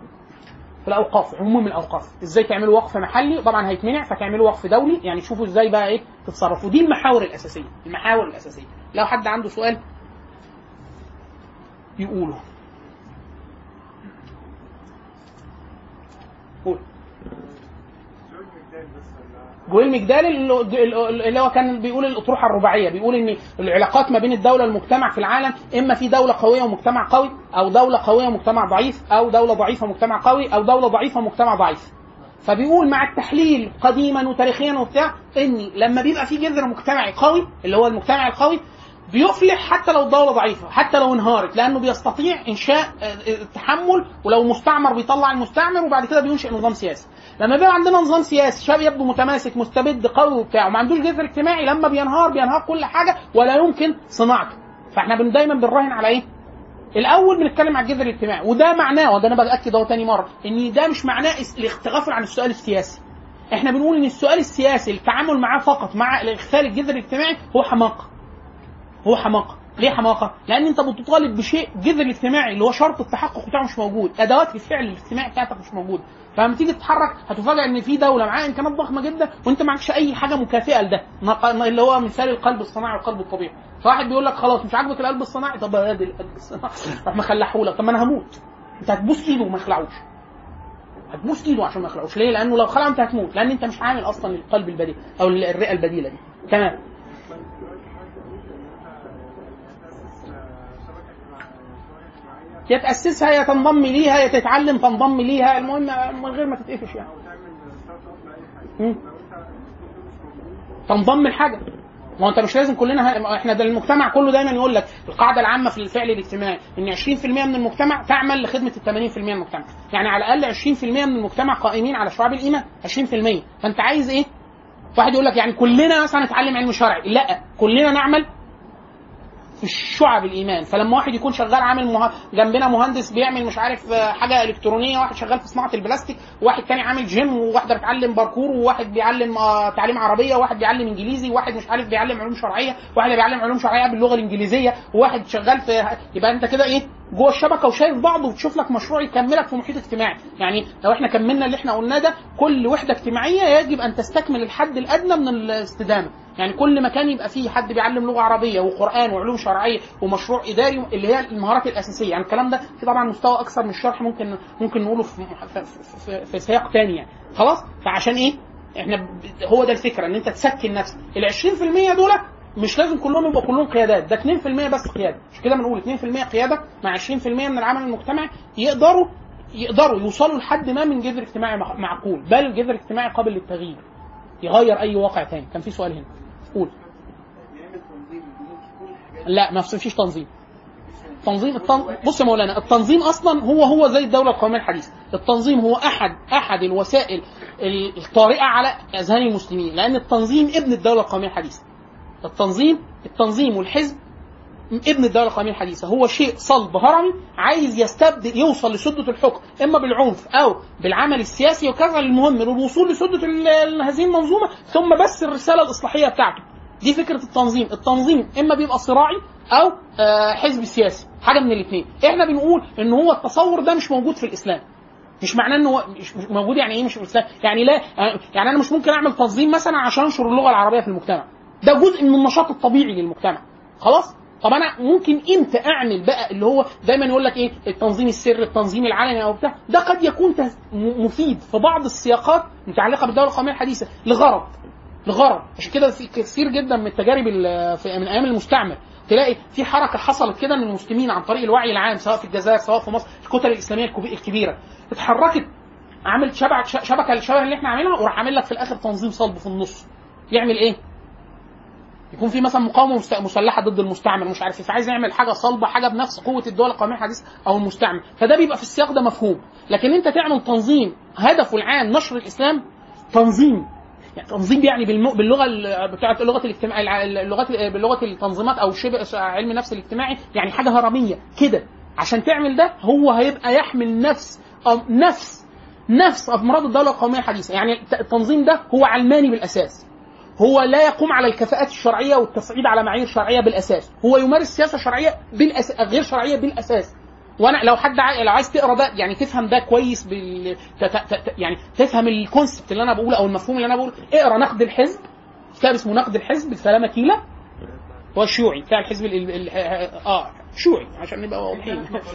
في الاوقاف عموم الاوقاف ازاي تعملوا وقف محلي طبعا هيتمنع فتعملوا وقف دولي يعني شوفوا ازاي بقى ايه تتصرفوا دي المحاور الاساسيه المحاور الاساسيه لو حد عنده سؤال يقوله قول جويل مجدال اللي اللي هو كان بيقول الاطروحه الرباعيه بيقول ان العلاقات ما بين الدوله والمجتمع في العالم اما في دوله قويه ومجتمع قوي او دوله قويه ومجتمع ضعيف او دوله ضعيفه ومجتمع قوي او دوله ضعيفه ومجتمع ضعيف فبيقول مع التحليل قديما وتاريخيا وبتاع ان لما بيبقى في جذر مجتمعي قوي اللي هو المجتمع القوي بيفلح حتى لو الدوله ضعيفه حتى لو انهارت لانه بيستطيع انشاء آه، التحمل ولو مستعمر بيطلع المستعمر وبعد كده بينشئ نظام سياسي لما بيبقى عندنا نظام سياسي شاب يبدو متماسك مستبد قوي وبتاع وما عندوش جذر اجتماعي لما بينهار بينهار كل حاجه ولا يمكن صناعته فاحنا بن دايما بنراهن على ايه الاول بنتكلم على الجذر الاجتماعي وده معناه وده انا باكد اهو تاني مره ان ده مش معناه اس- الاغتغافل عن السؤال السياسي احنا بنقول ان السؤال السياسي التعامل معاه فقط مع اغفال الجذر الاجتماعي هو حماقه هو حماقه ليه حماقه؟ لان انت بتطالب بشيء جذر الاجتماعي اللي هو شرط التحقق بتاعه مش موجود، ادوات الفعل الاجتماعي بتاعتك مش موجوده، فلما تيجي تتحرك هتفاجئ ان في دوله معاها امكانيات ضخمه جدا وانت معكش اي حاجه مكافئه لده، نق- اللي هو مثال القلب الصناعي والقلب الطبيعي، فواحد بيقول لك خلاص مش عاجبك القلب الصناعي طب ادي القلب الصناعي راح مخلعه لك طب ما انا هموت انت هتبوس ايده وما يخلعوش هتبوس ايده عشان ما يخلعوش ليه؟ لانه لو خلع انت هتموت لان انت مش عامل اصلا القلب البديل او الرئه البديله دي تمام يا تاسسها يا تنضم ليها يا تتعلم تنضم ليها المهم من غير ما تتقفش يعني مم. تنضم لحاجه ما هو انت مش لازم كلنا ه... احنا ده المجتمع كله دايما يقول لك القاعده العامه في الفعل الاجتماعي ان 20% من المجتمع تعمل لخدمه ال 80% من المجتمع يعني على الاقل 20% من المجتمع قائمين على شعاب الايمان 20% فانت عايز ايه واحد يقول لك يعني كلنا مثلا نتعلم علم شرعي لا كلنا نعمل في الشعب الايمان فلما واحد يكون شغال عامل مه... جنبنا مهندس بيعمل مش عارف آه، حاجه الكترونيه واحد شغال في صناعه البلاستيك وواحد تاني عامل جيم وواحده بتعلم باركور وواحد بيعلم آه، تعليم عربيه وواحد بيعلم انجليزي وواحد مش عارف بيعلم علوم شرعيه وواحد بيعلم علوم شرعيه باللغه الانجليزيه وواحد شغال في يبقى انت كده ايه جوه الشبكه وشايف بعض وتشوف لك مشروع يكملك في محيط اجتماعي يعني لو احنا كملنا اللي احنا قلناه ده كل وحده اجتماعيه يجب ان تستكمل الحد الادنى من الاستدامه يعني كل مكان يبقى فيه حد بيعلم لغه عربيه وقران وعلوم شرعيه ومشروع اداري اللي هي المهارات الاساسيه يعني الكلام ده في طبعا مستوى اكثر من الشرح ممكن ممكن نقوله في في, في, في سياق تاني يعني خلاص فعشان ايه احنا ب- هو ده الفكره ان انت تسكن نفسك ال 20% دول مش لازم كلهم يبقوا كلهم قيادات ده 2% بس قياده مش كده بنقول 2% قياده مع 20% من العمل المجتمعي يقدروا يقدروا يوصلوا لحد ما من جذر اجتماعي مع- معقول بل جذر اجتماعي قابل للتغيير يغير اي واقع تاني كان في سؤال هنا قول لا ما فيش تنظيم تنظيم التن... بص يا مولانا التنظيم اصلا هو هو زي الدوله القوميه الحديثه التنظيم هو احد احد الوسائل ال- الطارئه على اذهان المسلمين لان التنظيم ابن الدوله القوميه الحديثه التنظيم التنظيم والحزب ابن الدوله القوميه الحديثه هو شيء صلب هرمي عايز يستبدل يوصل لسده الحكم اما بالعنف او بالعمل السياسي وكذا المهم للوصول لسده ال- هذه المنظومه ثم بس الرساله الاصلاحيه بتاعته دي فكره التنظيم التنظيم اما بيبقى صراعي او آه، حزب سياسي حاجه من الاثنين احنا بنقول ان هو التصور ده مش موجود في الاسلام مش معناه ان هو مش مش موجود يعني ايه مش في الاسلام يعني لا يعني انا مش ممكن اعمل تنظيم مثلا عشان انشر اللغه العربيه في المجتمع ده جزء من النشاط الطبيعي للمجتمع خلاص طب انا ممكن امتى اعمل بقى اللي هو دايما يقول لك ايه التنظيم السري التنظيم العلني او بتاع ده قد يكون تس- م- مفيد في بعض السياقات متعلقه بالدوله القوميه الحديثه لغرض لغرض عشان كده في كثير جدا من التجارب ال- في من ايام المستعمر تلاقي في حركه حصلت كده ان المسلمين عن طريق الوعي العام سواء في الجزائر سواء في مصر الكتل الاسلاميه الكبي- الكبيره اتحركت عملت شبكه شبكه الشبكه اللي احنا عاملينها وراح عامل لك في الاخر تنظيم صلب في النص يعمل ايه؟ يكون في مثلا مقاومه مست- مسلحه ضد المستعمر مش عارف ايه فعايز يعمل حاجه صلبه حاجه بنفس قوه الدول القوميه الحديثه او المستعمر فده بيبقى في السياق ده مفهوم لكن انت تعمل تنظيم هدفه العام نشر الاسلام تنظيم يعني تنظيم يعني بالم... باللغه ال- بتاعت اللغه الاجتماع الع- اللغات بلغه التنظيمات او شبه علم النفس الاجتماعي يعني حاجه هرميه كده عشان تعمل ده هو هيبقى يحمل نفس أو نفس نفس امراض الدوله القوميه الحديثه يعني الت- التنظيم ده هو علماني بالاساس هو لا يقوم على الكفاءات الشرعيه والتصعيد على معايير شرعيه بالاساس هو يمارس سياسه شرعيه بالأس... غير شرعيه بالاساس وانا لو حد عاي... لو عايز تقرا ده يعني تفهم ده كويس بال... ت... ت... ت... يعني تفهم الكونسبت اللي انا بقوله او المفهوم اللي انا بقوله اقرا نقد الحزب كتاب اسمه نقد الحزب لسلامه كيله هو الشيوعي بتاع الحزب ال... ال... اه شيوعي عشان نبقى واضحين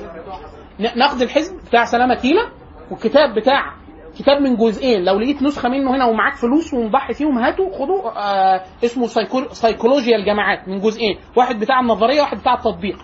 ن- نقد الحزب بتاع سلامه كيله والكتاب بتاع كتاب من جزئين لو لقيت نسخه منه هنا ومعاك فلوس ومضحي فيهم هاته خدوا آه اسمه سايكو... سيكولوجيا الجماعات من جزئين واحد بتاع النظريه واحد بتاع التطبيق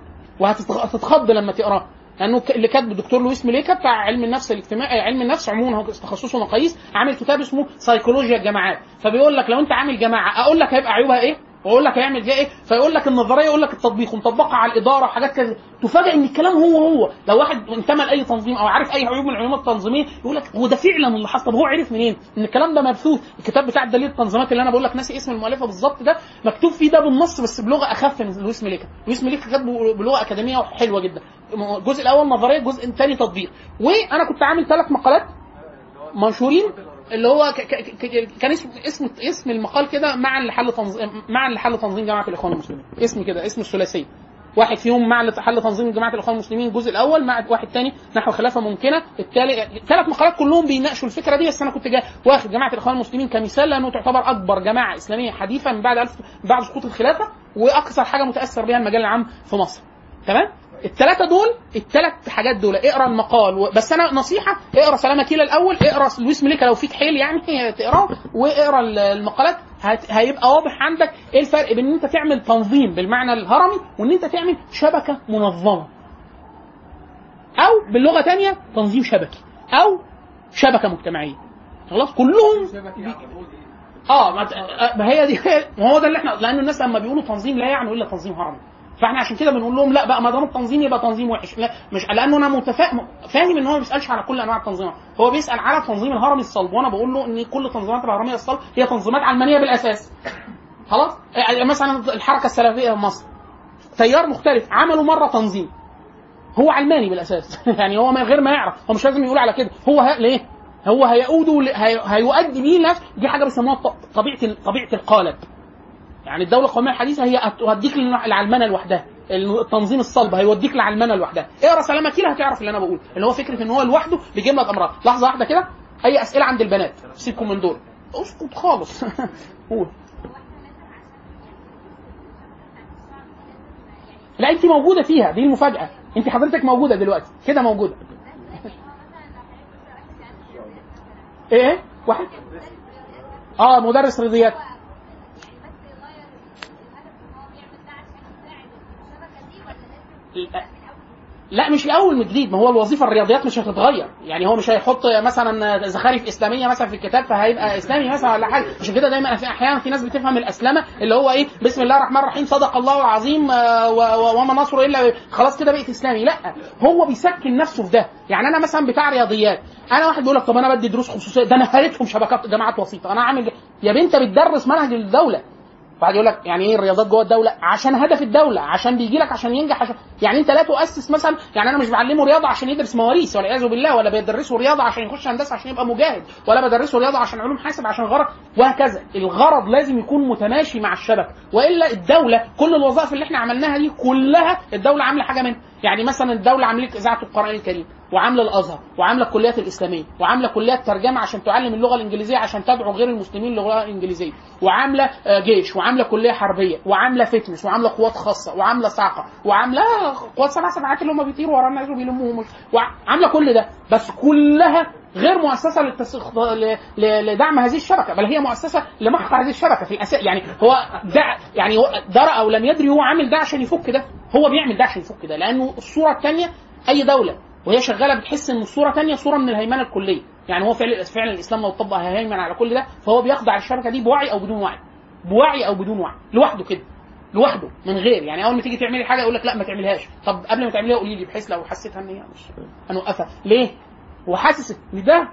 وهتتخض لما تقراه لانه ك- اللي كاتبه الدكتور لويس ميليكا بتاع علم النفس الاجتماعي علم النفس عموما هو تخصصه مقاييس عامل كتاب اسمه سيكولوجيا الجماعات فبيقول لك لو انت عامل جماعه اقول لك هيبقى عيوبها ايه واقول لك هيعمل فيها ايه فيقول لك النظريه يقول لك التطبيق ومطبقه على الاداره وحاجات كده تفاجئ ان الكلام هو هو لو واحد انتمى لاي تنظيم او عارف اي عيوب من العلوم التنظيميه يقول لك هو ده فعلا اللي حصل طب هو عرف منين ان الكلام ده مبثوث الكتاب بتاع دليل التنظيمات اللي انا بقول لك ناسي اسم المؤلفه بالظبط ده مكتوب فيه ده بالنص بس بلغه اخف من لويس ميليكا لويس ميليكا كاتبه بلغه اكاديميه حلوه جدا الجزء الاول نظريه الجزء الثاني تطبيق وانا كنت عامل ثلاث مقالات منشورين اللي هو ك- ك- ك- كان اسم اسم اسم المقال كده معا لحل تنظيم معا لحل تنظيم جماعه الاخوان المسلمين اسم كده اسم الثلاثيه واحد فيهم مع حل تنظيم جماعه الاخوان المسلمين الجزء الاول مع واحد تاني نحو خلافه ممكنه التالي ثلاث مقالات كلهم بيناقشوا الفكره دي بس انا كنت جاي واخد جماعه الاخوان المسلمين كمثال لانه تعتبر اكبر جماعه اسلاميه حديثه من بعد ألف بعد سقوط الخلافه واكثر حاجه متاثر بها المجال العام في مصر تمام الثلاثه دول الثلاث حاجات دول اقرا المقال و... بس انا نصيحه اقرا سلامه كيلا الاول اقرا لويس ميليكا لو فيك حيل يعني تقراه واقرا ال- المقالات هت... هيبقى واضح عندك ايه الفرق بين ان انت تعمل تنظيم بالمعنى الهرمي وان انت تعمل شبكه منظمه او باللغه تانية تنظيم شبكي او شبكه مجتمعيه خلاص كلهم اه ما آه، ما هي دي ما هو ده اللي احنا لان الناس لما بيقولوا تنظيم لا يعني الا تنظيم هرمي فاحنا عشان كده بنقول لهم لا بقى ما دام التنظيم يبقى تنظيم وحش لا مش لانه انا متفاهم فاهم ان هو ما بيسالش على كل انواع التنظيمات هو بيسال على التنظيم الهرمي الصلب وانا بقول له ان كل التنظيمات الهرميه الصلب هي تنظيمات علمانيه بالاساس خلاص يعني مثلا الحركه السلفيه في مصر تيار مختلف عملوا مره تنظيم هو علماني بالاساس يعني هو من غير ما يعرف هو مش لازم يقول على كده هو ه... ليه هو هيؤوده ل- هي... هيؤدي بيه نفس دي حاجه بيسموها ط- طبيعه ال- طبيعه القالب يعني الدوله القوميه الحديثه هي هتوديك للعلمنه لوحدها التنظيم الصلب هيوديك للعلمنه لوحدها اقرا سلامه كده هتعرف اللي انا بقول اللي هو فكره ان هو لوحده بيجيب لك امراض لحظه واحده كده اي اسئله عند البنات سيبكم من دول اسكت خالص قول لا انت موجوده فيها دي المفاجاه انت حضرتك موجوده دلوقتي كده موجوده ايه واحد اه مدرس رياضيات لا مش الاول من جديد ما هو الوظيفه الرياضيات مش هتتغير يعني هو مش هيحط مثلا زخارف اسلاميه مثلا في الكتاب فهيبقى اسلامي مثلا ولا حاجه عشان كده دايما في احيانا في ناس بتفهم الاسلمه اللي هو ايه بسم الله الرحمن الرحيم صدق الله العظيم آه، و- و- وما نصره الا خلاص كده بقيت اسلامي لا هو بيسكن نفسه في ده يعني انا مثلا بتاع رياضيات انا واحد بيقول لك طب انا بدي دروس خصوصيه ده انا هارتهم شبكات جامعات وسيطه انا عامل يا بنت بتدرس منهج الدوله بعد يقول لك يعني ايه الرياضات جوه الدوله عشان هدف الدوله عشان بيجي لك عشان ينجح عشان يعني انت لا تؤسس مثلا يعني انا مش بعلمه رياضه عشان يدرس مواريث والعياذ بالله ولا بدرسه رياضه عشان يخش هندسه عشان يبقى مجاهد ولا بدرسه رياضه عشان علوم حاسب عشان غرض وهكذا الغرض لازم يكون متماشي مع الشبكه والا الدوله كل الوظائف اللي احنا عملناها دي كلها الدوله عامله حاجه منها يعني مثلا الدوله عامله لك اذاعه القران الكريم وعامله الازهر وعامله الكليات الاسلاميه وعامله كليات ترجمه عشان تعلم اللغه الانجليزيه عشان تدعو غير المسلمين للغه الانجليزيه وعامله آه، جيش وعامله كليه حربيه وعامله فتنس وعامله قوات خاصه وعامله صاعقه وعامله قوات سبع سبعات اللي هم بيطيروا ورا الناس وبيلموهم وعامله كل ده بس كلها غير مؤسسه للتس... ل... ل... لدعم هذه الشبكه بل هي مؤسسه لمحق هذه الشبكه في الاساس يعني هو ده يعني هو درى او لم يدري هو عامل ده عشان يفك ده هو بيعمل ده عشان يفك ده لانه الصوره الثانيه اي دوله وهي شغاله بتحس ان الصوره ثانيه صوره من الهيمنه الكليه يعني هو فعلا فعلا الاسلام لو طبق هيهيمن على كل ده فهو بيخضع الشبكه دي بوعي او بدون وعي بوعي او بدون وعي لوحده كده لوحده من غير يعني اول ما تيجي تعملي حاجه يقول لك لا ما تعملهاش طب قبل ما تعمليها قولي لي بحيث لو حسيتها ان هي مش هنوقفها ليه؟ هو حاسس ان ده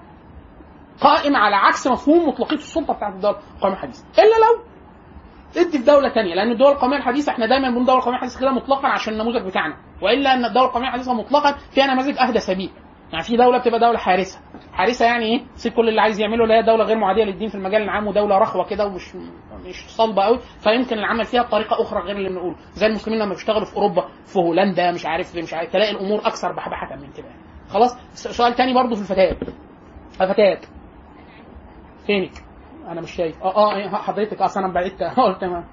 قائم على عكس مفهوم مطلقيه السلطه بتاعت الدوله القوميه الحديثه الا لو ادي في دوله ثانيه لان الدول القوميه الحديثه احنا دايما بنقول الدوله القوميه الحديثه كده مطلقا عشان النموذج بتاعنا والا ان الدوله القوميه الحديثه مطلقا فيها نماذج اهدى سبيل يعني في دوله بتبقى دوله حارسه حارسه يعني ايه تسيب كل اللي عايز يعمله اللي هي دوله غير معاديه للدين في المجال العام ودوله رخوه كده ومش مش صلبه قوي فيمكن العمل فيها بطريقه اخرى غير اللي بنقوله زي المسلمين لما بيشتغلوا في اوروبا في هولندا مش عارف مش عارف تلاقي الامور اكثر بحبحه من كده خلاص سؤال تاني برضو في الفتيات الفتيات فينك انا مش شايف اه اه حضرتك اصلا انا بعدت قلت تمام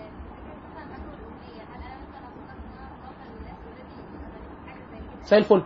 زي الفل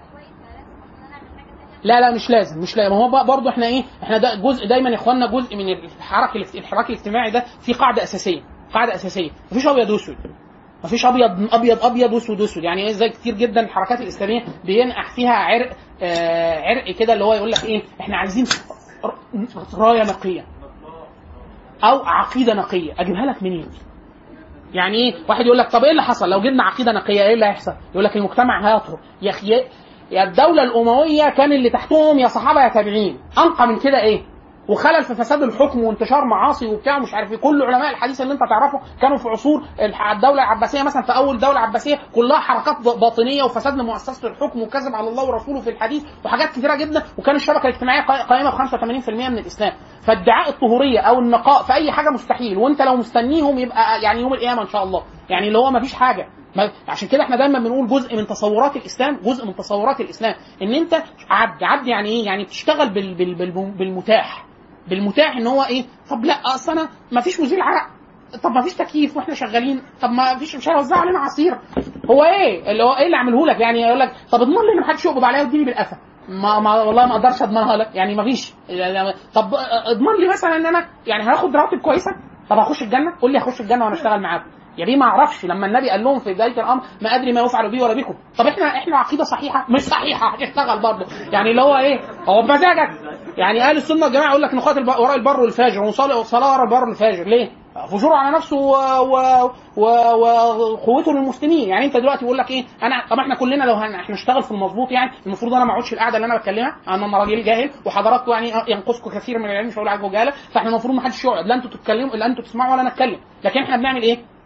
لا لا مش لازم مش لازم هو برضه احنا ايه احنا ده جزء دايما يا اخوانا جزء من الحركه الاجت- الحراك الاجتماعي ده في قاعده اساسيه قاعده اساسيه مفيش ابيض واسود مفيش ابيض ابيض ابيض واسود اسود يعني ايه زي كتير جدا الحركات الاسلاميه بينقح فيها عرق آه عرق كده اللي هو يقول لك ايه احنا عايزين ر- رايه نقيه او عقيده نقيه اجيبها لك منين يعني ايه واحد يقول لك طب ايه اللي حصل لو جبنا عقيده نقيه ايه اللي هيحصل يقول لك المجتمع هيطهر يا اخي يا الدوله الامويه كان اللي تحتهم يا صحابه يا تابعين انقى من كده ايه وخلل في فساد الحكم وانتشار معاصي وبتاع ومش عارف ايه كل علماء الحديث اللي انت تعرفه كانوا في عصور الح- الدوله العباسيه مثلا في اول دوله عباسيه كلها حركات ب- باطنيه وفساد لمؤسسه الحكم وكذب على الله ورسوله في الحديث وحاجات كثيره جدا وكان الشبكه الاجتماعيه قا- قائمه ب 85% من الاسلام فادعاء الطهوريه او النقاء في اي حاجه مستحيل وانت لو مستنيهم يبقى يعني يوم القيامه ان شاء الله يعني اللي هو ما فيش حاجه ما عشان كده احنا دايما بنقول جزء من تصورات الاسلام جزء من تصورات الاسلام ان انت عبد عبد يعني ايه يعني بتشتغل بال بال بال بالمتاح بالمتاح ان هو ايه طب لا اصل انا ما فيش مزيل عرق طب ما فيش تكييف واحنا شغالين طب ما فيش مش هيوزعوا علينا عصير هو ايه اللي هو ايه اللي اعمله لك يعني يقول لك طب اضمن لي ان محدش يقبض عليا واديني بالقفا ما, ما والله ما اقدرش اضمنها لك يعني ما فيش طب اضمن لي مثلا ان انا يعني هاخد رواتب كويسه طب هخش الجنه قول لي هخش الجنه وانا اشتغل معاكم يا بيه ما اعرفش لما النبي قال لهم في بدايه الامر ما ادري ما يفعل بي ولا بكم طب احنا احنا عقيده صحيحه مش صحيحه هتشتغل برضه يعني اللي هو ايه هو بمزاجك يعني اهل السنه والجماعه يقول لك نقاتل ب- وراء البر والفاجر ونصلي صلاه وراء البر والفاجر ليه؟ فجوره على نفسه وقوته و... و... وقوته للمسلمين يعني انت دلوقتي بيقول لك ايه انا طب احنا كلنا لو هن... احنا نشتغل في المظبوط يعني المفروض انا ما اقعدش القعده اللي انا بتكلمها انا أنا راجل جاهل وحضراتكم يعني ينقصكم كثير من العلم مش هقول عليكم جهاله فاحنا المفروض ما حدش يقعد لا انتوا تتكلموا لا انتوا تسمعوا ولا انا اتكلم لكن احنا بنعمل ايه؟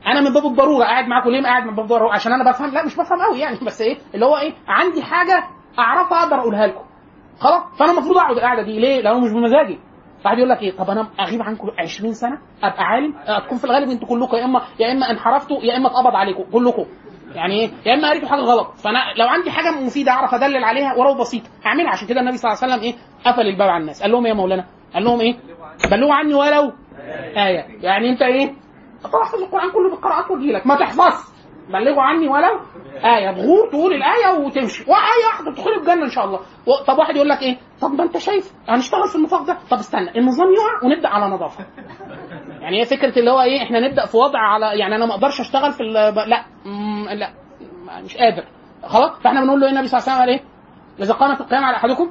انا من باب الضروره قاعد معاكم ليه قاعد من باب الضروره عشان انا بفهم لا مش بفهم قوي يعني بس ايه اللي هو ايه عندي حاجه اعرفها اقدر اقولها لكم خلاص فانا المفروض اقعد القعده دي ليه لانه مش بمزاجي واحد يقول لك ايه طب انا اغيب عنكم 20 سنه ابقى عالم هتكون في الغالب انتوا كلكم يا اما يا اما انحرفتوا يا اما اتقبض عليكم كلكم يعني ايه يا اما قريتوا حاجه غلط فانا لو عندي حاجه مفيده اعرف ادلل عليها ولو بسيطه هعملها عشان كده النبي صلى الله عليه وسلم ايه قفل الباب على الناس قال لهم ايه يا مولانا قال لهم ايه بلغوا عني ولو ايه يعني انت ايه تحفظ القران كله بالقراءات وتجيلك ما تحفظ بلغوا عني ولو آية بغور تقول الآية وتمشي وآية واحدة تدخل الجنة إن شاء الله و- طب واحد يقول لك إيه طب ما أنت شايف هنشتغل في النفاق ده طب استنى النظام يقع ونبدأ على نظافة يعني هي فكرة اللي هو إيه إحنا نبدأ في وضع على يعني أنا ما أقدرش أشتغل في ال- ب- لا مم، لا مش قادر خلاص فإحنا بنقول له إيه النبي صلى الله عليه وسلم قال إيه إذا قامت القيامة على أحدكم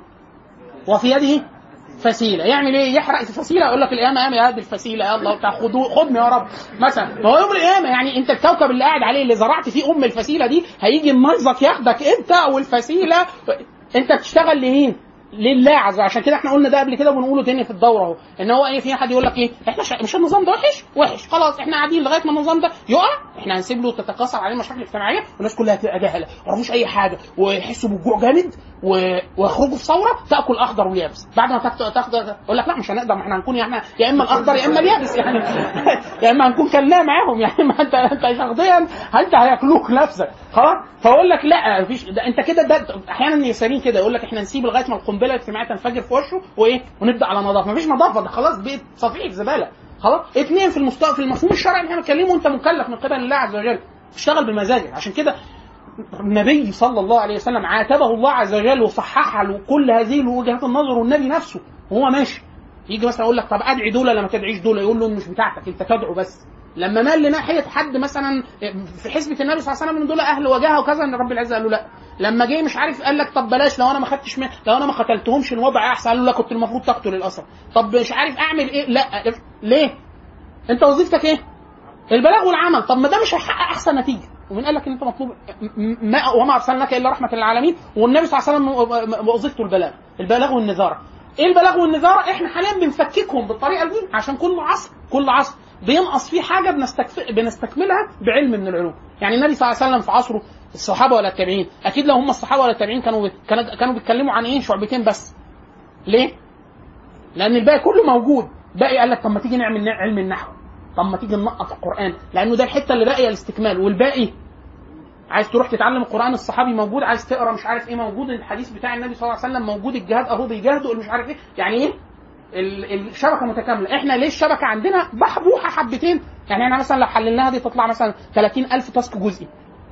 وفي يده فسيله يعمل ايه يحرق الفسيله يقول لك القيامه قام يا هذه الفسيله يا الله بتاع خدوه خدني يا رب مثلا ما هو يوم القيامه يعني انت الكوكب اللي قاعد عليه اللي زرعت فيه ام الفسيله دي هيجي النيزك ياخدك انت والفسيله انت بتشتغل لمين؟ لله عز وجل عشان كده احنا قلنا ده قبل كده وبنقوله تاني في الدوره اهو ان هو ايه في حد يقول لك ايه احنا شا... مش النظام ده وحش وحش خلاص احنا قاعدين لغايه ما النظام ده يقع احنا هنسيب له تتكاثر عليه مشاكل اجتماعيه والناس كلها تبقى جاهله ما يعرفوش اي حاجه ويحسوا بالجوع جامد و... ويخرجوا في ثوره تاكل اخضر واليابس بعد ما تاخد تاخد يقول لك لا مش هنقدر ما احنا هنكون يعني يا اما الاخضر يا اما اليابس يعني يا اما هنكون كلناه معاهم يعني ما انت انت شخصيا انت هياكلوك نفسك خلاص فاقول لك لا مفيش ده انت كده ده احيانا اليساريين كده يقول لك احنا نسيب لغايه ما القنبله الاجتماعيه تنفجر في وشه وايه ونبدا على نظافه مفيش نظافه ده خلاص بقت صفيحه زباله خلاص اثنين في المستوى في المفهوم الشرعي اللي احنا بنتكلمه انت مكلف من قبل الله عز وجل اشتغل بمزاجك عشان كده النبي صلى الله عليه وسلم عاتبه الله عز وجل وصحح له كل هذه وجهات النظر والنبي نفسه وهو ماشي يجي مثلا يقول لك طب ادعي دول ولا ما تدعيش دول يقول له مش بتاعتك انت تدعو بس لما مال لناحيه حد مثلا في حسبه النبي صلى الله عليه وسلم ان دول اهل وجاهه وكذا ان رب العزه قال له لا لما جه مش عارف قال لك طب بلاش لو انا ما خدتش من لو انا ما قتلتهمش الوضع احسن قال له لا كنت المفروض تقتل الاسد طب مش عارف اعمل ايه لا ليه انت وظيفتك ايه البلاغ والعمل طب ما ده مش هيحقق احسن نتيجه ومين قال لك ان انت مطلوب م- ما وما ارسلناك الا رحمه للعالمين والنبي صلى الله عليه وسلم وظيفته البلاغ البلاغ والنذاره ايه البلاغ والنذاره احنا حاليا بنفككهم بالطريقه دي عشان كل عصر كل عصر بينقص فيه حاجه بنستكف... بنستكملها بعلم من العلوم يعني النبي صلى الله عليه وسلم في عصره الصحابه ولا التابعين اكيد لو هم الصحابه ولا التابعين كانوا كانوا كانوا بيتكلموا عن ايه شعبتين بس ليه لان الباقي كله موجود باقي قال لك طب ما تيجي نعمل علم النحو طب ما تيجي ننقط القران لانه ده الحته اللي باقيه الاستكمال والباقي عايز تروح تتعلم القران الصحابي موجود عايز تقرا مش عارف ايه موجود الحديث بتاع النبي صلى الله عليه وسلم موجود الجهاد اهو بيجاهدوا مش عارف ايه يعني ايه ال- الشبكه متكامله احنا ليه الشبكه عندنا بحبوحه حبتين يعني احنا مثلا لو حللناها دي تطلع مثلا 30000 تاسك جزئي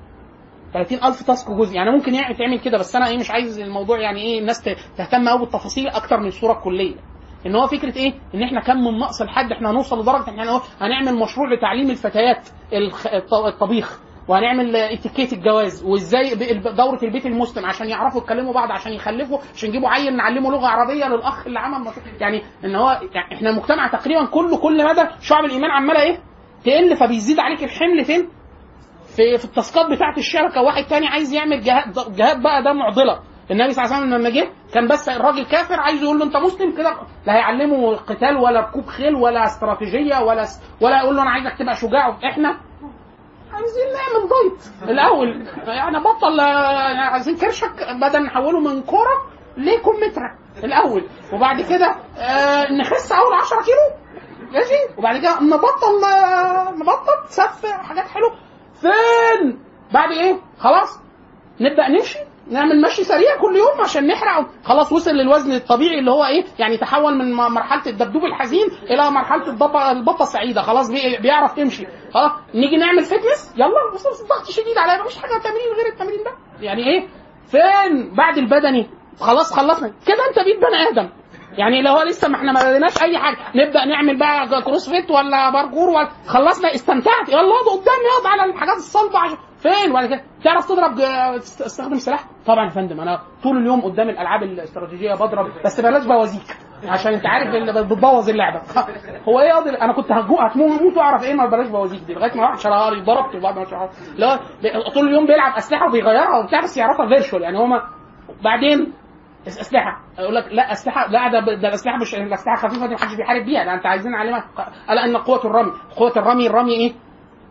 30000 تاسك جزئي يعني ممكن يعني تعمل كده بس انا ايه مش عايز الموضوع يعني ايه الناس ت- تهتم قوي بالتفاصيل اكتر من الصوره الكليه ان هو فكره ايه ان احنا كم من نقص لحد احنا هنوصل لدرجه ان احنا هنعمل مشروع لتعليم الفتيات الخ- الط- الطبيخ وهنعمل اتيكيت الجواز وازاي ب- الب- دوره البيت المسلم عشان يعرفوا يتكلموا بعض عشان يخلفوا عشان يجيبوا عيل نعلمه لغه عربيه للاخ اللي عمل مشروع يعني ان هو يعني احنا المجتمع تقريبا كله كل مدى شعب الايمان عماله ايه تقل فبيزيد عليك الحمل فين في في التاسكات بتاعت الشركه واحد تاني عايز يعمل جهاد جهاد بقى ده معضله النبي صلى الله عليه وسلم لما جه كان بس الراجل كافر عايز يقول له انت مسلم كده لا هيعلمه قتال ولا ركوب خيل ولا استراتيجيه ولا ولا يقول له انا عايزك تبقى شجاع احنا عايزين نعمل دايت الاول يعني بطل آه، عايزين كرشك بدل نحوله من كوره لكمثرى الاول وبعد كده آه نخس اول 10 كيلو ماشي وبعد كده نبطل آه، نبطل سف حاجات حلوه فين بعد ايه خلاص نبدا نمشي نعمل مشي سريع كل يوم عشان نحرق خلاص وصل للوزن الطبيعي اللي هو ايه يعني تحول من م- مرحله الدبدوب الحزين الى مرحله الضبه البطه السعيده خلاص بي- بيعرف يمشي خلاص نيجي نعمل فتنس يلا بس بس الضغط شديد عليا مفيش حاجه تمرين غير التمرين ده يعني ايه فين بعد البدني خلاص خلصنا كده انت بقيت بني ادم يعني لو هو لسه ما احنا ما بديناش اي حاجه نبدا نعمل بقى كروس فيت ولا باركور ولا خلصنا استمتعت يلا اقعد قدامي اقعد على الحاجات الصلبه عشان فين وبعد كده تعرف تضرب آه، تست- تستخدم سلاح طبعا يا فندم انا طول اليوم قدام الالعاب الاستراتيجيه بضرب بس بلاش بوازيك عشان انت عارف اللي بتبوظ اللعبه هو ايه قاضي انا كنت هجو هتموت هموت واعرف ايه ما بلاش بوازيك دي لغايه ما واحد شراري ضربته وبعد ما شراري لا ب- طول اليوم بيلعب اسلحه وبيغيرها وبتاع بس يعرفها فيرشوال يعني هما بعدين أس- اسلحه يقول لك لا اسلحه لا ده ده الاسلحه مش الاسلحه خفيفه دي محدش بيحارب بيها ده انت عايزين نعلمك الا ان قوه الرمي قوه الرمي الرمي ايه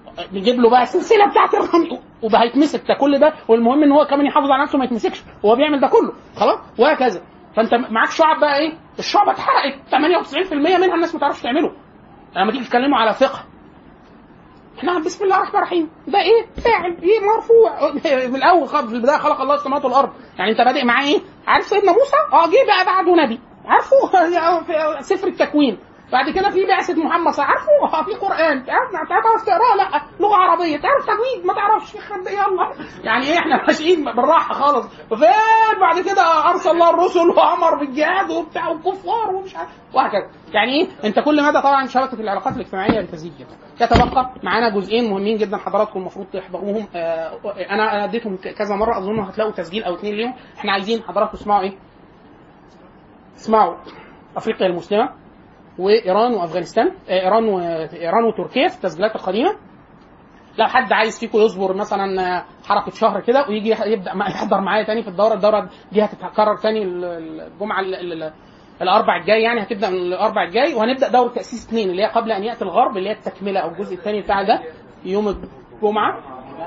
نجيب له بقى السلسله بتاعت الرمي وبقى هيتمسك ده كل ده والمهم ان هو كمان يحافظ على نفسه ما يتمسكش وهو بيعمل ده كله خلاص وهكذا فانت معاك شعب بقى ايه الشعب اتحرقت 98% منها الناس ما تعرفش تعمله لما تيجي تتكلموا على فقه احنا بسم الله الرحمن الرحيم ده ايه فاعل ايه مرفوع من الاول خالص في البدايه خلق الله السماوات والارض يعني انت بادئ معاه ايه عارف سيدنا موسى اه جه بقى بعده نبي عارفه في سفر التكوين بعد كده في بعثة محمد صلى الله عليه وسلم. عارفه اه في قرآن تعرف تعرف تقراه لا لغة عربية تعرف تجويد ما تعرفش يخرب بيه يلا يعني ايه احنا ماشيين بالراحة خالص فين بعد كده ارسل الله الرسل وامر بالجهاد وبتاع والكفار ومش عارف وهكذا يعني ايه انت كل مدى طبعا شبكة العلاقات الاجتماعية بتزيد جدا يتبقى معانا جزئين مهمين جدا حضراتكم المفروض تحضروهم آه انا أنا اديتهم كذا مرة اظن هتلاقوا تسجيل او اتنين ليهم احنا عايزين حضراتكم تسمعوا ايه اسمعوا افريقيا المسلمه وايران وافغانستان آه، ايران وايران وتركيا في التسجيلات القديمه لو حد عايز فيكم يصبر مثلا آه، حركه شهر كده ويجي يح- يبدا مع- يحضر معايا تاني في الدوره الدوره دي هتتكرر تاني ال- ال- الجمعه ال- ال- ال- الاربع الجاي يعني هتبدا من الاربع الجاي وهنبدا دوره تاسيس اثنين اللي هي قبل ان ياتي الغرب اللي هي التكمله او الجزء الثاني بتاع ده يوم الجمعه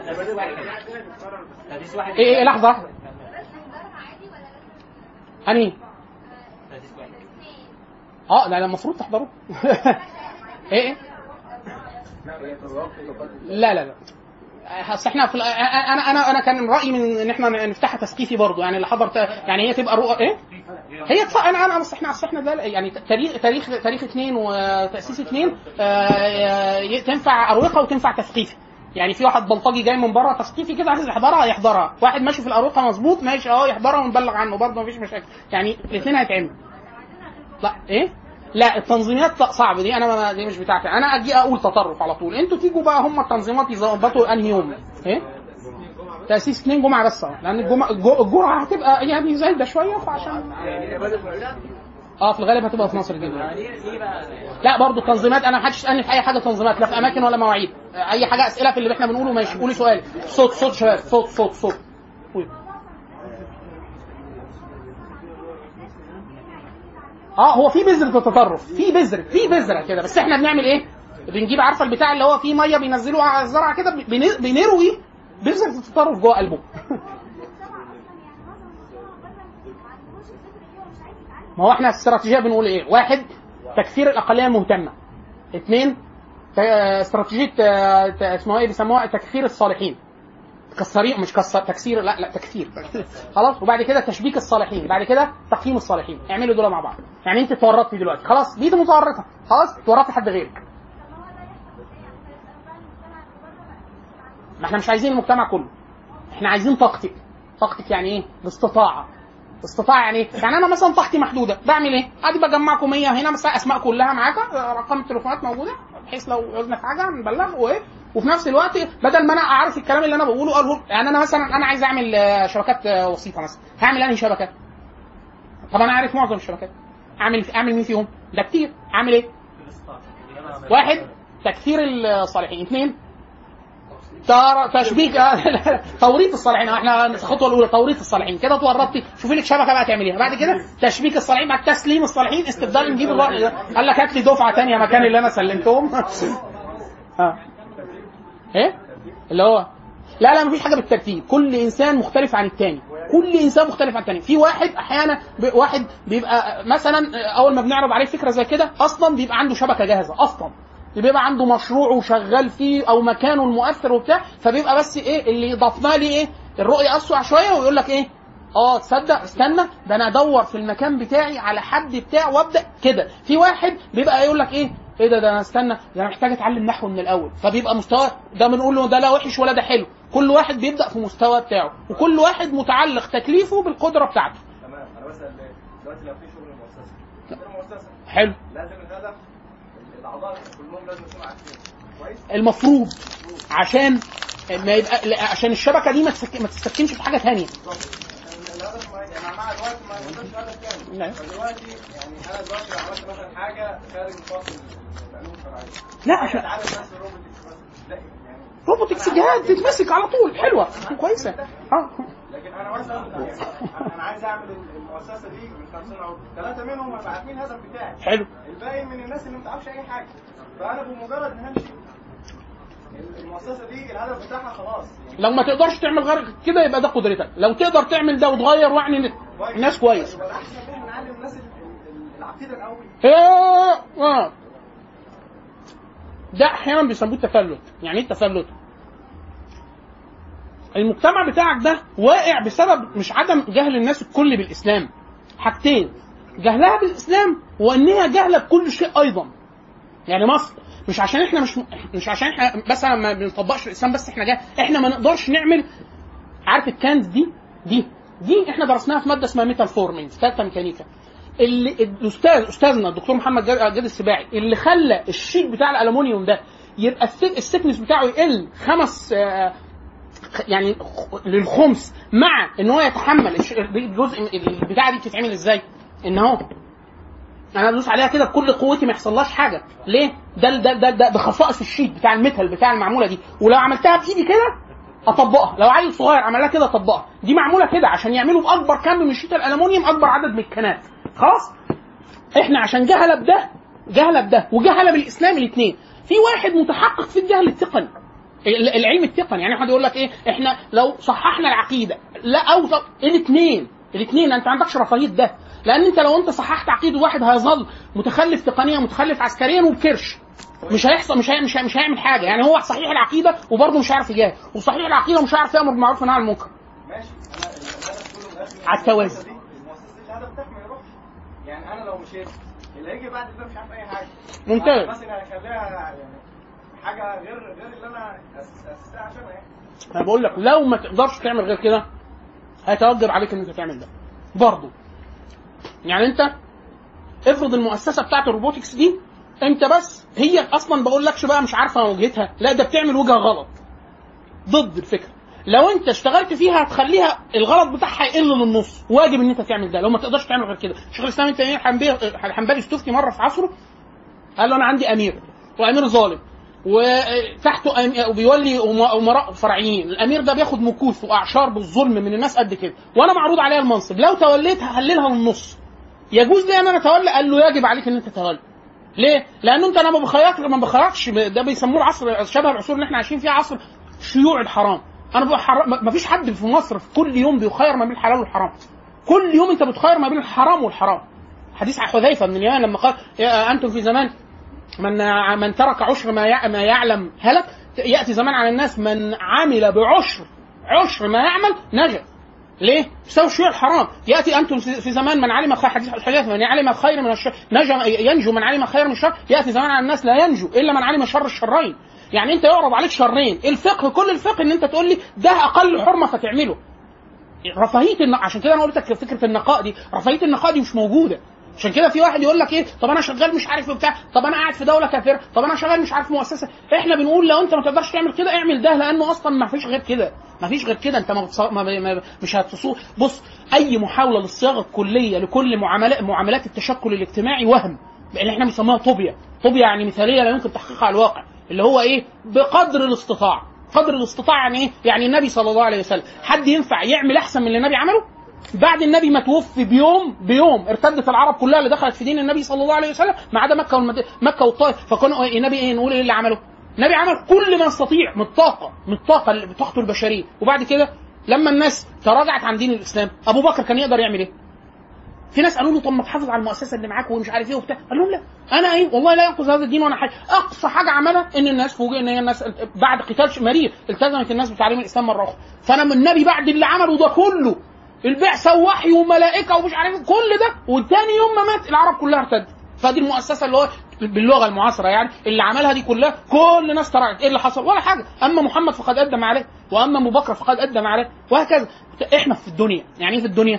ايه ايه لحظه واحده انهي اه لا لا المفروض تحضروا ايه ايه لا لا لا اصل احنا في ال- انا انا انا كان رايي من ان احنا نفتحها تثقيفي برضه يعني اللي حضر ت- يعني هي تبقى رؤى ايه هي تص... انا انا بس احنا اصل احنا ده يعني تاريخ تاريخ تاريخ اثنين وتاسيس اثنين آه، ي- تنفع اروقه وتنفع تثقيفي يعني في واحد بلطجي جاي من بره تثقيفي كده عايز يحضرها يحضرها واحد ماشي في الاروقه مظبوط ماشي اه يحضرها ونبلغ عنه برضه مفيش مشاكل يعني الاثنين هيتعملوا لا ايه لا التنظيمات لا صعب دي انا ما دي مش بتاعتي انا اجي اقول تطرف على طول انتوا تيجوا بقى هم التنظيمات يظبطوا انهي يوم ايه تاسيس اثنين جمعه بس اه لان الجمعه الج- الجرعه هتبقى يعني زايده شويه فعشان اه في الغالب هتبقى في مصر جدا لا برضو التنظيمات انا ما حدش يسالني في اي حاجه تنظيمات لا في اماكن ولا مواعيد اي حاجه اسئله في اللي احنا بنقوله ماشي قولي سؤال صوت صوت شباب صوت صوت صوت قولي. اه هو في بذرة التطرف في بذرة في بذرة كده بس احنا بنعمل ايه؟ بنجيب عارفه البتاع اللي هو فيه ميه بينزلوه على الزرع كده بن- بنروي بذرة التطرف جوه قلبه ما هو احنا الاستراتيجيه بنقول ايه؟ واحد تكثير الاقليه المهتمه. اثنين ت- استراتيجيه آه، ت- اسمها ايه بيسموها تكثير الصالحين. تكسرين مش كسر تكسير لا لا تكثير خلاص وبعد كده تشبيك الصالحين بعد كده تقييم الصالحين اعملوا دول مع بعض يعني انت اتورطتي دلوقتي خلاص دي متورطه خلاص اتورطتي حد غيرك ما احنا مش عايزين المجتمع كله احنا عايزين طاقتك طاقتك يعني ايه باستطاعه استطاعه يعني ايه؟ يعني انا مثلا طاقتي محدوده بعمل ايه؟ عادي بجمعكم 100 هنا مثلا اسماء كلها معاك ارقام التليفونات موجوده بحيث لو عوزنا في حاجه نبلغ وايه وفي نفس الوقت بدل ما انا اعرف الكلام اللي انا بقوله اقوله يعني انا مثلا انا عايز اعمل آه، شبكات آه، وسيطه مثلا هعمل انهي شبكه؟ طب انا عارف معظم الشبكات اعمل اعمل مين فيهم؟ ده كتير اعمل ايه؟ واحد تكثير الصالحين اثنين تار- تشبيك آه، توريط الصالحين احنا الخطوه الاولى توريط الصالحين كده اتورطتي شوفي لك شبكه بقى تعمليها بعد كده تشبيك الصالحين بعد تسليم الصالحين استبدال نجيب الرأي قال لك هات لي دفعه ثانيه مكان اللي انا سلمتهم اه ايه اللي هو لا لا مفيش حاجه بالترتيب كل انسان مختلف عن الثاني كل انسان مختلف عن الثاني في واحد احيانا ب... واحد بيبقى مثلا اول ما بنعرض عليه فكره زي كده اصلا بيبقى عنده شبكه جاهزه اصلا بيبقى عنده مشروع وشغال فيه او مكانه المؤثر وبتاع فبيبقى بس ايه اللي ضفنا لي ايه الرؤيه اسوع شويه ويقول لك ايه اه تصدق استنى ده انا ادور في المكان بتاعي على حد بتاع وابدا كده في واحد بيبقى يقول لك ايه ايه ده ده انا استنى ده انا محتاج اتعلم نحو من الاول فبيبقى مستوى ده بنقول له ده لا وحش ولا ده حلو كل واحد بيبدا في مستوى بتاعه وكل واحد متعلق تكليفه بالقدره بتاعته تمام انا بسال ليه؟ دلوقتي لو في شغل مؤسسه شغل مؤسسه حلو لازم الهدف الاعضاء كلهم لازم يكونوا عارفين كويس؟ المفروض عشان ما يبقى لا، عشان الشبكه دي ما تسك... ما تستكنش في حاجه ثانيه الهدف ما يعني مع الوقت ما يوصلش هدف كامل نعم. فدلوقتي يعني انا دلوقتي لو عملت مثلا حاجه خارج نطاق العلوم الشرعيه لا عشان اتعلم نفس الروبوتكس مثلا لا يعني روبوتكس جهاز تتمسك على طول حلوه كويسه اه لكن انا مثلا يعني انا عايز اعمل المؤسسه دي من 50 عضو ثلاثه منهم هيبقى عارفين الهدف بتاعي حلو الباقي من الناس اللي ما تعرفش اي حاجه فانا بمجرد ان همشي المؤسسه دي الهدف بتاعها خلاص يعني لو ما تقدرش تعمل غير كده يبقى ده قدرتك لو تقدر تعمل ده وتغير وعني الناس كويس يبقى الاحسن ان احنا نعلم الناس ال- ال- العقيده الاول آه، آه. ده احيانا بيسموه التفلت يعني ايه التفلت المجتمع بتاعك ده واقع بسبب مش عدم جهل الناس الكل بالاسلام حاجتين جهلها بالاسلام وانها جهله بكل شيء ايضا يعني مصر مش عشان احنا مش مش عشان احنا بس ما بنطبقش الاسلام بس احنا جاهل احنا ما نقدرش نعمل عارف الكنز دي دي دي احنا درسناها في ماده اسمها ميتال فورمينج في ثالثه ميكانيكا اللي الاستاذ استاذنا الدكتور محمد جاد جاد السباعي اللي خلى الشيت بتاع الالومنيوم ده يبقى الث- الثيكنس بتاعه يقل خمس آه، خ- يعني خ- للخمس مع ان هو يتحمل الش- الجزء من- البتاعه دي بتتعمل ازاي؟ ان هو انا ادوس عليها كده بكل قوتي ما يحصلهاش حاجه ليه؟ ده ده ده ده, ده خصائص الشيت بتاع الميتال بتاع المعموله دي ولو عملتها بايدي كده اطبقها لو عيل صغير عملها كده اطبقها دي معموله كده عشان يعملوا باكبر كم من شيت الالومنيوم اكبر عدد من الكنات خلاص احنا عشان جهله بده جهله بده وجهله بالاسلام الاثنين في واحد متحقق في الجهل التقني ال- العلم التقني يعني واحد يقول لك ايه احنا لو صححنا العقيده لا او الاثنين الاثنين انت ما عندكش رفاهيه ده لان انت لو انت صححت عقيده واحد هيظل متخلف تقنيا متخلف عسكريا وبكرش مش هيحصل مش هي مش, هي مش هيعمل حاجه يعني هو صحيح العقيده وبرضه مش هيعرف يجاهد وصحيح العقيده ومش هيعرف يامر بالمعروف والنهي عن المنكر ماشي انا الهدف كله من الاخر على التوازي. المؤسسة دي- المؤسسه دي الهدف بتاعها ما يروحش يعني انا لو مشيت اللي هيجي بعد ده مش عارف اي حاجه ممتاز. مثلا هخليها يعني حاجه غير غير اللي انا أس- اسستها عشانها يعني انا بقول لك لو ما تقدرش تعمل غير كده هيتوجب عليك ان انت تعمل ده برضه يعني انت افرض المؤسسه بتاعت الروبوتكس دي انت بس هي اصلا بقول لكش بقى مش عارفه وجهتها لا ده بتعمل وجهه غلط ضد الفكره لو انت اشتغلت فيها هتخليها الغلط بتاعها يقل للنص واجب ان انت تعمل ده لو ما تقدرش تعمل غير كده شيخ الاسلام ابن تيميه الحنبلي الحنبلي استفتي مره في عصره قال له انا عندي امير وامير ظالم وتحته أم- وبيولي أم- امراء فرعيين الامير ده بياخد مكوث واعشار بالظلم من الناس قد كده وانا معروض عليا المنصب لو توليت هقللها للنص يجوز لي ان انا اتولى قال له يجب عليك ان انت تتولى ليه؟ لانه انت انا ما بخيرك ما بخيركش ده بيسموه العصر شبه العصور اللي احنا عايشين فيها عصر شيوع الحرام انا بحر... ما فيش حد في مصر في كل يوم بيخير ما بين الحلال والحرام كل يوم انت بتخير ما بين الحرام والحرام حديث عن حذيفه بن اليمان لما قال يا انتم في زمان من من ترك عشر ما يع- ما يعلم هلك ياتي زمان على الناس من عمل بعشر عشر ما يعمل نجا ليه؟ بسبب شيوع الحرام ياتي انتم في في زمان من علم خير حديث الحديث من علم خير من الشر نجا ينجو من علم خير من الشر ياتي زمان على الناس لا ينجو الا من علم شر الشرين يعني انت يعرض عليك شرين الفقه كل الفقه ان انت تقول لي ده اقل حرمه فتعمله رفاهيه الن... عشان كده انا قلت لك فكره النقاء دي رفاهيه النقاء دي مش موجوده عشان كده في واحد يقول لك ايه طب انا شغال مش عارف بتاع طب انا قاعد في دوله كافره طب انا شغال مش عارف مؤسسه احنا بنقول لو انت ما تقدرش تعمل كده اعمل ده لانه اصلا ما فيش غير كده ما فيش غير كده انت ما, بتص... ما... ما... مش هتصوغ بص اي محاوله للصياغه الكليه لكل معاملات معاملات التشكل الاجتماعي وهم اللي احنا بنسميها طوبيا طوبيا يعني مثاليه لا يمكن تحقيقها على الواقع اللي هو ايه بقدر الاستطاعه قدر الاستطاعه يعني ايه يعني النبي صلى الله عليه وسلم حد ينفع يعمل احسن من اللي النبي عمله بعد النبي ما توفي بيوم بيوم ارتدت العرب كلها اللي دخلت في دين النبي صلى الله عليه وسلم ما عدا مكه والمدينه مكه والطائف فكانوا إيه النبي ايه نقول ايه اللي عمله؟ النبي عمل كل ما يستطيع من الطاقه من الطاقه اللي بطاقته البشريه وبعد كده لما الناس تراجعت عن دين الاسلام ابو بكر كان يقدر يعمل ايه؟ في ناس قالوا له طب ما تحافظ على المؤسسه اللي معاك ومش عارف ايه وبتاع قال لهم لا انا ايه والله لا ينقذ هذا الدين وانا حاجه اقصى حاجه عملها ان الناس فوجئ ان هي الناس بعد قتال مرير التزمت الناس بتعليم الاسلام مره اخرى فانا من النبي بعد اللي عمله ده كله البعثه ووحي وملائكه ومش عارف إيه، كل ده وتاني يوم ما مات العرب كلها ارتدت فدي المؤسسه اللي هو باللغه المعاصره يعني اللي عملها دي كلها كل الناس تراجعت ايه اللي حصل ولا حاجه اما محمد فقد ادى ما عليه واما ابو بكر فقد ادى ما عليه وهكذا احنا في الدنيا يعني ايه في الدنيا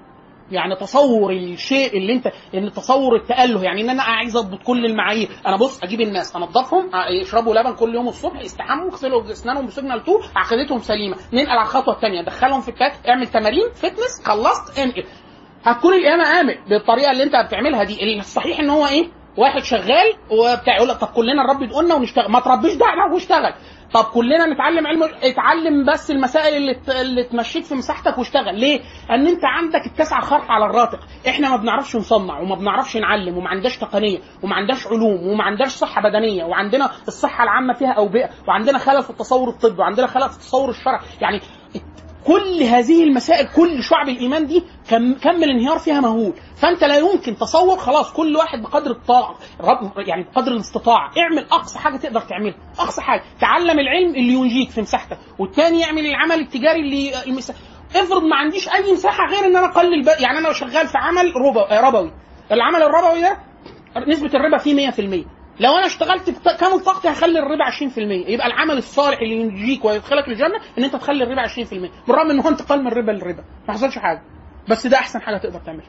يعني تصور الشيء اللي انت ان تصور التاله يعني ان انا عايز اضبط كل المعايير انا بص اجيب الناس انضفهم يشربوا لبن كل يوم الصبح يستحموا يغسلوا اسنانهم بسجنال 2 عقيدتهم سليمه ننقل على الخطوه الثانيه دخلهم في التاك اعمل تمارين فتنس خلصت انقل هتكون القيامه امن بالطريقه اللي انت بتعملها دي الصحيح ان هو ايه واحد شغال وبتاع يقول لك طب كلنا نربي دقنا ونشتغل ما تربيش دقنا واشتغل طب كلنا نتعلم علم اتعلم بس المسائل اللي ت- اللي تمشيك في مساحتك واشتغل ليه ان انت عندك التسعه خرق على الراتق احنا ما بنعرفش نصنع وما بنعرفش نعلم وما عندناش تقنيه وما عندناش علوم وما عندناش صحه بدنيه وعندنا الصحه العامه فيها اوبئه وعندنا خلل في التصور الطبي وعندنا خلل في التصور الشرعي يعني كل هذه المسائل كل شعب الايمان دي كم كم الانهيار فيها مهول فانت لا يمكن تصور خلاص كل واحد بقدر الطاقه رب- يعني بقدر الاستطاعه اعمل اقصى حاجه تقدر تعملها اقصى حاجه تعلم العلم اللي ينجيك في مساحتك والتاني يعمل العمل التجاري اللي المسا... افرض ما عنديش اي مساحه غير ان انا اقلل بقى يعني انا شغال في عمل ربا... آه، ربوي العمل الربوي ده نسبه الربا فيه 100% لو انا اشتغلت بكامل طاقتي هخلي الربا 20% يبقى العمل الصالح اللي ينجيك ويدخلك الجنه ان انت تخلي الربا 20% بالرغم ان هو انتقال من الربا للربا ما حصلش حاجه بس ده احسن حاجه تقدر تعملها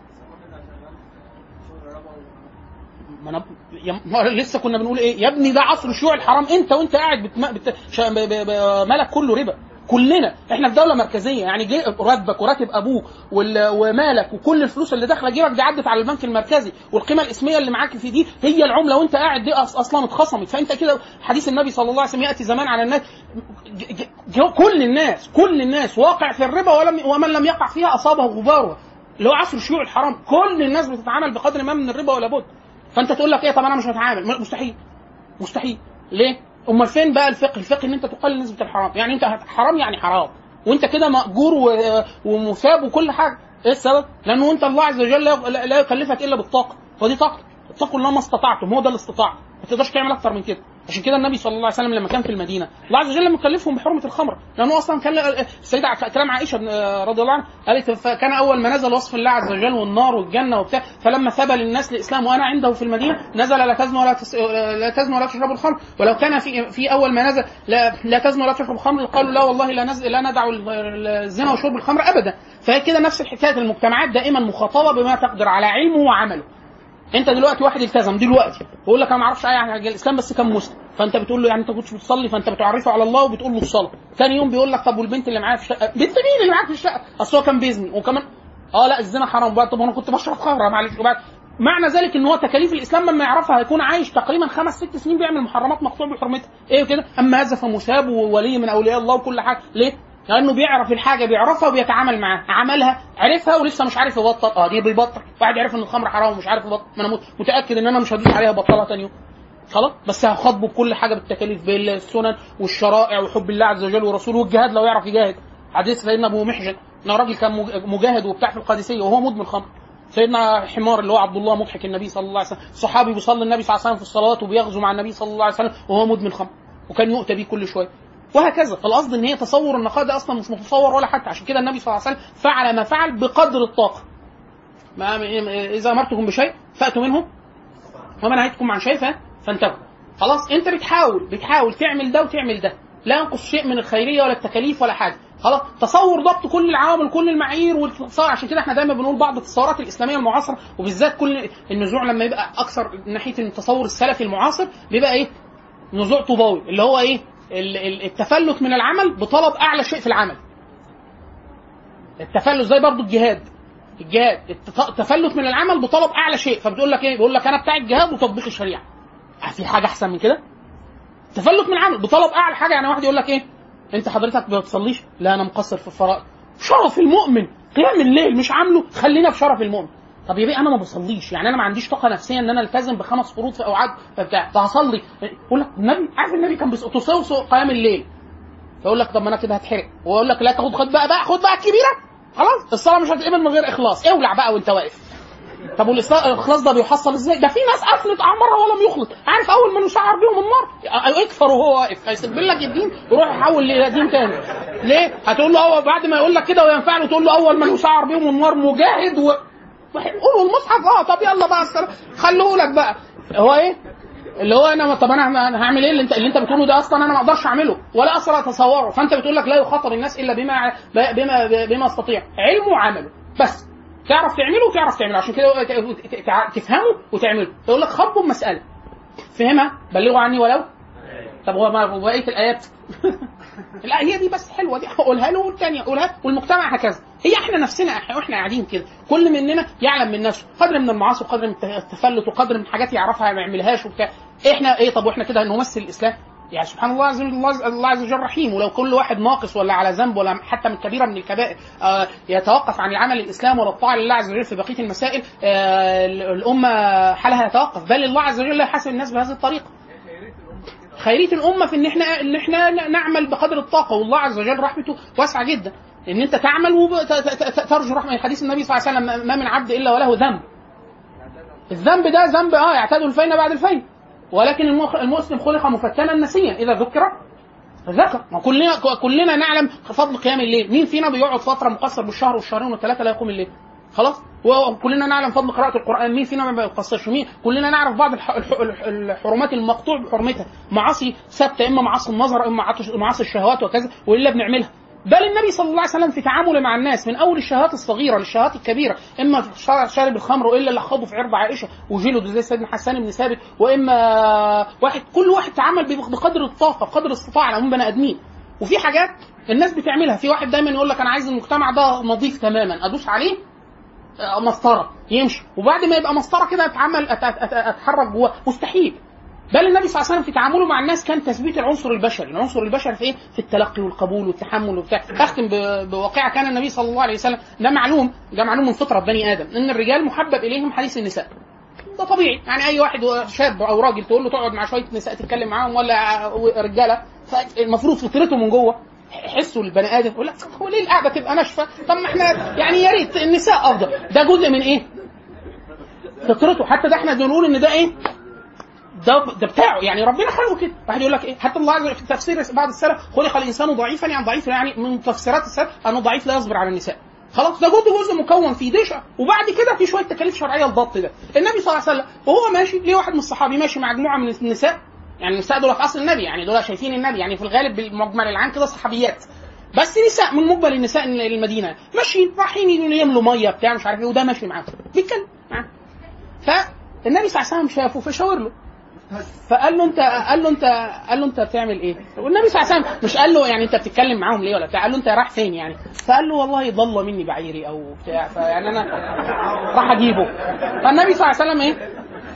ما انا يا- ما لسه كنا بنقول ايه يا ابني ده عصر شيوع الحرام انت وانت قاعد بتم... بت... شا... ب... ب... ب... مالك كله ربا كلنا احنا في دوله مركزيه يعني جي راتبك وراتب ابوك وال... ومالك وكل الفلوس اللي داخله جيبك دي عدت على البنك المركزي والقيمه الاسميه اللي معاك في دي هي العمله وانت قاعد دي أص... اصلا اتخصمت فانت كده حديث النبي صلى الله عليه وسلم ياتي زمان على الناس ج... ج... ج... كل الناس كل الناس واقع في الربا ولم ومن لم يقع فيها اصابه غبارها اللي هو عصر شيوع الحرام كل الناس بتتعامل بقدر ما من الربا ولا بد فانت تقول لك ايه طب انا مش هتعامل م- مستحيل مستحيل ليه؟ امال فين بقى الفقه؟ الفقه ان انت تقلل نسبه الحرام، يعني انت هت- حرام يعني حرام، وانت كده ماجور و- ومثاب وكل حاجه، ايه السبب؟ لانه انت الله عز وجل لا لا- لا يكلفك الا بالطاقه، ودي طاقتك، اتقوا الله ما استطعتم هو ده الاستطاعه، ما تقدرش تعمل اكتر من كده، عشان كده النبي صلى الله عليه وسلم لما كان في المدينه، الله عز وجل مكلفهم بحرمه الخمر، لانه اصلا كان السيده ع- كلام عائشه بن- رضي الله عنها قالت فكان اول ما نزل وصف الله عز وجل والنار والجنه وبتاع فلما ثبى للناس الاسلام وانا عنده في المدينه نزل لا تزنوا ولا تس... لا تزنوا ولا تشربوا الخمر ولو كان في في اول ما نزل لا, لا تزنوا ولا تشربوا الخمر قالوا لا والله لا نز... لا ندع ال- الزنا وشرب الخمر ابدا فهي كده نفس الحكايه المجتمعات دائما مخاطبه بما تقدر على علمه وعمله انت دلوقتي واحد التزم دلوقتي بيقول لك انا ما اعرفش اي حاجه عن الاسلام بس كان مسلم فانت بتقول له يعني انت كنتش بتصلي فانت بتعرفه على الله وبتقول له الصلاه ثاني يوم بيقول لك طب والبنت اللي معايا في الشقه بنت مين اللي معاك في الشقه اصل هو كان بيزني وكمان اه لا الزنا حرام بقى طب انا كنت بشرب خمره معلش وبعد معنى ذلك ان هو تكاليف الاسلام لما يعرفها هيكون عايش تقريبا خمس ست سنين بيعمل محرمات مقطوع بحرمتها ايه كده اما هذا فمثاب وولي من اولياء الله وكل حاجه ليه لانه بيعرف الحاجه بيعرفها وبيتعامل معاها عملها عرفها ولسه مش عارف يبطل اه دي بيبطل واحد يعرف ان الخمر حرام ومش عارف يبطل ما انا مت- متاكد ان انا مش هدوس عليها بطلها تاني يوم خلاص بس هخاطبه بكل حاجه بالتكاليف بالسنن والشرائع وحب الله عز وجل ورسوله والجهاد لو يعرف يجاهد حديث سيدنا ابو محجن ان راجل كان مج- مجاهد وبتاع في القادسيه وهو مدمن خمر سيدنا حمار اللي هو عبد الله مضحك النبي صلى الله عليه وسلم صحابي بيصلي النبي صلى الله عليه وسلم في الصلوات وبيغزو مع النبي صلى الله عليه وسلم وهو مدمن خمر وكان يؤتى بيه كل شويه وهكذا فالقصد ان هي تصور النقاء ده اصلا مش متصور ولا حتى عشان كده النبي صلى الله عليه وسلم فعل ما فعل بقدر الطاقه ما اذا امرتكم بشيء فاتوا منه وما نهيتكم عن شيء ف- فانتهوا خلاص انت بتحاول بتحاول تعمل ده وتعمل ده لا ينقص شيء من الخيريه ولا التكاليف ولا حاجه خلاص تصور ضبط كل العوامل كل المعايير والتصور عشان كده احنا دايما بنقول بعض التصورات الاسلاميه المعاصره وبالذات كل النزوع لما يبقى اكثر من ناحيه التصور السلفي المعاصر بيبقى ايه نزوع طوباوي اللي هو ايه ال- ال- التفلت من العمل بطلب اعلى شيء في العمل التفلت زي برضو الجهاد الجهاد الت- التفلت من العمل بطلب اعلى شيء فبتقول لك ايه بيقول لك انا بتاع الجهاد وتطبيق الشريعه في حاجه احسن من كده تفلت من العمل بطلب اعلى حاجه يعني واحد يقول لك ايه انت حضرتك ما بتصليش لا انا مقصر في الفرائض شرف المؤمن قيام الليل مش عامله خلينا في شرف المؤمن طب يا بيه انا ما بصليش يعني انا ما عنديش طاقه نفسيه ان انا التزم بخمس فروض في اوعاد فبتاع فهصلي يقول لك النبي عارف النبي كان بيص- تصوصو قيام الليل فيقول لك طب ما انا كده هتحرق ويقول لك لا تاخد خد بقى بقى خد بقى الكبيره خلاص الصلاه مش هتتقبل من غير اخلاص اولع بقى وانت واقف طب والإصلاح- الاخلاص ده بيحصل ازاي؟ ده في ناس قفلت اعمارها ولم يخلص، عارف اول ما يشعر بيهم النار يكفر وهو واقف هيسيب لك الدين يروح يحول لدين تاني. ليه؟ هتقول له هو بعد ما يقول لك كده وينفع له تقول له اول ما يشعر بيهم النار مجاهد و قولوا المصحف اه طب يلا بقى السلام خلوه لك بقى هو ايه؟ اللي هو انا طب انا أنا هعمل ايه اللي انت اللي انت بتقوله ده اصلا انا ما اقدرش اعمله ولا اصلا اتصوره فانت بتقول لك لا يخاطب الناس الا بما بما بما استطيع علمه وعمله بس تعرف تعمله وتعرف تعمله عشان كده ت- ت- تع- تفهمه وتعمله يقول لك خطبوا المساله فهمها بلغوا عني ولو طب هو ما بقيه الايات لا هي دي بس حلوه دي قولها له والثانيه قولها والمجتمع هكذا هي احنا نفسنا إح- واحنا قاعدين كده كل مننا يعلم من نفسه قدر من المعاصي وقدر من التفلت وقدر من حاجات يعرفها ما يعملهاش وبتاع احنا ايه طب واحنا كده هنمثل الاسلام يعني سبحان الله عز وجل الله الله عز وجل رحيم ولو كل واحد ناقص ولا على ذنب ولا حتى من كبيره من الكبائر آه، يتوقف عن العمل الاسلام ولا الطاعه لله عز وجل في بقيه المسائل آه، الامه حالها يتوقف بل الله عز وجل لا يحاسب الناس بهذه الطريقه خيريه الامه في ان احنا ان احنا نعمل بقدر الطاقه والله عز وجل رحمته واسعه جدا ان انت تعمل وترجو رحمه حديث النبي صلى الله عليه وسلم ما من عبد الا وله ذنب الذنب ده ذنب اه يعتاد الفين بعد الفين ولكن المخ- المسلم خلق مفتنا نسيا اذا ذكر ذكر ما كلنا كلنا نعلم فضل قيام الليل مين فينا بيقعد فتره مقصر بالشهر والشهرين والثلاثه لا يقوم الليل خلاص وكلنا نعلم فضل قراءة القرآن مين فينا ما بيقصرش مين كلنا نعرف بعض الح- الح- الح- الحرمات المقطوع بحرمتها معاصي ثابتة إما معاصي النظر إما معاصي- معاصي الشهوات وكذا وإلا بنعملها بل النبي صلى الله عليه وسلم في تعامله مع الناس من اول الشهوات الصغيره للشهوات الكبيره اما شا- شارب الخمر والا اللي خاضه في عرض عائشه وجلده زي سيدنا حسان بن ثابت واما واحد كل واحد تعامل ب- بقدر الطاقه بقدر الاستطاعه على عموم بني ادمين وفي حاجات الناس بتعملها في واحد دايما يقول لك انا عايز المجتمع ده نظيف تماما ادوس عليه آه، مسطره يمشي وبعد ما يبقى مسطره كده اتعمل أت- أت- أت- اتحرك جواه مستحيل بل النبي صلى الله عليه وسلم في تعامله مع الناس كان تثبيت العنصر البشري، العنصر البشري في ايه؟ في التلقي والقبول والتحمل وبتاع، اختم ب- بواقعه كان النبي صلى الله عليه وسلم ده معلوم ده معلوم من فطره بني ادم ان الرجال محبب اليهم حديث النساء. ده طبيعي يعني اي واحد شاب او راجل تقول له تقعد مع شويه نساء تتكلم معاهم ولا رجاله فالمفروض فطرته من جوه حسه البني ادم يقول لك هو ليه القعده تبقى ناشفه؟ طب ما احنا يعني يا ريت النساء افضل، ده جزء من ايه؟ فطرته حتى ده احنا بنقول ان ده ايه؟ ده ده بتاعه يعني ربنا خلقه كده واحد يقول لك ايه حتى الله عز وجل في تفسير بعض السلف خلق الانسان ضعيفا يعني ضعيف يعني من تفسيرات السلف انه ضعيف لا يصبر على النساء خلاص ده جزء جزء مكون فيه دشع وبعد كده في شويه تكاليف شرعيه الضبط ده النبي صلى الله عليه وسلم وهو ماشي ليه واحد من الصحابي ماشي مع مجموعه من النساء يعني النساء دول في اصل النبي يعني دول شايفين النبي يعني في الغالب بالمجمل العام كده صحابيات بس نساء من مقبل النساء المدينه ماشيين رايحين يملوا ميه بتاع مش عارف ايه وده ماشي معاهم بيتكلم معاهم فالنبي صلى الله عليه وسلم شافه فشاور له فقال له انت قال له انت قال له انت بتعمل ايه؟ والنبي صلى الله عليه وسلم مش قال له يعني انت بتتكلم معاهم ليه ولا بتاع قال له انت رايح فين يعني؟ فقال له والله ضل مني بعيري او بتاع فيعني انا راح اجيبه فالنبي صلى الله عليه وسلم ايه؟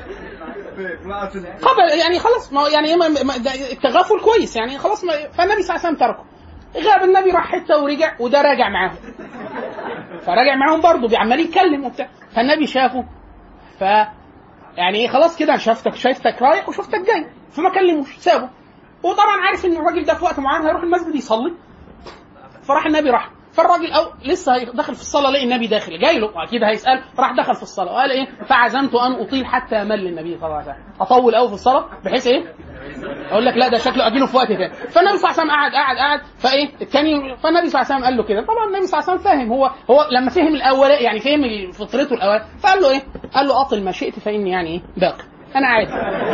قبل يعني خلاص ما هو يعني ايه ما- ما- ده التغافل كويس يعني خلاص ما فالنبي صلى الله عليه وسلم تركه غاب النبي راح حته ورجع وده راجع معاهم فراجع معاهم برضه عمال يتكلم وبتاع فالنبي شافه ف يعني ايه خلاص كده شفتك شايفتك رايح وشفتك جاي فما كلموش سابه وطبعا عارف ان الراجل ده في وقت معين هيروح المسجد يصلي فراح النبي راح فالراجل او لسه هي- داخل في الصلاه لقي النبي داخل جاي له اكيد هيسال راح دخل في الصلاه وقال ايه فعزمت ان اطيل حتى امل النبي صلى الله عليه وسلم اطول قوي في الصلاه بحيث ايه اقول لك لا ده شكله اجيله في وقت تاني فالنبي صلى الله عليه وسلم قعد قعد قعد فايه الثاني فالنبي صلى الله عليه وسلم قال له كده طبعا النبي صلى الله عليه وسلم فاهم هو هو لما فهم الاول يعني فهم فطرته الاول فقال له ايه قال له اطل ما شئت فاني يعني ايه باقي انا عادي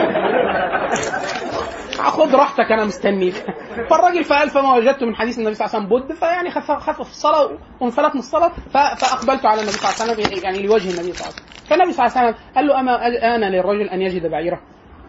خد راحتك انا مستنيك فالراجل فقال فما وجدت من حديث النبي صلى الله عليه وسلم بد فيعني خف خف في الصلاه وانفلت من الصلاه ف- فاقبلت على النبي صلى الله عليه وسلم يعني لوجه النبي صلى الله عليه وسلم فالنبي صلى الله عليه وسلم قال له اما انا للرجل ان يجد بعيره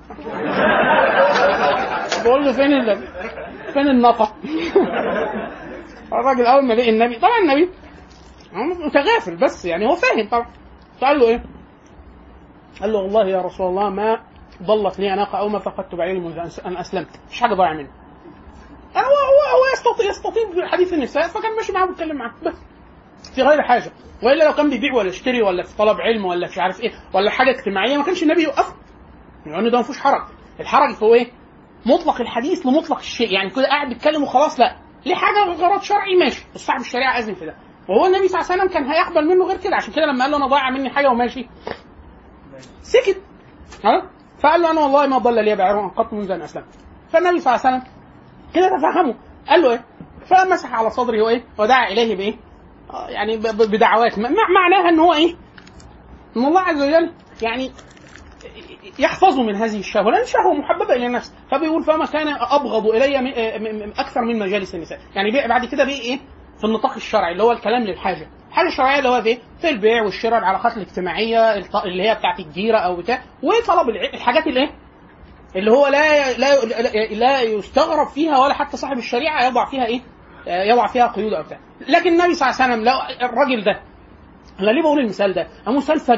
بقول له فين ال... فين الناقه الراجل اول ما لقي النبي طبعا النبي هو متغافل بس يعني هو فاهم طبعا فقال له ايه قال له والله يا رسول الله ما ضلت لي ناقه او ما فقدت بعيري منذ أن- ان اسلمت مش حاجه ضايعه مني هو هو هو يستطيع يستطيع حديث النساء فكان ماشي معاه بيتكلم معاه بس في غير حاجه والا لو كان بيبيع ولا يشتري ولا في طلب علم ولا مش عارف ايه ولا حاجه اجتماعيه ما كانش النبي يوقفه لان ده ما فيهوش حرج الحرج هو ايه مطلق الحديث لمطلق الشيء يعني كده قاعد بيتكلم وخلاص لا ليه حاجه غرض شرعي ماشي بس صاحب الشريعه اذن في ده وهو النبي صلى الله عليه وسلم كان هيقبل منه غير كده عشان كده لما قال له انا ضايع مني حاجه وماشي سكت ها فقال له انا والله ما ضل لي بعير قط منذ ان اسلمت فالنبي صلى الله عليه وسلم كده تفهمه قال له ايه فمسح على صدره وايه ودعا اليه بايه آه، يعني ب- ب- بدعوات مع- معناها ان هو ايه ان الله عز وجل يعني يحفظه من هذه الشهوه لان الشهوه محببه الى النفس فبيقول فما كان ابغض الي م- م- م- اكثر من مجالس النساء يعني بي- بعد كده بيه ايه في النطاق الشرعي اللي هو الكلام للحاجه الحاجه الشرعيه اللي هو في ايه في البيع والشراء العلاقات الاجتماعيه الط- اللي هي بتاعت الجيره او بتاع وطلب الع- الحاجات اللي ايه اللي هو لا لا لا- لا يستغرب فيها ولا حتى صاحب الشريعه يضع فيها ايه يضع فيها قيود او بتاع لكن النبي صلى الله عليه وسلم لو الراجل ده انا ليه بقول المثال ده؟ هو مثال فج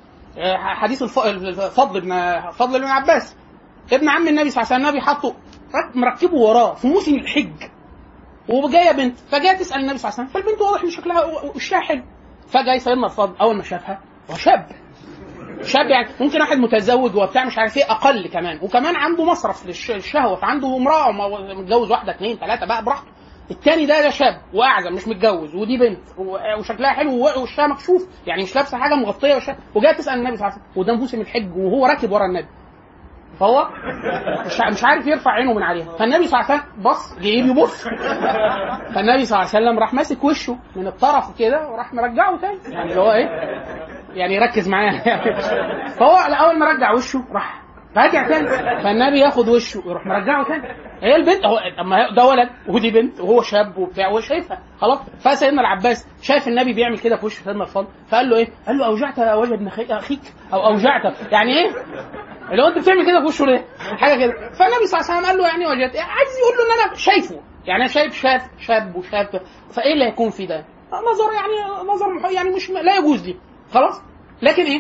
حديث الف- الفضل بن فضل بن عباس ابن عم النبي صلى الله عليه وسلم النبي حطه رك- مركبه وراه في موسم الحج وجايه بنت فجايه تسال النبي صلى الله عليه وسلم فالبنت واضح ان شكلها وشها حلو فجاي سيدنا الفضل اول ما شافها هو شاب شاب يعني ممكن واحد متزوج وبتاع مش عارف ايه اقل كمان وكمان عنده مصرف للش- للشهوه فعنده امراه وم- متجوز واحده اثنين ثلاثه بقى براحته التاني ده ده شاب واعزب مش متجوز ودي بنت و- وشكلها حلو و- ووشها مكشوف يعني مش لابسه حاجه مغطيه وشها وجايه تسال النبي صلى الله عليه وسلم وده موسم الحج وهو راكب ورا النبي فهو مش مش عارف يرفع عينه من عليها فالنبي صلى الله عليه وسلم بص لقيه بيبص فالنبي صلى الله عليه وسلم راح ماسك وشه من الطرف كده وراح مرجعه تاني يعني اللي هو ايه يعني ركز معايا فهو اول ما رجع وشه راح راجع تاني فالنبي ياخد وشه ويروح مرجعه تاني هي البنت هو اما ده ولد ودي بنت وهو شاب وبتاع وهو شايفها خلاص فسيدنا العباس شايف النبي بيعمل كده في وش سيدنا الفضل فقال له ايه؟ قال له اوجعت وجه ابن أخي- اخيك او اوجعت يعني ايه؟ اللي هو انت بتعمل كده في وشه ليه؟ حاجه كده فالنبي صلى الله عليه وسلم قال له يعني وجهت عايز يقول له ان انا شايفه يعني انا شايف شاب شاب وشاب فايه اللي هيكون في ده؟ نظر يعني نظر مح- يعني مش لا يجوز لي خلاص لكن ايه؟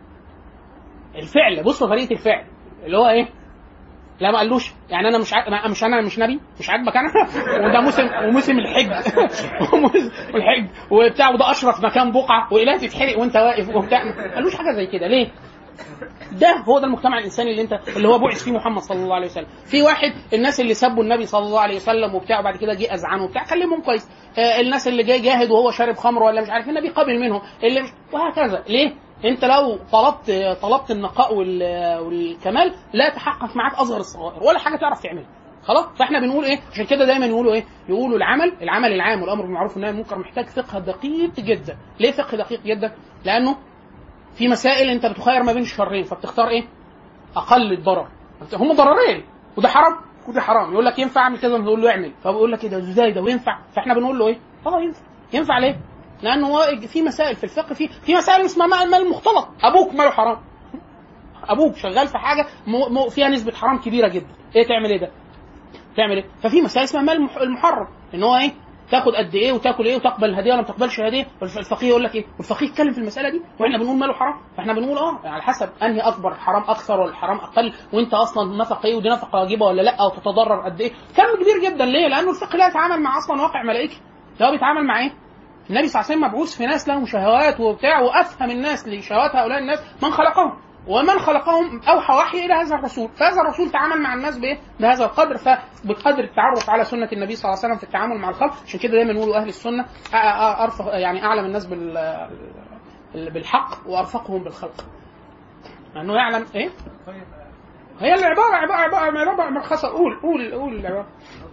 الفعل بص طريقه الفعل اللي هو ايه؟ لا ما قالوش يعني انا مش ع... مش انا مش نبي مش عاجبك انا وده موسم وموسم الحج وموسم الحج وبتاع وده اشرف مكان بقعه واله تتحرق وانت واقف وبتاع ما قالوش حاجه زي كده ليه؟ ده هو ده المجتمع الانساني اللي انت اللي هو بعث فيه محمد صلى الله عليه وسلم في واحد الناس اللي سبوا النبي صلى الله عليه وسلم وبتاع وبعد كده جه اذعنه وبتاع كلمهم كويس آه الناس اللي جاي جاهد وهو شارب خمر ولا مش عارف النبي قبل منهم اللي مش وهكذا ليه انت لو طلبت طلبت النقاء وال- والكمال لا يتحقق معاك اصغر الصغائر ولا حاجه تعرف تعملها خلاص فاحنا بنقول ايه عشان كده دايما يقولوا ايه يقولوا العمل العمل العام والامر بالمعروف والنهي عن المنكر محتاج فقه دقيق جدا ليه فقه دقيق جدا لانه في مسائل انت بتخير ما بين الشرين فبتختار ايه اقل الضرر هم ضررين وده حرام وده حرام يقول لك ينفع اعمل كذا نقول له اعمل فبيقول لك ايه ده ازاي ده وينفع فاحنا بنقول له ايه اه ينفع ينفع ليه لانه هو في مسائل في الفقه في في مسائل اسمها مال مال مختلط ابوك ماله حرام ابوك شغال في حاجه م- م- فيها نسبه حرام كبيره جدا ايه تعمل ايه ده تعمل ايه ففي مسائل اسمها مال المح- المحرم ان هو ايه تاخد قد ايه وتاكل ايه وتقبل هديه ولا ما تقبلش هديه والف- الفقيه يقول لك ايه والفقيه يتكلم في المساله دي واحنا بنقول ماله حرام فاحنا بنقول اه على حسب انهي اكبر الحرام اكثر ولا الحرام اقل وانت اصلا نفقه ايه ودي نفقه واجبه ولا لا او تتضرر قد ايه كلام كبير جدا ليه لانه الفقه لا يتعامل مع اصلا واقع ملائكي ده هو بيتعامل مع ايه النبي صلى الله عليه وسلم مبعوث في ناس لهم شهوات وبتاع وافهم الناس لشهوات هؤلاء الناس من خلقهم ومن خلقهم اوحى وحي الى هذا الرسول فهذا الرسول تعامل مع الناس بايه بهذا القدر فبقدر التعرف على سنه النبي صلى الله عليه وسلم في التعامل مع الخلق عشان كده دايما يقولوا اهل السنه أ- أ- ارفق يعني اعلم الناس بال بالحق وارفقهم بالخلق لانه يعلم ايه هي العباره عباره عباره عباره مرخصه قول قول قول العباره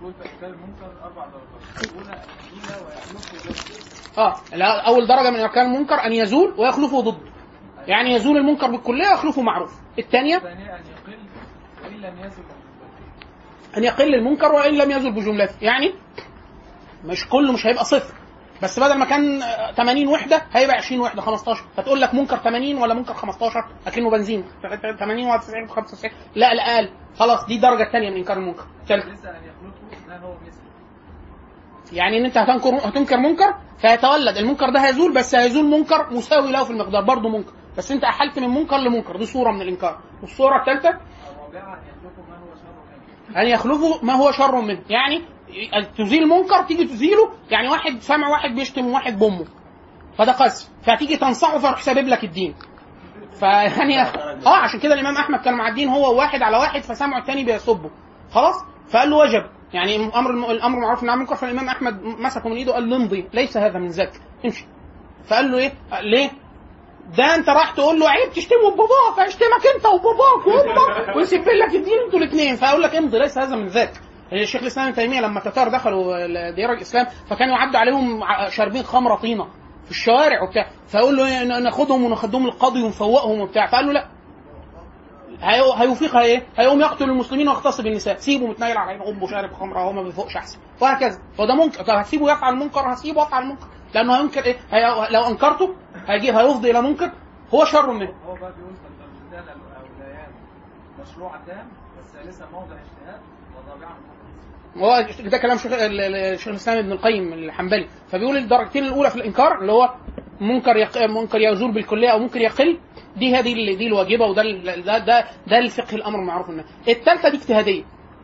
اه لا اول درجه من اركان المنكر ان يزول ويخلفه ضد يعني يزول المنكر بالكليه ويخلفه معروف الثانيه الثانية أن يقل وإن لم يزل ان يقل المنكر وان لم يزل بجملته يعني مش كله مش هيبقى صفر بس بدل ما كان آه، 80 وحده هيبقى 20 وحده 15 فتقول لك منكر 80 ولا منكر 15 اكنه بنزين 80 ولا 90 95 لا لا اقل خلاص دي الدرجه الثانيه من انكار المنكر ثالث ليس أن يخلطه ما هو مثله يعني ان انت هتنكر هتنكر منكر فيتولد المنكر ده هيزول بس هيزول منكر مساوي له في المقدار برضه منكر بس انت احلت من منكر لمنكر دي صوره من الانكار والصوره الثالثه الرابعة أن يخلطه ما هو شر منه ان يخلفه ما هو شر منه يعني تزيل منكر تيجي تزيله يعني واحد سامع واحد بيشتم واحد بامه فده قذف فتيجي تنصحه فيروح سابب لك الدين فيعني اه عشان كده الامام احمد كانوا معدين هو واحد على واحد فسمعوا الثاني بيسبه خلاص فقال له وجب يعني امر الامر معروف عن المنكر فالامام احمد مسكه من ايده قال له امضي ليس هذا من ذاك امشي فقال له ايه ليه ده انت راح تقول له عيب تشتمه بباباك هيشتمك انت وباباك وامك ويسيب لك الدين انتوا الاثنين فاقول لك امضي ليس هذا من ذاك الشيخ الاسلام ابن تيميه لما التتار دخلوا ديار الاسلام فكانوا يعدوا عليهم ع- شاربين خمره طينه في الشوارع وبتاع فيقول له ن- ناخدهم وناخدهم للقاضي ونفوقهم وبتاع فقال له لا هي- هيوفقها ايه؟ هيقوم يقتل المسلمين ويغتصب النساء، سيبه متنيل على عين امه شارب خمره وهو ما بيفوقش احسن، وهكذا، فده منكر، طب هتسيبه يفعل المنكر هسيبه يفعل المنكر، لانه هينكر ايه؟ هي... لو انكرته هيجي هيفضي الى منكر هو شر منه. هو بقى بيقول فالترجتان الأوليان مشروعتان والثالثة موضع اجتهاد والرابعة مفروض هو ده كلام شيخ ال- ال- الشيخ الاسلام ابن القيم الحنبلي فبيقول الدرجتين الاولى في الانكار اللي هو منكر يق... منكر يزول بالكليه او منكر يقل دي هذه ال- دي الواجبه وده ال- ده ده ده الفقه الامر المعروف والنهي الثالثه دي اجتهاديه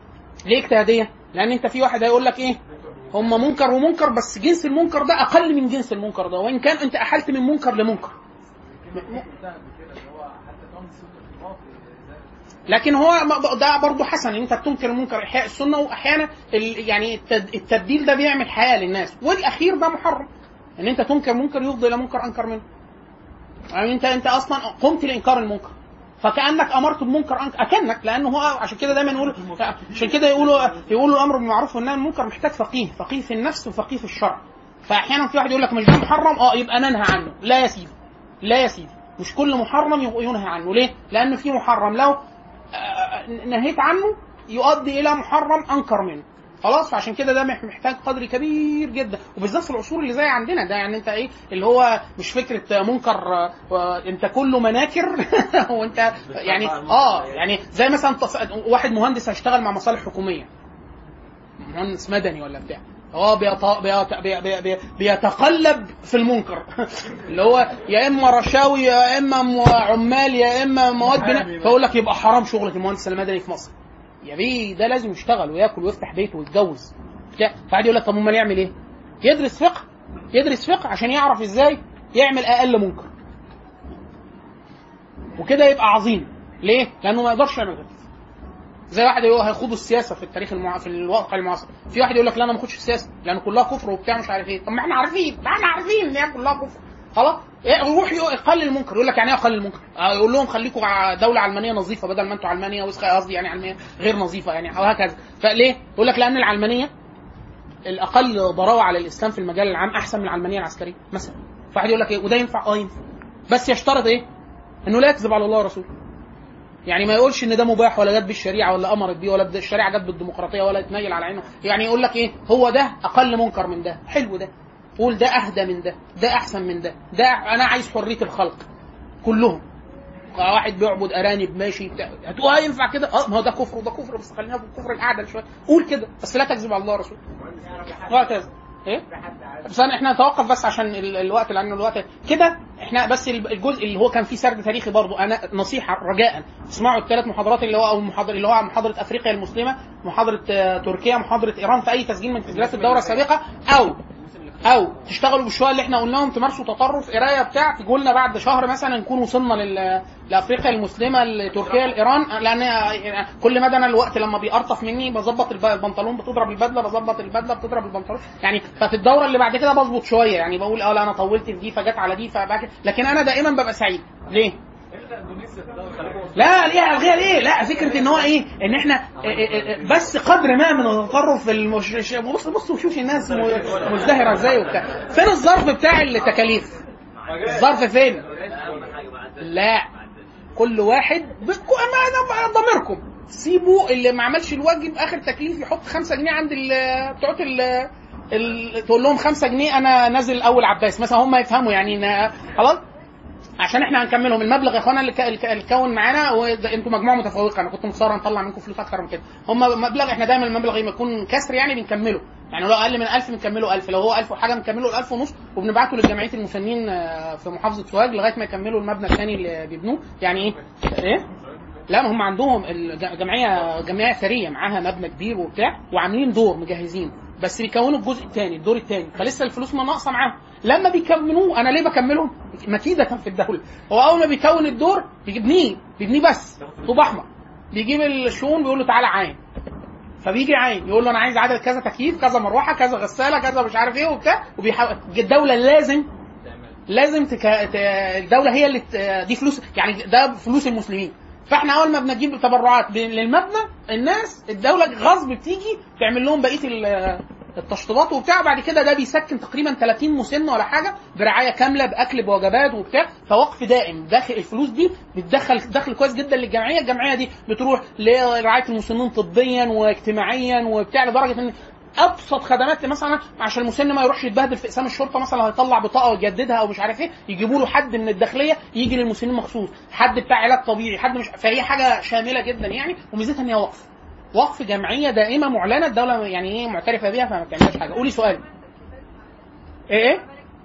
ليه اجتهاديه؟ لان انت في واحد هيقول لك ايه؟ هم منكر ومنكر بس جنس المنكر ده اقل من جنس المنكر ده وان كان انت احلت من منكر لمنكر لكن هو م- ده برضه حسن ان انت بتنكر المنكر احياء السنه واحيانا ال- يعني التد- التبديل ده بيعمل حياه للناس والاخير ده محرم ان انت تنكر منكر يفضي الى منكر انكر منه يعني انت انت اصلا قمت لانكار المنكر فكانك امرت بمنكر أنك اكنك لانه هو عشان كده دايما يقولوا عشان كده يقولوا يقولوا الامر بالمعروف والنهي عن المنكر محتاج فقيه فقيه في النفس وفقيه في الشرع فاحيانا في واحد يقول لك مش ده محرم اه يبقى ننهى عنه لا يا سيدي لا يا سيدي مش كل محرم ينهى عنه ليه؟ لان في محرم لو آه، نهيت عنه يؤدي الى محرم انكر منه خلاص فعشان كده ده مح- محتاج قدر كبير جدا وبالذات في العصور اللي زي عندنا ده يعني انت ايه اللي هو مش فكره منكر آه، انت كله مناكر وانت يعني اه يعني زي مثلا تص- واحد مهندس هيشتغل مع مصالح حكوميه مهندس مدني ولا بتاع هو بيط... بيط... بي... بي... بي... بيتقلب في المنكر اللي هو يا اما رشاوي يا اما م- عمال يا اما مواد بناء فيقول لك يبقى حرام شغله المهندس المدني في مصر يا بيه ده لازم يشتغل وياكل ويفتح بيته ويتجوز بتاع. فقعد يقول لك طب امال يعمل ايه؟ يدرس فقه يدرس فقه عشان يعرف ازاي يعمل اقل منكر وكده يبقى عظيم ليه؟ لانه ما يقدرش يعمل غير كده. زي واحد يقول هيخوضوا السياسه في التاريخ المع... في الواقع المعاصر في واحد يقول لك لا انا ما اخدش السياسه لان كلها كفر وبتاع مش عارف ايه طب ما احنا عارفين ما احنا عارفين ان هي كلها كفر خلاص إيه، يروح يق- يقلل المنكر يقول لك يعني ايه اقلل المنكر آه، يقول لهم خليكم ع- دوله علمانيه نظيفه بدل ما انتوا علمانيه وسخ قصدي يعني علمانيه غير نظيفه يعني او هكذا فليه يقول لك لان العلمانيه الاقل ضراوه على الاسلام في المجال العام احسن من العلمانيه العسكريه مثلا فواحد يقول لك ايه وده ينفع اه ينفع بس يشترط ايه انه لا يكذب على الله ورسوله يعني ما يقولش ان ده مباح ولا جت بالشريعه ولا امرت بيه ولا الشريعه جت بالديمقراطيه ولا يتنيل على عينه يعني يقول لك ايه هو ده اقل منكر من ده حلو ده قول ده اهدى من ده ده احسن من ده ده انا عايز حريه الخلق كلهم واحد بيعبد ارانب ماشي بتاع هتقول اه ينفع كده اه ما هو ده كفر وده كفر بس خلينا في الكفر الاعدل شويه قول كده بس لا تكذب على الله ورسوله وهكذا ايه بس أنا- احنا نتوقف بس عشان ال- الوقت لانه الوقت كده احنا بس ال- الجزء اللي هو كان فيه سرد تاريخي برضو انا نصيحه رجاء اسمعوا الثلاث محاضرات اللي هو او المحاضر اللي هو محاضره افريقيا المسلمه محاضره آه، تركيا محاضره ايران في اي تسجيل من تسجيلات الدوره السابقه او او تشتغلوا بالشويه اللي احنا قلناهم تمارسوا تطرف قرايه بتاع تقول لنا بعد شهر مثلا نكون وصلنا لل... لافريقيا المسلمه لتركيا لايران لان كل مدى انا الوقت لما بيقرطف مني بظبط الب- البنطلون بتضرب البدله بظبط البدله بتضرب البنطلون يعني ففي الدوره اللي بعد كده بظبط شويه يعني بقول اه لا انا طولت في دي فجت على دي فبقى كده. لكن انا دائما ببقى سعيد ليه؟ لا ليه الغيها ليه؟ لا فكره ان هو ايه؟ ان احنا إيه إيه إيه بس قدر ما من التطرف في المش... بص بص وشوش الناس م- مزدهره ازاي وبتاع فين الظرف بتاع التكاليف؟ الظرف فين؟ لا كل واحد بكو... ما أنا ضميركم سيبوا اللي ما عملش الواجب اخر تكليف يحط خمسة جنيه عند ال... بتوع ال... ال... تقول لهم خمسة جنيه انا نازل اول عباس مثلا هم يفهموا يعني إن... خلاص عشان احنا هنكملهم المبلغ يا اخوانا اللي ك- الك- الكون معانا وده- انتوا مجموعه متفوقه انا كنت مصر نطلع منكم فلوس اكتر من كده هم مبلغ احنا دايما المبلغ لما يكون كسر يعني بنكمله يعني لو اقل من 1000 بنكمله 1000 لو هو 1000 وحاجه بنكمله ال 1000 ونص وبنبعته لجمعيه المسنين آه، في محافظه سوهاج لغايه ما يكملوا المبنى الثاني اللي بيبنوه يعني ايه؟ ايه؟ لا ما هم عندهم الجمعيه جمعيه ثريه معاها مبنى كبير وبتاع وعاملين دور مجهزين بس بيكونوا الجزء الثاني الدور الثاني فلسه الفلوس ما ناقصه معاهم لما بيكملوه انا ليه بكملهم؟ مكيده في الدوله هو اول ما بيكون الدور بيبنيه بيبنيه بس طوب احمر بيجيب الشؤون بيقول له تعالى عاين فبيجي عاين يقول له انا عايز عدد كذا تكييف كذا مروحه كذا غساله كذا مش عارف ايه وبتاع وبيحاول الدوله لازم لازم تك... ت... الدوله هي اللي ت... دي فلوس يعني ده فلوس المسلمين فاحنا اول ما بنجيب تبرعات ب- للمبنى الناس الدوله غصب بتيجي تعمل لهم بقيه ال- التشطيبات وبتاع بعد كده ده بيسكن تقريبا 30 مسن ولا حاجه برعايه كامله باكل بوجبات وبتاع فوقف دائم داخل الفلوس دي بتدخل دخل كويس جدا للجمعيه الجمعيه دي بتروح لرعايه المسنين طبيا واجتماعيا وبتاع لدرجه ان ابسط خدمات مثلا عشان المسن ما يروحش يتبهدل في اقسام الشرطه مثلا لو هيطلع بطاقه ويجددها او مش عارف ايه يجيبوا له حد من الداخليه يجي للمسنين مخصوص حد بتاع علاج طبيعي حد مش فهي حاجه شامله جدا يعني وميزتها ان هي وقف وقف جمعيه دائمه معلنه الدوله يعني ايه معترفه بيها فما بتعملش حاجه قولي سؤال ايه ايه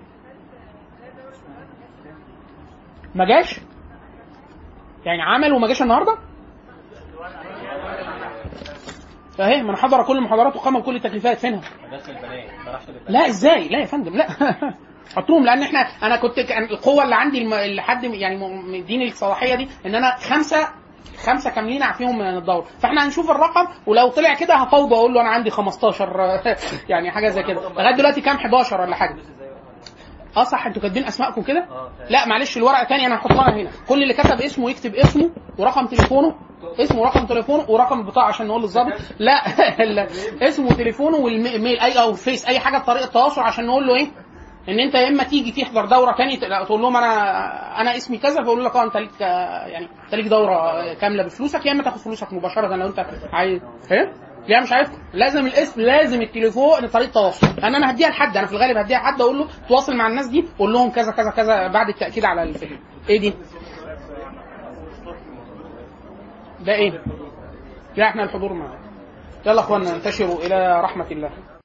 ما جاش يعني عمل وما جاش النهارده اهي من حضر كل المحاضرات وقام بكل التكليفات فينها مدرسه البنات ما راحش للبنات لا ازاي لا يا فندم لا حطوهم لان احنا انا كنت كان القوه اللي عندي الم- اللي حد يعني م- مديني الصلاحيه دي ان انا خمسه خمسه كاملين اعفيهم من الدوره فاحنا هنشوف الرقم ولو طلع كده هفوضى اقول له انا عندي 15 يعني حاجه زي كده لغايه دلوقتي كام 11 ولا حاجه اه صح انتوا كاتبين اسمائكم كده اه لا معلش الورقه تاني انا هحطها هنا كل اللي كتب اسمه يكتب اسمه ورقم تليفونه اسمه ورقم تليفونه ورقم بطاقه عشان نقول للظابط لا لا، اسمه وتليفونه والميل اي او فيس اي حاجه بطريقه تواصل عشان نقول له ايه ان انت يا اما تيجي تحضر دوره تاني ت- تقول لهم انا انا اسمي كذا فيقولوا لك اه انت ليك آه، يعني انت ليك دوره كامله بفلوسك يا اما تاخد فلوسك مباشره لو انت عايز ايه لا مش عارف لازم الاسم لازم التليفون طريقه تواصل انا انا هديها لحد انا في الغالب هديها لحد اقول له تواصل مع الناس دي قول لهم كذا كذا كذا بعد التاكيد على الفيلم ايه دي ده ايه لا احنا الحضور معنا يلا اخوانا انتشروا الى رحمه الله